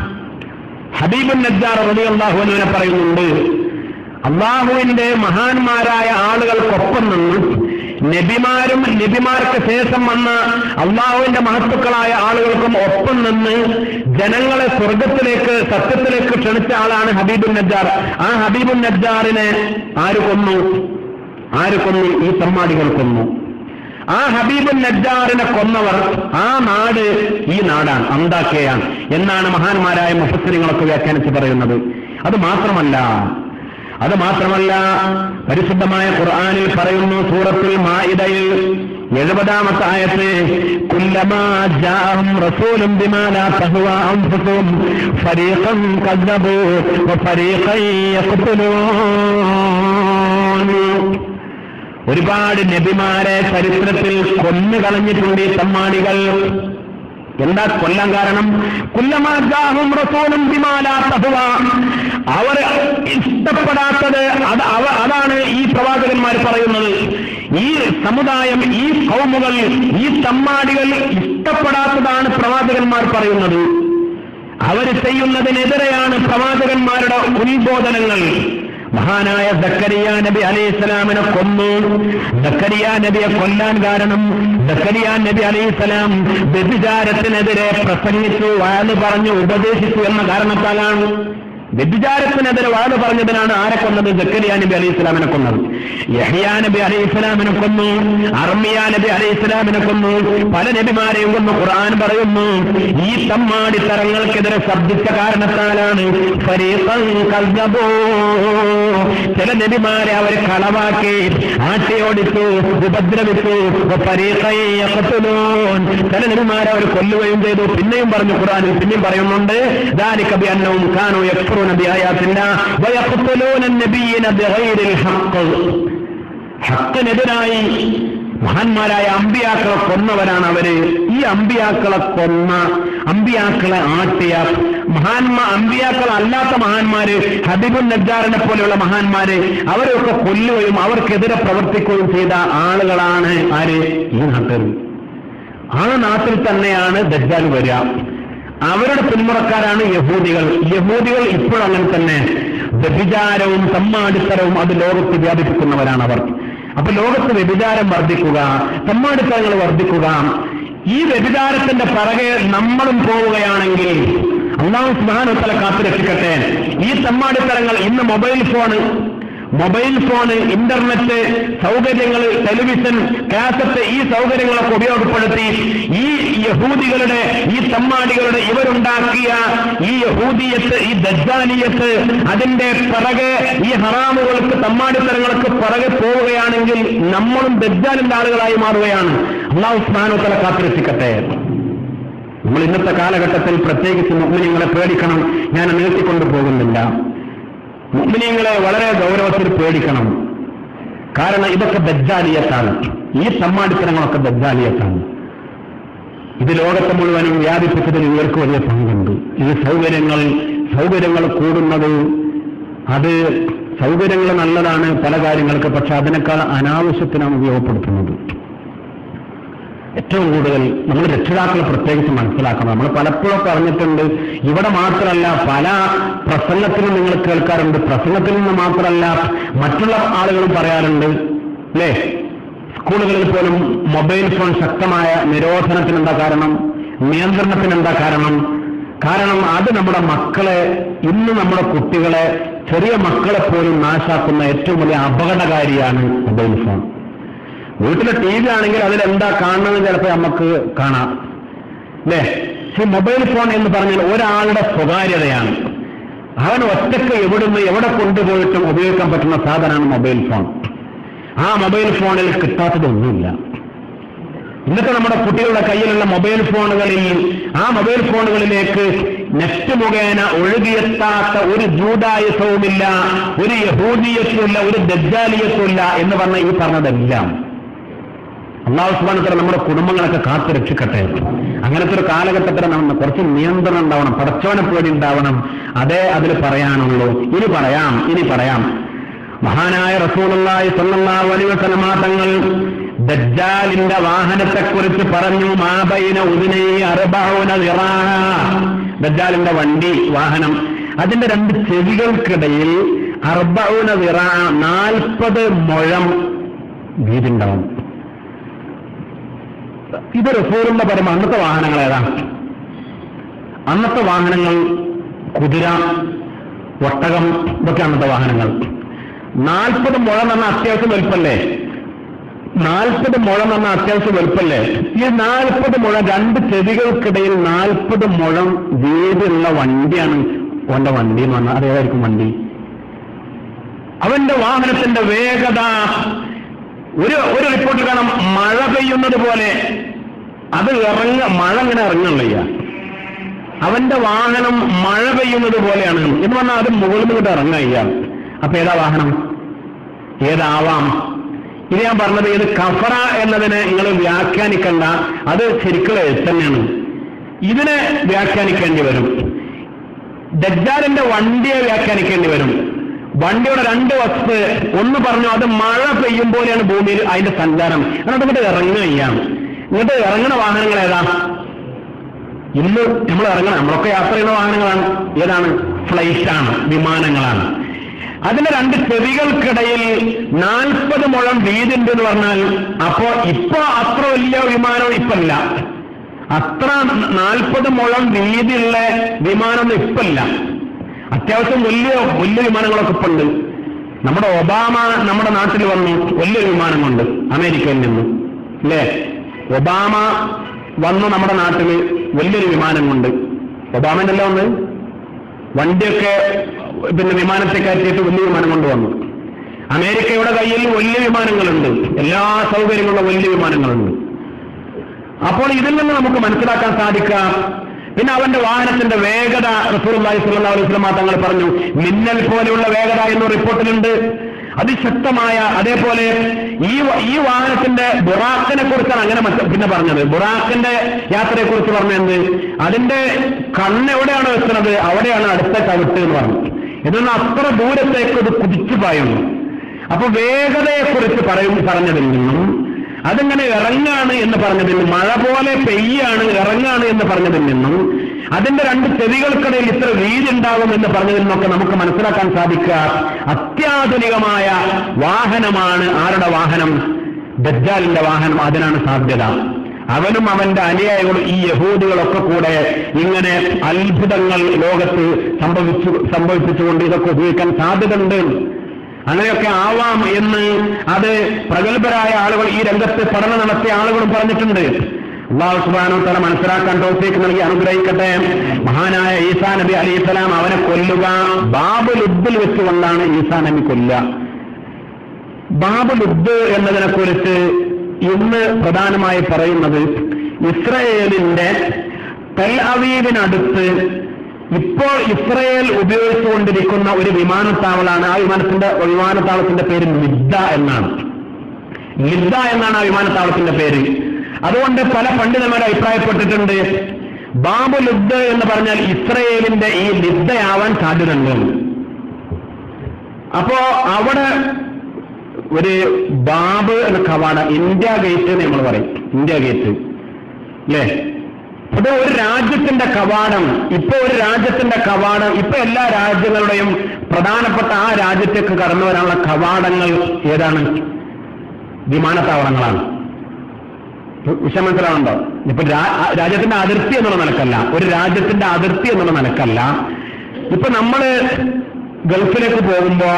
Speaker 2: ഹബീബുൻ നജ്ജാർ റളിയല്ലാഹു അൻഹുവിനെ പറയുന്നുണ്ട് അള്ളാഹുവിന്റെ മഹാന്മാരായ ആളുകൾക്കൊപ്പം നിന്ന് നബിമാരും നബിമാർക്ക് ശേഷം വന്ന അള്ളാഹുവിന്റെ മഹത്തുക്കളായ ആളുകൾക്കും ഒപ്പം നിന്ന് ജനങ്ങളെ സ്വർഗത്തിലേക്ക് സത്യത്തിലേക്ക് ക്ഷണിച്ച ആളാണ് ഹബീബുൻ നജ്ജാർ ആ ഹബീബുൻ നജ്ജാറിനെ ആര് കൊന്നു ആര് കൊന്നു ഈ തമ്മാടികൾ കൊന്നു ആ ഹബീബുൻ നജ്ജാറിനെ കൊന്നവർ ആ നാട് ഈ നാടാണ് അന്താക്കയാണ് എന്നാണ് മഹാന്മാരായ മുഫസ്സരിങ്ങളൊക്കെ വ്യാഖ്യാനിച്ച് പറയുന്നത് അത് മാത്രമല്ല അത് മാത്രമല്ല പരിശുദ്ധമായ ഖുർആനിൽ പറയുന്നു സൂറത്തിൽ മായിദയിൽ എഴുപതാമത്തെ ആയത്ത് കുല്ലമാ ജാഅഹും റസൂലും ബിമാ ലാ തഹ്വാ അൻഫുസുഹും ഫരീഖൻ കസ്സബൂ വഫരീഖൻ യഖ്തുലൂൻ ഒരുപാട് നബിമാരെ ചരിത്രത്തിൽ കൊന്നു കളഞ്ഞിട്ടുണ്ട് ഈ തമ്മാടികൾ എന്താ കൊല്ലാൻ കാരണം കുല്ലമാജാഹും റസൂലും ബിമാലാ തഹ്വ അവർ ഇഷ്ടപ്പെടാത്തത് അത് അവ അതാണ് ഈ പ്രവാചകന്മാർ പറയുന്നത് ഈ സമുദായം ഈ കൗമുകൾ ഈ തമ്മാടികൾ ഇഷ്ടപ്പെടാത്തതാണ് പ്രവാചകന്മാർ പറയുന്നത് അവർ ചെയ്യുന്നതിനെതിരെയാണ് പ്രവാചകന്മാരുടെ ഉത്ബോധനങ്ങൾ മഹാനായ സക്കരിയ നബി അലൈഹി സ്വലാമിനെ കൊന്നു സക്കരിയ നബിയെ കൊല്ലാൻ കാരണം സക്കരിയ നബി അലൈഹി സ്വലാം വ്യഭിചാരത്തിനെതിരെ പ്രസംഗിച്ചു വയല് പറഞ്ഞു ഉപദേശിച്ചു എന്ന കാരണത്താലാണ് വ്യഭിചാരത്തിനെതിരെ വാഴ പറഞ്ഞതിനാണ് ആരെ കൊന്നത് ജക്കരിയ നബി അലൈഹി ഇസ്ലാമിനെ കൊന്നത് യഹിയാ നബി അലൈഹി ഇസ്ലാമിനെ കൊന്നു അർമിയ നബി അലൈഹി ഇസ്ലാമിനെ കൊന്നു പല നബിമാരെയും കൊന്നു ഖുർആൻ പറയുന്നു ഈ തമ്മാടിത്തരങ്ങൾക്കെതിരെ ശബ്ദിച്ച കാരണത്താലാണ് ഫരീഖൻ കസ്സബൂ. ചില നബിമാരെ അവർ കളവാക്കി ആട്ടിയോടിച്ചു ഉപദ്രവിച്ചു ഫരീഖൻ യഖ്തുലൂൻ. ചില നബിമാരെ അവർ കൊല്ലുകയും ചെയ്തു പിന്നെയും പറഞ്ഞു ഖുർആനിൽ പിന്നെയും പറയുന്നുണ്ട് ذلك بأنهم كانوا يكفرون بآيات الله ويقتلون النبيين بغير الحق ഹക്കിനെതിരായി മഹാന്മാരായ അമ്പിയാക്കളെ കൊന്നവരാണ് അവര് ഈ അമ്പിയാക്കളെ കൊന്ന അമ്പിയാക്കളെ ആട്ടിയ മഹാന്മാ അമ്പിയാക്കൾ അല്ലാത്ത മഹാന്മാര് ഹബീബുൽ നജ്ജാറിനെ പോലെയുള്ള മഹാന്മാര് അവരൊക്കെ കൊല്ലുകയും അവർക്കെതിരെ പ്രവർത്തിക്കുകയും ചെയ്ത ആളുകളാണ് ആര് ഈ നാട്ടിൽ ആ നാട്ടിൽ തന്നെയാണ് ദജ്ജാൽ വരിക അവരുടെ പിന്മുറക്കാരാണ് യഹൂദികൾ യഹൂദികൾ ഇപ്പോഴും അങ്ങനെ തന്നെ വ്യഭിചാരവും തമ്മാടിത്തരവും അത് ലോകത്ത് വ്യാപിപ്പിക്കുന്നവരാണ് അവർ അപ്പൊ ലോകത്ത് വ്യഭിചാരം വർദ്ധിക്കുക തമ്മാടിത്തരങ്ങൾ വർദ്ധിക്കുക ഈ വ്യഭിചാരത്തിന്റെ പിറകെ നമ്മളും പോവുകയാണെങ്കിൽ അള്ളാഹു സ്നാനത്തല കാത്തുരക്ഷിക്കട്ടെ ഈ തമ്മാടിത്തരങ്ങൾ ഇന്ന് mobile phone mobile phone internet സൗകര്യങ്ങൾ ടെലിവിഷൻ കാസറ്റ് ഈ സൗകര്യങ്ങളൊക്കെ ഉപയോഗപ്പെടുത്തി ഈ യഹൂദികളുടെ ഈ തമ്മാടികളുടെ ഇവരുണ്ടാക്കിയ ഈ യഹൂദിയത്ത് ഈ ദജ്ജാലിയത്ത് അതിന്റെ പിറകെ ഈ ഹറാമുകൾക്ക് തമ്മാടിത്തരങ്ങൾക്ക് പിറകെ പോവുകയാണെങ്കിൽ നമ്മളും ദജ്ജാലിന്റെ ആളുകളായി മാറുകയാണ് അള്ളാഹു സ്നാനത്തല കാത്തിരക്ഷിക്കട്ടെ നമ്മൾ ഇന്നത്തെ കാലഘട്ടത്തിൽ പ്രത്യേകിച്ച് മുഗ്മിനിങ്ങളെ പേടിക്കണം ഞാൻ നീട്ടിക്കൊണ്ടു പോകുന്നില്ല മുഗ്മിനിയങ്ങളെ വളരെ ഗൗരവത്തിൽ പേടിക്കണം കാരണം ഇതൊക്കെ ദജ്ജാലിയത്താണ് ഈ സമ്മാടിത്തരങ്ങളൊക്കെ ദജ്ജാലിയത്താണ് ഇത് ലോകത്തെ മുഴുവനും വ്യാപിപ്പിച്ചതിൽ ഇവർക്ക് വലിയ പങ്കുണ്ട് ഈ സൗകര്യങ്ങൾ സൗകര്യങ്ങൾ കൂടുന്നത് അത് സൗകര്യങ്ങൾ നല്ലതാണ് പല കാര്യങ്ങൾക്ക് പക്ഷെ അതിനേക്കാൾ അനാവശ്യത്തിനാണ് ഉപയോഗപ്പെടുത്തുന്നത് ഏറ്റവും കൂടുതൽ നമ്മൾ രക്ഷിതാക്കൾ പ്രത്യേകിച്ച് മനസ്സിലാക്കണം നമ്മൾ പലപ്പോഴും പറഞ്ഞിട്ടുണ്ട് ഇവിടെ മാത്രമല്ല പല പ്രസംഗത്തിലും നിങ്ങൾ കേൾക്കാറുണ്ട് പ്രസംഗത്തിൽ നിന്ന് മാത്രമല്ല മറ്റുള്ള ആളുകളും പറയാറുണ്ട് അല്ലേ സ്കൂളുകളിൽ പോലും മൊബൈൽ ഫോൺ ശക്തമായ നിരോധനത്തിന് എന്താ കാരണം നിയന്ത്രണത്തിന് എന്താ കാരണം കാരണം അത് നമ്മുടെ മക്കളെ ഇന്ന് നമ്മുടെ കുട്ടികളെ ചെറിയ മക്കളെ പോലും നാശാക്കുന്ന ഏറ്റവും വലിയ അപകടകാരിയാണ് മൊബൈൽ ഫോൺ വീട്ടിലെ ടി വി ആണെങ്കിൽ അതിലെന്താ കാണുന്നത് ചിലപ്പോൾ നമുക്ക് കാണാം അല്ലേ ഈ മൊബൈൽ ഫോൺ എന്ന് പറഞ്ഞാൽ ഒരാളുടെ സ്വകാര്യതയാണ് അവൻ ഒറ്റയ്ക്ക് എവിടുന്ന് എവിടെ കൊണ്ടുപോയിട്ടും ഉപയോഗിക്കാൻ പറ്റുന്ന സാധനമാണ് മൊബൈൽ ഫോൺ ആ മൊബൈൽ ഫോണിൽ കിട്ടാത്തതൊന്നുമില്ല ഇന്നത്തെ നമ്മുടെ കുട്ടികളുടെ കയ്യിലുള്ള മൊബൈൽ ഫോണുകളിൽ ആ മൊബൈൽ ഫോണുകളിലേക്ക് നെറ്റ് മുഖേന ഒഴുകിയെത്താത്ത ഒരു ജൂഡായുസവുമില്ല ഒരു യഹൂദിയത്വമില്ല ഒരു ദജ്ജാലിയത്വമില്ല എന്ന് പറഞ്ഞ ഈ പറഞ്ഞതെല്ലാം അള്ളാഹു സുബാനത്തിൽ നമ്മുടെ കുടുംബങ്ങളൊക്കെ കാത്തു രക്ഷിക്കട്ടെ അങ്ങനത്തെ ഒരു കാലഘട്ടത്തിൽ നമ്മൾ കുറച്ച് നിയന്ത്രണം ഉണ്ടാവണം പടച്ചോനെ പേടി ഉണ്ടാവണം അതേ അതിൽ പറയാനുള്ളൂ ഇനി പറയാം ഇനി പറയാം മഹാനായ റസൂലുള്ളാഹി സ്വല്ലല്ലാഹു അലൈഹി വസല്ലമ തങ്ങൾ ദജ്ജാലിന്റെ വാഹനത്തെക്കുറിച്ച് പറഞ്ഞു മാബൈന ഉദിനൈ അർബഊന ദിറാ ദജ്ജാലിന്റെ വണ്ടി വാഹനം അതിന്റെ രണ്ട് ചെവികൾക്കിടയിൽ അർബഊന ദിറാ നാൽപ്പത് മുഴം വീതിണ്ടാവും ഇത് റസൂറിന്റെ പരം അന്നത്തെ വാഹനങ്ങൾ ഏതാ അന്നത്തെ വാഹനങ്ങൾ കുതിര ഒട്ടകം ഇതൊക്കെ അന്നത്തെ വാഹനങ്ങൾ നാൽപ്പത് മുഴം എന്ന അത്യാവശ്യം വലുപ്പല്ലേ നാൽപ്പത് മുഴം എന്ന അത്യാവശ്യം വലുപ്പല്ലേ ഈ നാൽപ്പത് മുഴം രണ്ട് ചെവികൾക്കിടയിൽ നാൽപ്പത് മുഴം വീതിയുള്ള വണ്ടിയാണ് ഓന്റെ വണ്ടി എന്ന് പറഞ്ഞാൽ അതേതായിരിക്കും വണ്ടി അവന്റെ വാഹനത്തിന്റെ വേഗത ഒരു ഒരു റിപ്പോർട്ടിൽ കാണാം മഴ പെയ്യുന്നത് പോലെ അത് ഇറങ്ങ മഴ ഇങ്ങനെ ഇറങ്ങണില്ല അവന്റെ വാഹനം മഴ പെയ്യുന്നത് പോലെയാണ് എന്ന് പറഞ്ഞാൽ അത് മുകളിൽ നിന്നിട്ട് ഇറങ്ങുക അപ്പൊ ഏതാ വാഹനം ഏതാവാം ഇത് ഞാൻ പറഞ്ഞത് ഇത് കഫറ എന്നതിനെ നിങ്ങൾ വ്യാഖ്യാനിക്കണ്ട അത് ശരിക്കുള്ള എഴുത്ത് തന്നെയാണ് ഇതിനെ വ്യാഖ്യാനിക്കേണ്ടി വരും ദജ്ജാലിന്റെ വണ്ടിയെ വ്യാഖ്യാനിക്കേണ്ടി വരും വണ്ടിയുടെ രണ്ട് വസ്തു ഒന്ന് പറഞ്ഞു അത് മഴ പെയ്യുമ്പോലെയാണ് ഭൂമിയിൽ അതിന്റെ സഞ്ചാരം എന്നിട്ട് ഇങ്ങോട്ട് ഇറങ്ങുകയാണ് ഇങ്ങോട്ട് ഇറങ്ങുന്ന വാഹനങ്ങൾ ഏതാ ഇന്ന് നമ്മൾ ഇറങ്ങണം നമ്മളൊക്കെ യാത്ര ചെയ്യുന്ന വാഹനങ്ങളാണ് ഏതാണ് ഫ്ലൈറ്റാണ് വിമാനങ്ങളാണ് അതിന്റെ രണ്ട് ചെവികൾക്കിടയിൽ നാൽപ്പത് മുഴം വീതിണ്ട് എന്ന് പറഞ്ഞാൽ അപ്പോ ഇപ്പൊ അത്ര വലിയ വിമാനം ഇപ്പല്ല അത്ര നാൽപ്പത് മുഴം വീതിയുള്ള വിമാനമൊന്നും ഇപ്പല്ല അത്യാവശ്യം വലിയ വലിയ വിമാനങ്ങളൊക്കെ ഇപ്പൊ ഉണ്ട് നമ്മുടെ ഒബാമ നമ്മുടെ നാട്ടിൽ വന്നു വലിയൊരു വിമാനം കൊണ്ട് അമേരിക്കയിൽ നിന്ന് അല്ലേ ഒബാമ വന്നു നമ്മുടെ നാട്ടിൽ വലിയൊരു വിമാനം കൊണ്ട് ഒബാമന്റെ അല്ല വന്ന് വണ്ടിയൊക്കെ പിന്നെ വിമാനത്തെ കയറ്റിയിട്ട് വലിയ വിമാനം കൊണ്ട് വന്നു അമേരിക്കയുടെ കയ്യിൽ വലിയ വിമാനങ്ങളുണ്ട് എല്ലാ സൗകര്യങ്ങളുള്ള വലിയ വിമാനങ്ങളുണ്ട് അപ്പോൾ ഇതിൽ നിന്ന് നമുക്ക് മനസ്സിലാക്കാൻ സാധിക്കാം പിന്നെ അവന്റെ വാഹനത്തിന്റെ വേഗത റസൂർലായി സല്ലാ അലൈഹി സ്വലമ തങ്ങൾ പറഞ്ഞു മിന്നൽ പോലെയുള്ള വേഗത എന്ന റിപ്പോർട്ടിലുണ്ട് അതിശക്തമായ അതേപോലെ ഈ വ- ഈ വാഹനത്തിന്റെ ബുറാക്കിനെ കുറിച്ചാണ് അങ്ങനെ മറ്റ- പിന്നെ പറഞ്ഞത് ബുറാക്കിന്റെ യാത്രയെ കുറിച്ച് പറഞ്ഞത് അതിന്റെ കണ്ണ് എവിടെയാണ് വെക്കുന്നത് അവിടെയാണ് അടുത്ത ചവിട്ട് എന്ന് പറഞ്ഞു എന്നാൽ അത്ര ദൂരത്തേക്ക് ഇത് കുതിച്ചു പായുന്നു അപ്പൊ വേഗതയെക്കുറിച്ച് പറയും പറഞ്ഞതിൽ നിന്നും അതിങ്ങനെ ഇറങ്ങാണ് എന്ന് പറഞ്ഞതിൽ നിന്നും മഴ പോലെ പെയ്യാണ് ഇറങ്ങാണ് എന്ന് പറഞ്ഞതിൽ നിന്നും അതിന്റെ രണ്ട് ചെവികൾക്കിടയിൽ ഇത്ര വീതി ഉണ്ടാകും എന്ന് പറഞ്ഞതിൽ നിന്നൊക്കെ നമുക്ക് മനസ്സിലാക്കാൻ സാധിക്കുക അത്യാധുനികമായ വാഹനമാണ് ആരുടെ വാഹനം ദജ്ജാലിന്റെ വാഹനം അതിനാണ് സാധ്യത അവനും അവന്റെ അനുയായികളും ഈ യഹൂദികളൊക്കെ കൂടെ ഇങ്ങനെ അത്ഭുതങ്ങൾ ലോകത്ത് സംഭവിച്ചു സംഭവിപ്പിച്ചുകൊണ്ട് ഇതൊക്കെ ഉപയോഗിക്കാൻ സാധ്യതയുണ്ട് അങ്ങനെയൊക്കെ ആവാം എന്ന് അത് പ്രഗത്ഭരായ ആളുകൾ ഈ രംഗത്ത് പഠനം നടത്തിയ ആളുകളും പറഞ്ഞിട്ടുണ്ട് അള്ളാഹു സുബാനോ തല മനസ്സിലാക്കാൻ ടോപ്പിക്ക് നൽകി അനുഗ്രഹിക്കട്ടെ മഹാനായ ഈസാ നബി അലി ഇസ്ലാം അവനെ കൊല്ലുക ബാബുൽ ഉദ്ദിൽ വെച്ചുകൊണ്ടാണ് ഈസാ നബി കൊല്ലുക ബാബുൽ ഉദ് എന്നതിനെ കുറിച്ച് ഇന്ന് പ്രധാനമായി പറയുന്നത് ഇസ്രയേലിന്റെ തെൽ അവീവിനടുത്ത് ഇപ്പോൾ ഇസ്രയേൽ ഉപയോഗിച്ചുകൊണ്ടിരിക്കുന്ന ഒരു വിമാനത്താവളാണ് ആ വിമാനത്തിന്റെ വിമാനത്താവളത്തിന്റെ പേര് നിദ്ദ എന്നാണ് നിദ്ദ എന്നാണ് ആ വിമാനത്താവളത്തിന്റെ പേര് അതുകൊണ്ട് പല പണ്ഡിതന്മാർ അഭിപ്രായപ്പെട്ടിട്ടുണ്ട് ബാബു ലുദ്ദ എന്ന് പറഞ്ഞാൽ ഇസ്രയേലിന്റെ ഈ ലിദ്ദയാവാൻ സാധ്യതയുണ്ട് അപ്പോ അവിടെ ഒരു ബാബ് എന്ന കവാട ഇന്ത്യ ഗേറ്റ് എന്ന് നമ്മൾ പറയും ഇന്ത്യ ഗേറ്റ് അല്ലേ അത് ഒരു രാജ്യത്തിന്റെ കവാടം ഇപ്പൊ ഒരു രാജ്യത്തിന്റെ കവാടം ഇപ്പൊ എല്ലാ രാജ്യങ്ങളുടെയും പ്രധാനപ്പെട്ട ആ രാജ്യത്തേക്ക് കടന്നു വരാനുള്ള കവാടങ്ങൾ ഏതാണ് വിമാനത്താവളങ്ങളാണ് വിഷയം മനസ്സിലാവുന്നുണ്ടോ ഇപ്പൊ രാ- ആ രാജ്യത്തിന്റെ അതിർത്തി എന്നുള്ള നിലക്കല്ല ഒരു രാജ്യത്തിന്റെ അതിർത്തി എന്നുള്ള നിലക്കല്ല ഇപ്പൊ നമ്മള് ഗൾഫിലേക്ക് പോകുമ്പോ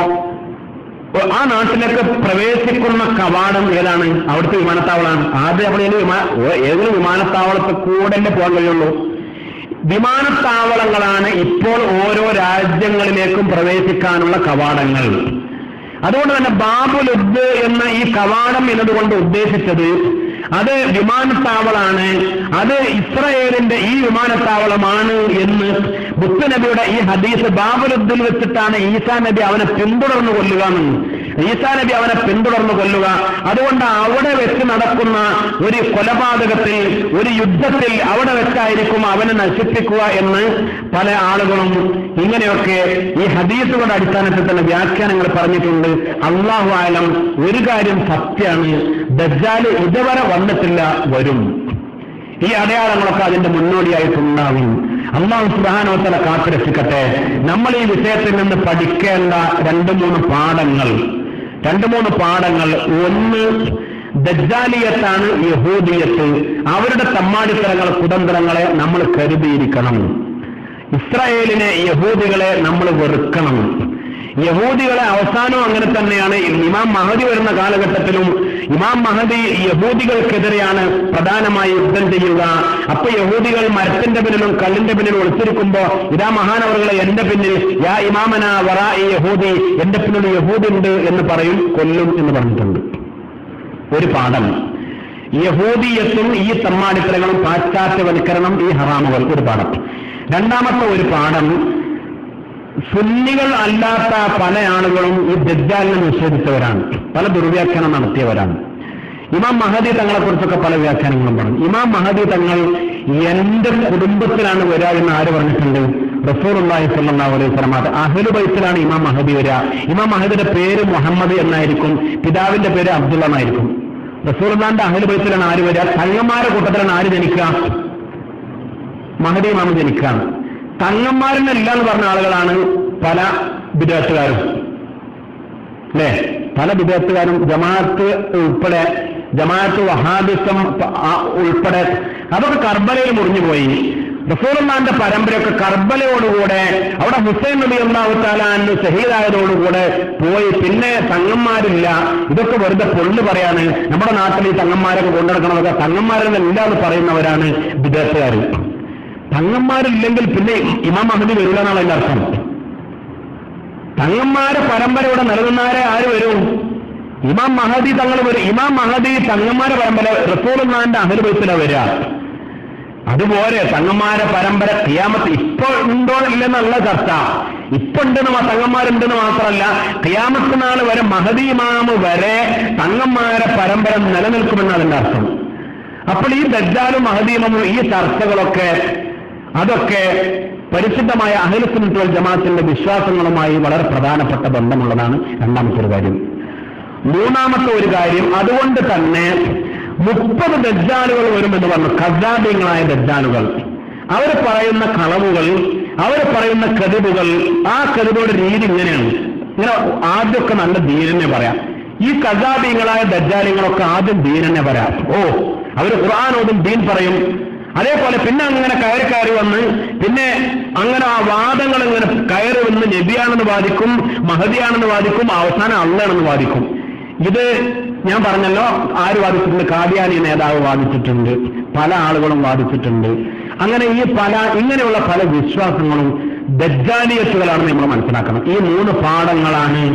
Speaker 2: ആ നാട്ടിലേക്ക് പ്രവേശിക്കുന്ന കവാടം ഏതാണ് അവിടുത്തെ വിമാനത്താവളമാണ് ആദ്യം അവിടെ ഏത് വിമാ ഓ- ഏതെങ്കിലും വിമാനത്താവളത്തിൽ കൂടെ പോകാൻ കഴിയുള്ളൂ വിമാനത്താവളങ്ങളാണ് ഇപ്പോൾ ഓരോ രാജ്യങ്ങളിലേക്കും പ്രവേശിക്കാനുള്ള കവാടങ്ങൾ അതുകൊണ്ട് തന്നെ ബാബുലുദ് എന്ന ഈ കവാടം എന്നതുകൊണ്ട് ഉദ്ദേശിച്ചത് അത് വിമാനത്താവളാണ് അത് ഇസ്രയേലിന്റെ ഈ വിമാനത്താവളമാണ് എന്ന് മുത്തുനബിയുടെ ഈ ഹദീസ് ബാബുലുദ്ദിൽ വെച്ചിട്ടാണ് ഈസാ നബി അവനെ പിന്തുടർന്ന് കൊല്ലുക എന്ന് ഈസാ നബി അവനെ പിന്തുടർന്ന് കൊല്ലുക അതുകൊണ്ട് അവിടെ വെച്ച് നടക്കുന്ന ഒരു കൊലപാതകത്തിൽ ഒരു യുദ്ധത്തിൽ അവിടെ വെച്ചായിരിക്കും അവനെ നശിപ്പിക്കുക എന്ന് പല ആളുകളും ഇങ്ങനെയൊക്കെ ഈ ഹദീസുകളുടെ അടിസ്ഥാനത്തിൽ തന്നെ വ്യാഖ്യാനങ്ങൾ പറഞ്ഞിട്ടുണ്ട് അള്ളാഹു ആലം ഒരു കാര്യം സത്യമാണ് ദജ്ജാല് ഇതുവരെ വന്നിട്ടില്ല വരും ഈ അടയാളങ്ങളൊക്കെ അതിന്റെ മുന്നോടിയായിട്ടുണ്ടാവും അള്ളാഹു സുബാനോത്തല കാത്തുരക്ഷിക്കട്ടെ നമ്മൾ ഈ വിഷയത്തിൽ നിന്ന് പഠിക്കേണ്ട രണ്ട് മൂന്ന് പാഠങ്ങൾ രണ്ട് മൂന്ന് പാഠങ്ങൾ ഒന്ന് ദജ്ജാലിയത്താണ് യഹൂദിയത്ത് അവരുടെ തമ്മാടിത്തരങ്ങൾ കുതന്ത്രങ്ങളെ നമ്മൾ കരുതിയിരിക്കണം ഇസ്രായേലിനെ യഹൂദികളെ നമ്മൾ വെറുക്കണം യഹൂദികളെ അവസാനവും അങ്ങനെ തന്നെയാണ് ഇമാം മഹദി വരുന്ന കാലഘട്ടത്തിലും ഇമാം മഹദി യഹൂദികൾക്കെതിരെയാണ് പ്രധാനമായി യുദ്ധം ചെയ്യുക അപ്പൊ യഹൂദികൾ മരത്തിന്റെ പിന്നിലും കല്ലിന്റെ പിന്നിലും ഒളിച്ചിരിക്കുമ്പോ ഇതാ മഹാനവറുകളെ എന്റെ പിന്നിൽ യാ ഇമാമന വറാ ഈ യഹൂദി എന്റെ പിന്നിൽ യഹൂദി ഉണ്ട് എന്ന് പറയും കൊല്ലും എന്ന് പറഞ്ഞിട്ടുണ്ട് ഒരു പാഠം യഹൂദിയത്തും ഈ തമ്മാടിത്തരങ്ങളും പാശ്ചാത്യവൽക്കരണം ഈ ഹറാമുകൾ ഒരു പാഠം രണ്ടാമത്തെ ഒരു പാഠം സുന്നികൾ അല്ലാത്ത പല ആളുകളും ഈ ദജ്ജാലിനെ നിഷേധിച്ചവരാണ് പല ദുർവ്യാഖ്യാനം നടത്തിയവരാണ് ഇമാം മഹദി തങ്ങളെ കുറിച്ചൊക്കെ പല വ്യാഖ്യാനങ്ങളും പറഞ്ഞു ഇമാം മഹദി തങ്ങൾ എന്റെ കുടുംബത്തിലാണ് വരിക എന്ന് ആര് പറഞ്ഞിട്ടുണ്ട് റസൂറുല്ലാഹി സല്ലല്ലാഹു അലൈഹി വസല്ലം അത് അഹ്ലു ബൈത്തിലാണ് ഇമാം മഹദി വരിക ഇമാം മഹദിയുടെ പേര് മുഹമ്മദ് എന്നായിരിക്കും പിതാവിന്റെ പേര് അബ്ദുള്ള എന്നായിരിക്കും റസൂർന്നാന്റെ അഹ്ലു ബൈത്തിലാണ് ആര് വരിക തങ്ങന്മാരുടെ കൂട്ടത്തിലാണ് ആര് ജനിക്കുക മഹദി ഇമാം ജനിക്കുകയാണ് തങ്ങന്മാരിനല്ല എന്ന് പറഞ്ഞ ആളുകളാണ് പല വിദേശക്കാരും അല്ലേ പല വിദേശക്കാരും ജമാഅത്ത് ഉൾപ്പെടെ ജമാഅത്ത് വഹാബിസം ആ ഉൾപ്പെടെ അതൊക്കെ കർബലയിൽ മുറിഞ്ഞുപോയി റസൂർമാന്റെ പരമ്പരയൊക്കെ കർബലയോടുകൂടെ അവിടെ ഹുസൈൻ നബി അള്ളാഹു താലാന്ന് ഷഹീദായതോടുകൂടെ പോയി പിന്നെ തങ്ങന്മാരില്ല ഇതൊക്കെ വെറുതെ പൊള്ളു പറയാണ് നമ്മുടെ നാട്ടിൽ ഈ തങ്ങന്മാരൊക്കെ കൊണ്ടുനടക്കണതൊക്കെ തങ്ങന്മാരെന്നല്ല എന്ന് പറയുന്നവരാണ് വിദേശക്കാർ തങ്ങന്മാരില്ലെങ്കിൽ പിന്നെ ഇമാം മഹദി വരില്ല എന്നാണ് അതിന്റെ അർത്ഥം തങ്ങന്മാരെ പരമ്പര ഇവിടെ നിലനിന്നാരെ ആര് വരും ഇമാം മഹദി തങ്ങൾ വരും ഇമാം മഹദി തങ്ങന്മാരെ പരമ്പര റസൂലുള്ളാന്റെ അഹലുബൈത്തില വരിക അതുപോലെ തങ്ങന്മാരെ പരമ്പര ക്രിയാമത്ത് ഇപ്പൊ ഉണ്ടോ ഇല്ലെന്നുള്ള ചർച്ച ഇപ്പൊ ഉണ്ടെന്ന് മാ- തങ്ങന്മാരുണ്ടെന്ന് മാത്രമല്ല ക്രിയാമത്ത് നാൾ വരെ മഹദി ഇമാമ് വരെ തങ്ങന്മാരെ പരമ്പര നിലനിൽക്കുമെന്ന് അതിന്റെ അർത്ഥം അപ്പോൾ ഈ ദജ്ജാലും മഹദീമമും ഈ ചർച്ചകളൊക്കെ അതൊക്കെ പരിശുദ്ധമായ അഹിലസുന്നത്തുൽ ജമാഅത്തിന്റെ വിശ്വാസങ്ങളുമായി വളരെ പ്രധാനപ്പെട്ട ബന്ധമുള്ളതാണ് രണ്ടാമത്തെ ഒരു കാര്യം മൂന്നാമത്തെ ഒരു കാര്യം അതുകൊണ്ട് തന്നെ മുപ്പത് ദജ്ജാലുകൾ വരുമെന്ന് പറഞ്ഞു കസാബിങ്ങളായ ദജ്ജാലുകൾ അവർ പറയുന്ന കളവുകൾ അവർ പറയുന്ന കതിബുകൾ ആ കതിബുകളുടെ രീതി ഇങ്ങനെയാണ് ഇങ്ങനെ ആദ്യമൊക്കെ നല്ല ദീനനെ പറയാം ഈ കസാബിങ്ങളായ ദജ്ജാലിങ്ങളൊക്കെ ആദ്യം ദീനനെ പറയാം ഓ അവർ ഖുർആാനോടും ദീൻ പറയും അതേപോലെ പിന്നെ അങ്ങനെ കയറി കയറി വന്ന് പിന്നെ അങ്ങനെ ആ വാദങ്ങൾ ഇങ്ങനെ കയറി വന്ന് നബിയാണെന്ന് വാദിക്കും മഹദിയാണെന്ന് വാദിക്കും അവസാനം അള്ളയാണെന്ന് വാദിക്കും ഇത് ഞാൻ പറഞ്ഞല്ലോ ആര് വാദിച്ചിട്ടുണ്ട് കാദിയാനി നേതാവ് വാദിച്ചിട്ടുണ്ട് പല ആളുകളും വാദിച്ചിട്ടുണ്ട് അങ്ങനെ ഈ പല ഇങ്ങനെയുള്ള പല വിശ്വാസങ്ങളും ദജ്ജാലിയത്തുകളാണെന്ന് നമ്മൾ മനസ്സിലാക്കണം ഈ മൂന്ന് പാഠങ്ങളാണ്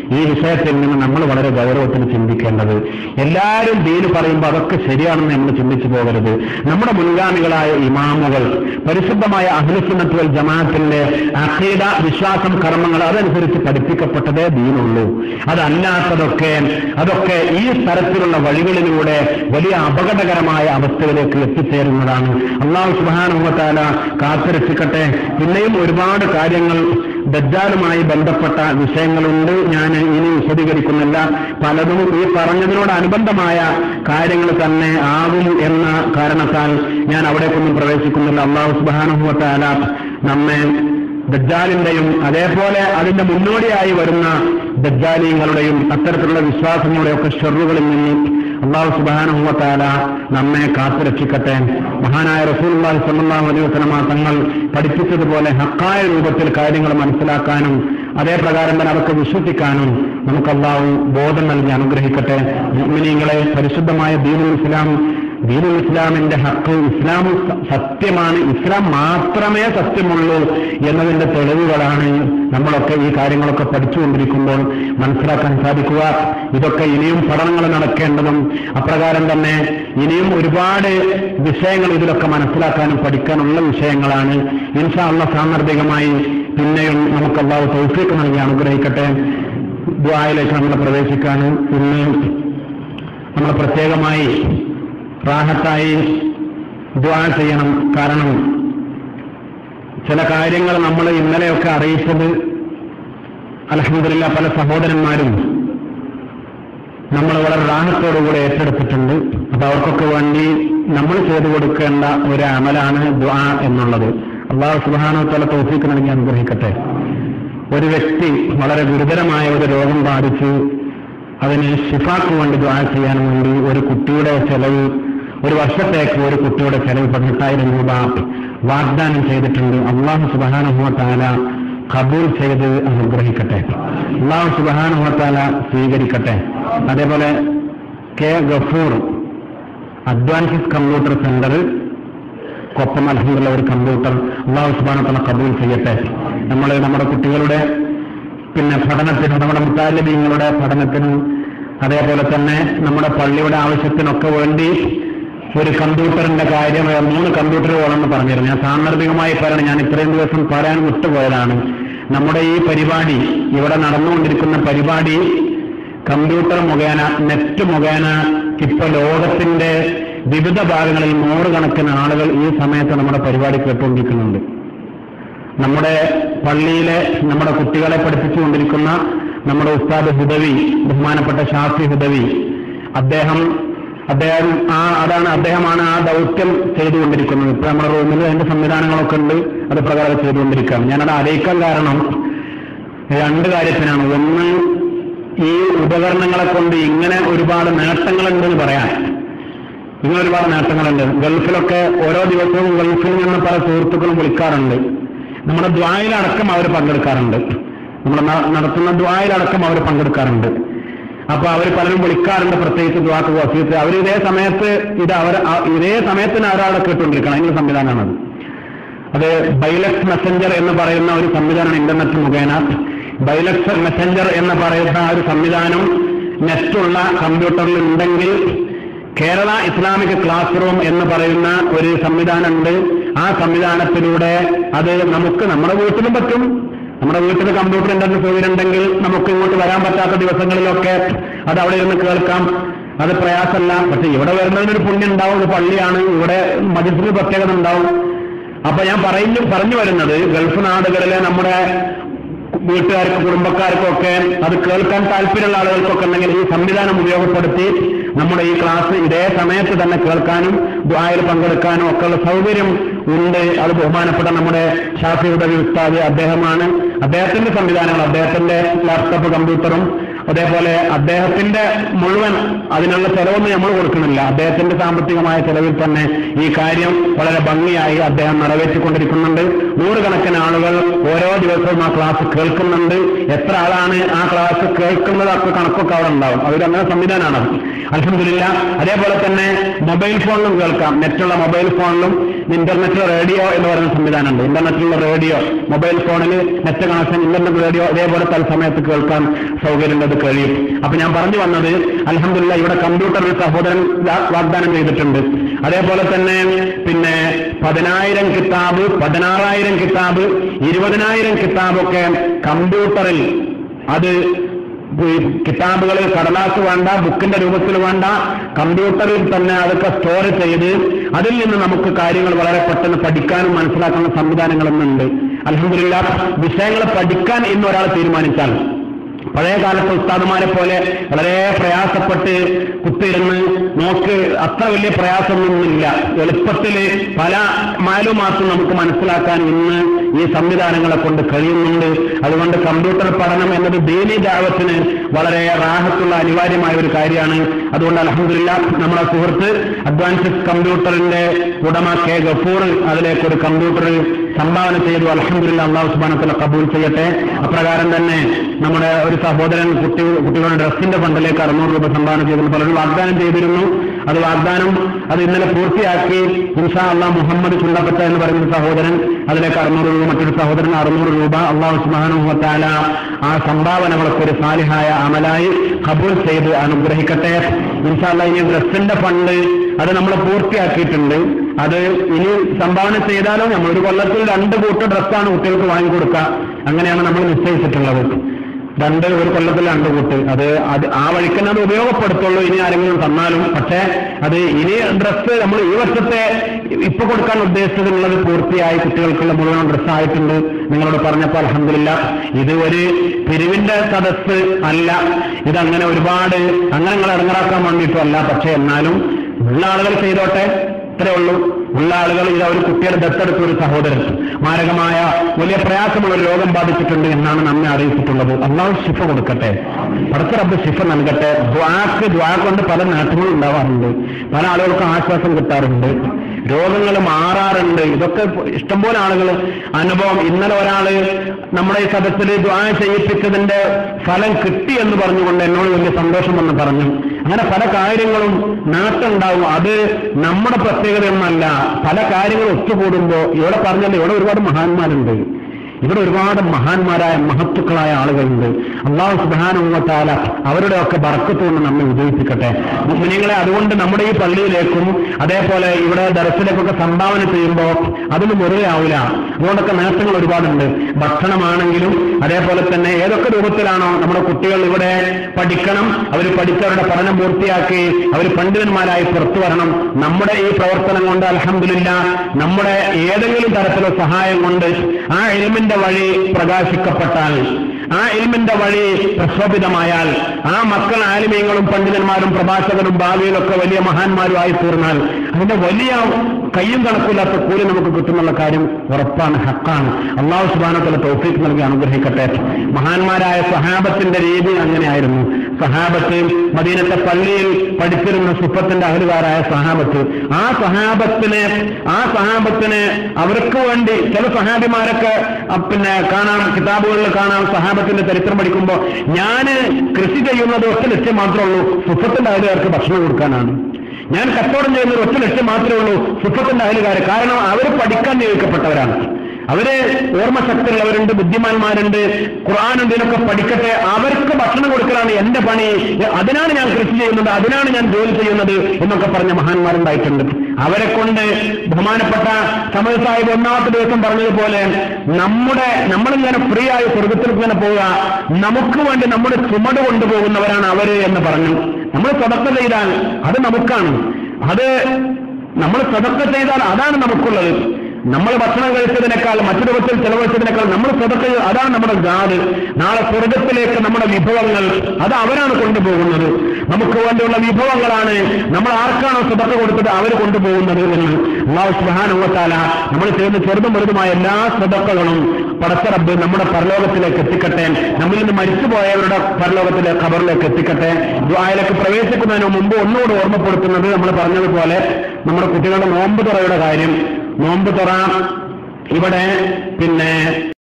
Speaker 2: ഈ വിഷയത്തിൽ നിന്ന് നമ്മൾ വളരെ ഗൗരവത്തിൽ ചിന്തിക്കേണ്ടത് എല്ലാവരും ദീന് പറയുമ്പോൾ അതൊക്കെ ശരിയാണെന്ന് നമ്മൾ ചിന്തിച്ചു പോകരുത് നമ്മുടെ മുൻഗാമികളായ ഇമാമുകൾ പരിശുദ്ധമായ അഹ്ലുസുന്നത്തുൽ ജമാഅത്തിന്റെ അഖീദ വിശ്വാസം കർമ്മങ്ങൾ അതനുസരിച്ച് പഠിപ്പിക്കപ്പെട്ടതേ ദീനുള്ളൂ അതല്ലാത്തതൊക്കെ അതൊക്കെ ഈ തരത്തിലുള്ള വഴികളിലൂടെ വലിയ അപകടകരമായ അവസ്ഥയിലേക്ക് എത്തിച്ചേരുന്നതാണ് അള്ളാഹു സുബാനുഭവത്താല കാത്തുരക്ഷിക്കട്ടെ പിന്നെയും ഒരുപാട് കാര്യങ്ങൾ ദജ്ജാലുമായി ബന്ധപ്പെട്ട വിഷയങ്ങളുണ്ട് ഞാൻ ഇനി വിശദീകരിക്കുന്നില്ല പലതും ഈ പറഞ്ഞതിനോട് അനുബന്ധമായ കാര്യങ്ങൾ തന്നെ ആകും എന്ന കാരണത്താൽ ഞാൻ അവിടേക്കൊന്നും പ്രവേശിക്കുന്നില്ല അള്ളാഹു സുബാനുഭവത്താല നമ്മെ ദജ്ജാലിന്റെയും അതേപോലെ അതിന്റെ മുന്നോടിയായി വരുന്ന ദജ്ജാലിങ്ങളുടെയും അത്തരത്തിലുള്ള വിശ്വാസങ്ങളുടെയൊക്കെ ഷെറുകളിൽ നിന്ന് അള്ളാഹു സുബാനുഭവത്താല നമ്മെ കാത്തുരക്ഷിക്കട്ടെ മഹാനായ റസൂൽഹി സല്ലാഹു അലൈഹി വസ്ലമ തങ്ങൾ പഠിപ്പിച്ചതുപോലെ ഹക്കായ രൂപത്തിൽ കാര്യങ്ങൾ മനസ്സിലാക്കാനും അതേ പ്രകാരം തന്നെ അതൊക്കെ വിശ്വസിക്കാനും നമുക്ക് അള്ളാഹു ബോധം നൽകി അനുഗ്രഹിക്കട്ടെ മുഅ്മിനീങ്ങളെ പരിശുദ്ധമായ ദീനുൽ ഇസ്ലാം ദീനുൽ ഇസ്ലാമിന്റെ ഹക്ക് ഇസ്ലാം സത്യമാണ് ഇസ്ലാം മാത്രമേ സത്യമുള്ളൂ എന്നതിന്റെ തെളിവുകളാണ് നമ്മളൊക്കെ ഈ കാര്യങ്ങളൊക്കെ പഠിച്ചുകൊണ്ടിരിക്കുമ്പോൾ മനസ്സിലാക്കാൻ സാധിക്കുക ഇതൊക്കെ ഇനിയും പഠനങ്ങൾ നടക്കേണ്ടതും അപ്രകാരം തന്നെ ഇനിയും ഒരുപാട് വിഷയങ്ങൾ ഇതിലൊക്കെ മനസ്സിലാക്കാനും പഠിക്കാനുള്ള വിഷയങ്ങളാണ് ഇൻഷാ അള്ള സാന്ദർഭികമായി പിന്നെയും നമുക്ക് അള്ളാഹു തൗഫീക്ക് നൽകി അനുഗ്രഹിക്കട്ടെ ദ്വായിലേക്ക് നമ്മൾ പ്രവേശിക്കാനും ഇന്ന് നമ്മൾ പ്രത്യേകമായി റാഹത്തായി ദ്വാ ചെയ്യണം കാരണം ചില കാര്യങ്ങൾ നമ്മൾ ഇന്നലെയൊക്കെ അറിയിച്ചത് അലഹമില്ല പല സഹോദരന്മാരും നമ്മൾ വളരെ റാഹത്തോടുകൂടെ ഏറ്റെടുത്തിട്ടുണ്ട് അപ്പൊ അവർക്കൊക്കെ വേണ്ടി നമ്മൾ ചെയ്തു കൊടുക്കേണ്ട ഒരു അമലാണ് ദ്വാ എന്നുള്ളത് അള്ളാഹു സുബാനോ തല തോഫിക്ക് നൽകി അനുഗ്രഹിക്കട്ടെ ഒരു വ്യക്തി വളരെ ഗുരുതരമായ ഒരു രോഗം ബാധിച്ച് അതിന് ഷിഫാക്ക് വേണ്ടി ദ്വാ ചെയ്യാൻ വേണ്ടി ഒരു കുട്ടിയുടെ ചെലവ് ഒരു വർഷത്തേക്ക് ഒരു കുട്ടിയുടെ ചെലവ് പതിനെട്ടായിരം രൂപ വാഗ്ദാനം ചെയ്തിട്ടുണ്ട് അള്ളാഹു സുബാനുഭവത്താല കബൂൽ ചെയ്ത് അനുഗ്രഹിക്കട്ടെ അള്ളാഹു സുബാനുഭവത്താല സ്വീകരിക്കട്ടെ അതേപോലെ K Gafoor advances computer centre കൊപ്പം അലഹമുള്ള ഒരു കമ്പ്യൂട്ടർ അള്ളാഹു സുബാനത്തല കബൂൽ ചെയ്യട്ടെ നമ്മൾ നമ്മുടെ കുട്ടികളുടെ പിന്നെ പഠനത്തിനും നമ്മുടെ മുത്താലിബീങ്ങളുടെ പഠനത്തിനും അതേപോലെ തന്നെ നമ്മുടെ പള്ളിയുടെ ആവശ്യത്തിനൊക്കെ വേണ്ടി ഒരു കമ്പ്യൂട്ടറിന്റെ കാര്യം ഏ, മൂന്ന് കമ്പ്യൂട്ടറുകളെന്ന് പറഞ്ഞിരുന്നു ഞാൻ സാന്ദർഭികമായി പറയണം ഞാൻ ഇത്രയും ദിവസം പറയാൻ വിട്ടുപോയതാണ് നമ്മുടെ ഈ പരിപാടി ഇവിടെ നടന്നുകൊണ്ടിരിക്കുന്ന പരിപാടി കമ്പ്യൂട്ടർ മുഖേന നെറ്റ് മുഖേന ഇപ്പൊ ലോകത്തിന്റെ വിവിധ ഭാഗങ്ങളിൽ നൂറുകണക്കിന് ആളുകൾ ഈ സമയത്ത് നമ്മുടെ പരിപാടി കേട്ടുകൊണ്ടിരിക്കുന്നുണ്ട് നമ്മുടെ പള്ളിയിലെ നമ്മുടെ കുട്ടികളെ പഠിപ്പിച്ചുകൊണ്ടിരിക്കുന്ന നമ്മുടെ ഉസ്താദ് ഹുദവി ബഹുമാനപ്പെട്ട ഷാഫി ഹുദവി അദ്ദേഹം അദ്ദേഹം ആ അതാണ് അദ്ദേഹമാണ് ആ ദൗത്യം ചെയ്തുകൊണ്ടിരിക്കുന്നത് ഇപ്പൊ നമ്മുടെ റൂമിൽ അതിന്റെ സംവിധാനങ്ങളൊക്കെ ഉണ്ട് അത് പ്രകാരം ചെയ്തുകൊണ്ടിരിക്കുകയാണ് ഞാനത് അറിയിക്കാൻ കാരണം രണ്ട് കാര്യത്തിനാണ് ഒന്ന് ഈ ഉപകരണങ്ങളെ കൊണ്ട് ഇങ്ങനെ ഒരുപാട് നേട്ടങ്ങളുണ്ടെന്ന് പറയാൻ ഇങ്ങനെ ഒരുപാട് നേട്ടങ്ങളുണ്ട് ഗൾഫിലൊക്കെ ഓരോ ദിവസവും ഗൾഫിൽ നിന്ന് പല സുഹൃത്തുക്കളും വിളിക്കാറുണ്ട് നമ്മുടെ ദ്വായിലടക്കം അവർ പങ്കെടുക്കാറുണ്ട് നമ്മൾ നടത്തുന്ന ദ്വായിലടക്കം അവർ പങ്കെടുക്കാറുണ്ട് അപ്പൊ അവർ പലരും വിളിക്കാറുണ്ട് പ്രത്യേകിച്ച് ദ്വാക്ക് വസീത്ത് അവർ ഇതേ സമയത്ത് ഇത് അവർ ആ- ഇതേ സമയത്തിന് ഒരാളെ കേട്ടുകൊണ്ടിരിക്കണം അതിനുള്ള സംവിധാനമാണത് അത് ബൈലക്സ് മെസ്സഞ്ചർ എന്ന് പറയുന്ന ഒരു സംവിധാനമാണ് ഇന്റർനെറ്റ് മുഖേന ബൈലക്സ് മെസ്സഞ്ചർ എന്ന് പറയുന്ന ആ ഒരു സംവിധാനം നെറ്റുള്ള കമ്പ്യൂട്ടറിൽ ഉണ്ടെങ്കിൽ കേരള ഇസ്ലാമിക് ക്ലാസ് റൂം എന്ന് പറയുന്ന ഒരു സംവിധാനമുണ്ട് ആ സംവിധാനത്തിലൂടെ അത് നമുക്ക് നമ്മുടെ വീട്ടിലും പറ്റും നമ്മുടെ വീട്ടിൽ കമ്പ്യൂട്ടർ ഇന്റർനെറ്റ് സൗകര്യം ഉണ്ടെങ്കിൽ നമുക്ക് ഇങ്ങോട്ട് വരാൻ പറ്റാത്ത ദിവസങ്ങളിലൊക്കെ അത് അവിടെ ഇരുന്ന് കേൾക്കാം അത് പ്രയാസമല്ല പക്ഷെ ഇവിടെ വരുന്നതിനൊരു പുണ്യം ഉണ്ടാവും ഇത് പള്ളിയാണ് ഇവിടെ മജിസിന് പ്രത്യേകത ഉണ്ടാവും അപ്പൊ ഞാൻ പറഞ്ഞു പറഞ്ഞു വരുന്നത് ഗൾഫ് നാടുകളിലെ നമ്മുടെ വീട്ടുകാർക്കും കുടുംബക്കാർക്കും ഒക്കെ അത് കേൾക്കാൻ താല്പര്യമുള്ള ആളുകൾക്കൊക്കെ ഉണ്ടെങ്കിൽ ഈ സംവിധാനം ഉപയോഗപ്പെടുത്തി നമ്മുടെ ഈ ക്ലാസ് ഇതേ സമയത്ത് തന്നെ കേൾക്കാനും ദ്വായിൽ പങ്കെടുക്കാനും ഒക്കെ ഉള്ള സൗകര്യം ഉണ്ട് അത് ബഹുമാനപ്പെട്ട നമ്മുടെ ഷാഫിയുടെ ഉസ്താദ് അദ്ദേഹമാണ് അദ്ദേഹത്തിന്റെ സംവിധാനങ്ങൾ അദ്ദേഹത്തിന്റെ ലാപ്ടോപ്പ് കമ്പ്യൂട്ടറും അതേപോലെ അദ്ദേഹത്തിന്റെ മുഴുവൻ അതിനുള്ള ചെലവൊന്നും നമ്മൾ കൊടുക്കുന്നില്ല അദ്ദേഹത്തിന്റെ സാമ്പത്തികമായ ചെലവിൽ തന്നെ ഈ കാര്യം വളരെ ഭംഗിയായി അദ്ദേഹം നിറവേറ്റിക്കൊണ്ടിരിക്കുന്നുണ്ട് നൂറുകണക്കിന് ആളുകൾ ഓരോ ദിവസവും ആ ക്ലാസ് കേൾക്കുന്നുണ്ട് എത്ര ആളാണ് ആ ക്ലാസ് കേൾക്കുന്നതൊക്കെ കണക്കൊക്കെ അവിടെ ഉണ്ടാവും അവരങ്ങനെ സംവിധാനമാണ് അലഹമില്ല അതേപോലെ തന്നെ മൊബൈൽ ഫോണിലും കേൾക്കാം നെറ്റുള്ള മൊബൈൽ ഫോണിലും ഇന്റർനെറ്റ് റേഡിയോ എന്ന് പറയുന്ന സംവിധാനമുണ്ട് ഇന്റർനെറ്റിലുള്ള റേഡിയോ മൊബൈൽ ഫോണിൽ നെറ്റ് കണക്ഷൻ ഇന്റർനെറ്റ് റേഡിയോ അതേപോലെ തൽസമയത്ത് കേൾക്കാൻ സൗകര്യമുള്ളത് കഴിയും അപ്പൊ ഞാൻ പറഞ്ഞു വന്നത് അലഹമില്ല ഇവിടെ കമ്പ്യൂട്ടറിൽ സഹോദരൻ വാ- വാഗ്ദാനം ചെയ്തിട്ടുണ്ട് അതേപോലെ തന്നെ പിന്നെ പതിനായിരം കിതാബ് പതിനാറായിരം കിതാബ് ഇരുപതിനായിരം കിതാബൊക്കെ കമ്പ്യൂട്ടറിൽ അത് ഈ കിതാബുകൾ കടലാസ് വേണ്ട ബുക്കിന്റെ രൂപത്തിൽ വേണ്ട കമ്പ്യൂട്ടറിൽ തന്നെ അതൊക്കെ സ്റ്റോർ ചെയ്ത് അതിൽ നിന്ന് നമുക്ക് കാര്യങ്ങൾ വളരെ പെട്ടെന്ന് പഠിക്കാനും മനസ്സിലാക്കാനും സംവിധാനങ്ങളൊന്നുണ്ട് അലഹമില്ല വിഷയങ്ങൾ പഠിക്കാൻ ഇന്ന് ഒരാൾ തീരുമാനിച്ചാൽ പഴയ കാലത്തെ ഉസ്താദുമാരെ പോലെ വളരെ പ്രയാസപ്പെട്ട് കുത്തിരുന്ന് നോക്ക് അത്ര വലിയ പ്രയാസമൊന്നുമില്ല എളുപ്പത്തിൽ പല മാലുമാസം നമുക്ക് മനസ്സിലാക്കാൻ ഇന്ന് ഈ സംവിധാനങ്ങളെ കൊണ്ട് കഴിയുന്നുണ്ട് അതുകൊണ്ട് കമ്പ്യൂട്ടർ പഠനം എന്നത് ദീനി ദാവത്തിന് വളരെ റാഹത്തുള്ള അനിവാര്യമായ ഒരു കാര്യമാണ് അതുകൊണ്ട് അലഹമില്ല നമ്മുടെ സുഹൃത്ത് അഡ്വാൻസ്ഡ് കമ്പ്യൂട്ടറിന്റെ ഉടമ കെ ഗഫൂർ അതിലേക്ക് ഒരു കമ്പ്യൂട്ടർ സംഭാവന ചെയ്തു അലഹമില്ല അള്ളാഹു സുബാനത്തിലെ കബൂൽ ചെയ്യട്ടെ അപ്രകാരം തന്നെ നമ്മുടെ ഒരു സഹോദരൻ കുട്ടി കുട്ടികളുടെ ഡ്രസ്സിന്റെ ഫണ്ടിലേക്ക് അറുന്നൂറ് രൂപ സംഭാവന ചെയ്തിരുന്നു പലരും വാഗ്ദാനം ചെയ്തിരുന്നു അത് വാഗ്ദാനം അത് ഇന്നലെ പൂർത്തിയാക്കി ഇൻഷാ അള്ളാഹ് മുഹമ്മദ് ചുണ്ടപ്പറ്റ എന്ന് പറയുന്ന ഒരു സഹോദരൻ അതിലേക്ക് അറുന്നൂറ് രൂപ മറ്റൊരു സഹോദരൻ അറുന്നൂറ് രൂപ അള്ളാഹു സുബാനുഭവത്താല ആ സംഭാവനകളൊക്കെ ഒരു സാലിഹായ അമലായി കബൂൽ ചെയ്ത് അനുഗ്രഹിക്കട്ടെ ഇൻഷാ അള്ളാഹ് ഇനി ഡ്രസ്സിന്റെ ഫണ്ട് അത് നമ്മൾ പൂർത്തിയാക്കിയിട്ടുണ്ട് അത് ഇനി സംഭാവന ചെയ്താലോ നമ്മൾ ഒരു കൊല്ലത്തിൽ രണ്ട് കൂട്ട ഡ്രസ്സാണ് കുട്ടികൾക്ക് വാങ്ങിക്കൊടുക്കുക അങ്ങനെയാണ് നമ്മൾ നിശ്ചയിച്ചിട്ടുള്ളത് രണ്ട് ഒരു കൊല്ലത്തിൽ രണ്ട് കൂട്ട് അത് അത് ആ വഴിക്ക് തന്നെ അത് ഉപയോഗപ്പെടുത്തുള്ളൂ ഇനി ആരെങ്കിലും തന്നാലും പക്ഷേ അത് ഇനി ഡ്രസ്സ് നമ്മൾ ഈ വർഷത്തെ ഇപ്പൊ കൊടുക്കാൻ ഉദ്ദേശിച്ചതിനുള്ളത് പൂർത്തിയായി കുട്ടികൾക്കുള്ള മുഴുവൻ ഡ്രസ്സ് ആയിട്ടുണ്ട് നിങ്ങളോട് പറഞ്ഞപ്പോൾ അലഹമില്ല ഇത് ഒരു പിരിവിന്റെ സദസ്സ് അല്ല ഇതങ്ങനെ ഒരുപാട് അങ്ങനെ നിങ്ങൾ ഇറങ്ങറാക്കാൻ വേണ്ടിയിട്ടല്ല പക്ഷേ എന്നാലും ഉള്ള ആളുകൾ ചെയ്തോട്ടെ ഇത്രേ ഉള്ളൂ ഉള്ള ആളുകൾ ഇത് ഒരു കുട്ടിയുടെ ദത്തെടുത്ത ഒരു സഹോദരൻ മാരകമായ വലിയ പ്രയാസമുള്ള ഒരു രോഗം ബാധിച്ചിട്ടുണ്ട് എന്നാണ് നമ്മെ അറിയിച്ചിട്ടുള്ളത് അള്ളാഹു ശിഫ കൊടുക്കട്ടെ പടച്ച റബ്ബ് ശിഫ നൽകട്ടെ ദ്വാക്ക് ദ്വാ കൊണ്ട് പല നേട്ടങ്ങളും ഉണ്ടാവാറുണ്ട് പല ആളുകൾക്കും ആശ്വാസം കിട്ടാറുണ്ട് രോഗങ്ങൾ മാറാറുണ്ട് ഇതൊക്കെ ഇഷ്ടംപോലെ ആളുകൾ അനുഭവം ഇന്നലെ ഒരാള് നമ്മുടെ ഈ സദസ്സിൽ ദ്വാ ചെയ്യിപ്പിച്ചതിന്റെ ഫലം കിട്ടി എന്ന് പറഞ്ഞുകൊണ്ട് എന്നോട് വലിയ സന്തോഷം എന്ന് പറഞ്ഞു അങ്ങനെ പല കാര്യങ്ങളും നേട്ടമുണ്ടാവും അത് നമ്മുടെ പ്രത്യേകതയൊന്നല്ല പല കാര്യങ്ങളും ഒത്തുകൂടുമ്പോ ഇവിടെ പറഞ്ഞല്ലോ ഇവിടെ ഒരുപാട് മഹാന്മാരുണ്ട് ഇവിടെ ഒരുപാട് മഹാന്മാരായ മഹത്തുക്കളായ ആളുകളുണ്ട് അള്ളാഹു സുബാനുഭവത്താല അവരുടെ ഒക്കെ ബറക്കത്തുകൊണ്ട് നമ്മെ വിജയിപ്പിക്കട്ടെ മുസ്ലിങ്ങളെ അതുകൊണ്ട് നമ്മുടെ ഈ പള്ളിയിലേക്കും അതേപോലെ ഇവിടെ ദർശനക്കൊക്കെ സംഭാവന ചെയ്യുമ്പോൾ അതൊന്നും വെറുതെ ആവില്ല അതുകൊണ്ടൊക്കെ നേട്ടങ്ങൾ ഒരുപാടുണ്ട് ഭക്ഷണമാണെങ്കിലും അതേപോലെ തന്നെ ഏതൊക്കെ രൂപത്തിലാണോ നമ്മുടെ കുട്ടികൾ ഇവിടെ പഠിക്കണം അവർ പഠിച്ചവരുടെ പഠനം പൂർത്തിയാക്കി അവർ പണ്ഡിതന്മാരായി പുറത്തു വരണം നമ്മുടെ ഈ പ്രവർത്തനം കൊണ്ട് അലഹമില്ല നമ്മുടെ ഏതെങ്കിലും തരത്തിലുള്ള സഹായം കൊണ്ട് ആ എലിമിന്റെ വഴി പ്രകാശിക്കപ്പെട്ടാൽ ആ ഇൽമിന്റെ വഴി പ്രക്ഷോഭിതമായാൽ ആ മക്കൾ ആലിമീങ്ങളും പണ്ഡിതന്മാരും പ്രഭാഷകരും ഭാവിയിലൊക്കെ വലിയ മഹാന്മാരും ആയി തീർന്നാൽ അതിന്റെ വലിയ കയ്യും കണക്കില്ലാത്ത കൂലി നമുക്ക് കിട്ടുന്നുള്ള കാര്യം ഉറപ്പാണ് ഹക്കാണ് അള്ളാഹു സുബാനത്തിലെ തൗഫീഖ് നൽകി അനുഗ്രഹിക്കട്ടെ മഹാന്മാരായ സഹാബത്തിന്റെ രീതി അങ്ങനെയായിരുന്നു സഹാബത്ത് മദീനത്തെ പള്ളിയിൽ പഠിച്ചിരുന്ന സുപ്പത്തിന്റെ അഹലുകാരായ സഹാബത്ത് ആ സഹാബത്തിനെ ആ സഹാബത്തിന് അവർക്ക് വേണ്ടി ചില സഹാബിമാരൊക്കെ അഹ് പിന്നെ കാണാം കിതാബുകളിൽ കാണാം സഹാബത്തിന്റെ ചരിത്രം പഠിക്കുമ്പോൾ ഞാന് കൃഷി ചെയ്യുന്നത് ഒറ്റ ലക്ഷ്യം മാത്രമേ ഉള്ളൂ സുപ്പത്തിന്റെ അഹലുകാർക്ക് ഭക്ഷണം കൊടുക്കാനാണ് ഞാൻ കച്ചവടം ചെയ്യുന്നത് ഒറ്റ ലക്ഷ്യം മാത്രമേ ഉള്ളൂ സുഖത്തിന്റെ അയലുകാര് കാരണം അവർ പഠിക്കാൻ നിയോഗിക്കപ്പെട്ടവരാണ് അവര് ഓർമ്മശക്തിയുള്ളവരുണ്ട് ബുദ്ധിമാന്മാരുണ്ട് ഖുർആാനുണ്ട് ഇതിനൊക്കെ പഠിക്കട്ടെ അവർക്ക് ഭക്ഷണം കൊടുക്കലാണ് എന്റെ പണി അതിനാണ് ഞാൻ കൃഷി ചെയ്യുന്നത് അതിനാണ് ഞാൻ ജോലി ചെയ്യുന്നത് എന്നൊക്കെ പറഞ്ഞ മഹാന്മാരുണ്ടായിട്ടുണ്ട് അവരെ കൊണ്ട് ബഹുമാനപ്പെട്ട സമയ സാഹിബ് ഒന്നാമത്തെ ദിവസം പറഞ്ഞതുപോലെ നമ്മുടെ നമ്മളിങ്ങനെ ഫ്രീ ആയി സ്വർഗത്തിൽ ഇങ്ങനെ പോവുക നമുക്ക് വേണ്ടി നമ്മുടെ ചുമട് കൊണ്ടുപോകുന്നവരാണ് അവര് എന്ന് പറഞ്ഞു നമ്മൾ സദക്ക ചെയ്താൽ അത് നമുക്കാണ് അത് നമ്മൾ സദക്ക ചെയ്താൽ അതാണ് നമുക്കുള്ളത് നമ്മൾ ഭക്ഷണം കഴിച്ചതിനേക്കാൾ മറ്റു രൂപത്തിൽ ചെലവഴിച്ചതിനേക്കാൾ നമ്മൾ സദക്ക ചെയ്ത- അതാണ് നമ്മുടെ ഗാഡ് നാളെ സ്വർഗത്തിലേക്ക് നമ്മുടെ വിഭവങ്ങൾ അത് അവരാണ് കൊണ്ടുപോകുന്നത് നമുക്ക് വേണ്ടിയുള്ള വിഭവങ്ങളാണ് നമ്മൾ ആർക്കാണോ സദക്ക കൊടുത്തത് അവർ കൊണ്ടുപോകുന്നത് എന്ന് അള്ളാഹു സുബാനുവത്താല നമ്മൾ ചെയ്യുന്ന ചെറുതും വലുതുമായ എല്ലാ സദക്കകളും പടച്ചറബ് നമ്മുടെ പരലോകത്തിലേക്ക് എത്തിക്കട്ടെ നമ്മിൽ നിന്ന് മരിച്ചുപോയവരുടെ പരലോകത്തിലെ ഖബറിലേക്ക് എത്തിക്കട്ടെ ദ്വായയിലേക്ക് പ്രവേശിക്കുന്നതിന് മുമ്പ് ഒന്നുകൂടി ഓർമ്മപ്പെടുത്തുന്നത് നമ്മൾ പറഞ്ഞതുപോലെ നമ്മുടെ കുട്ടികളുടെ നോമ്പ് തുറയുടെ കാര്യം നോമ്പ് തുറ ഇവിടെ പിന്നെ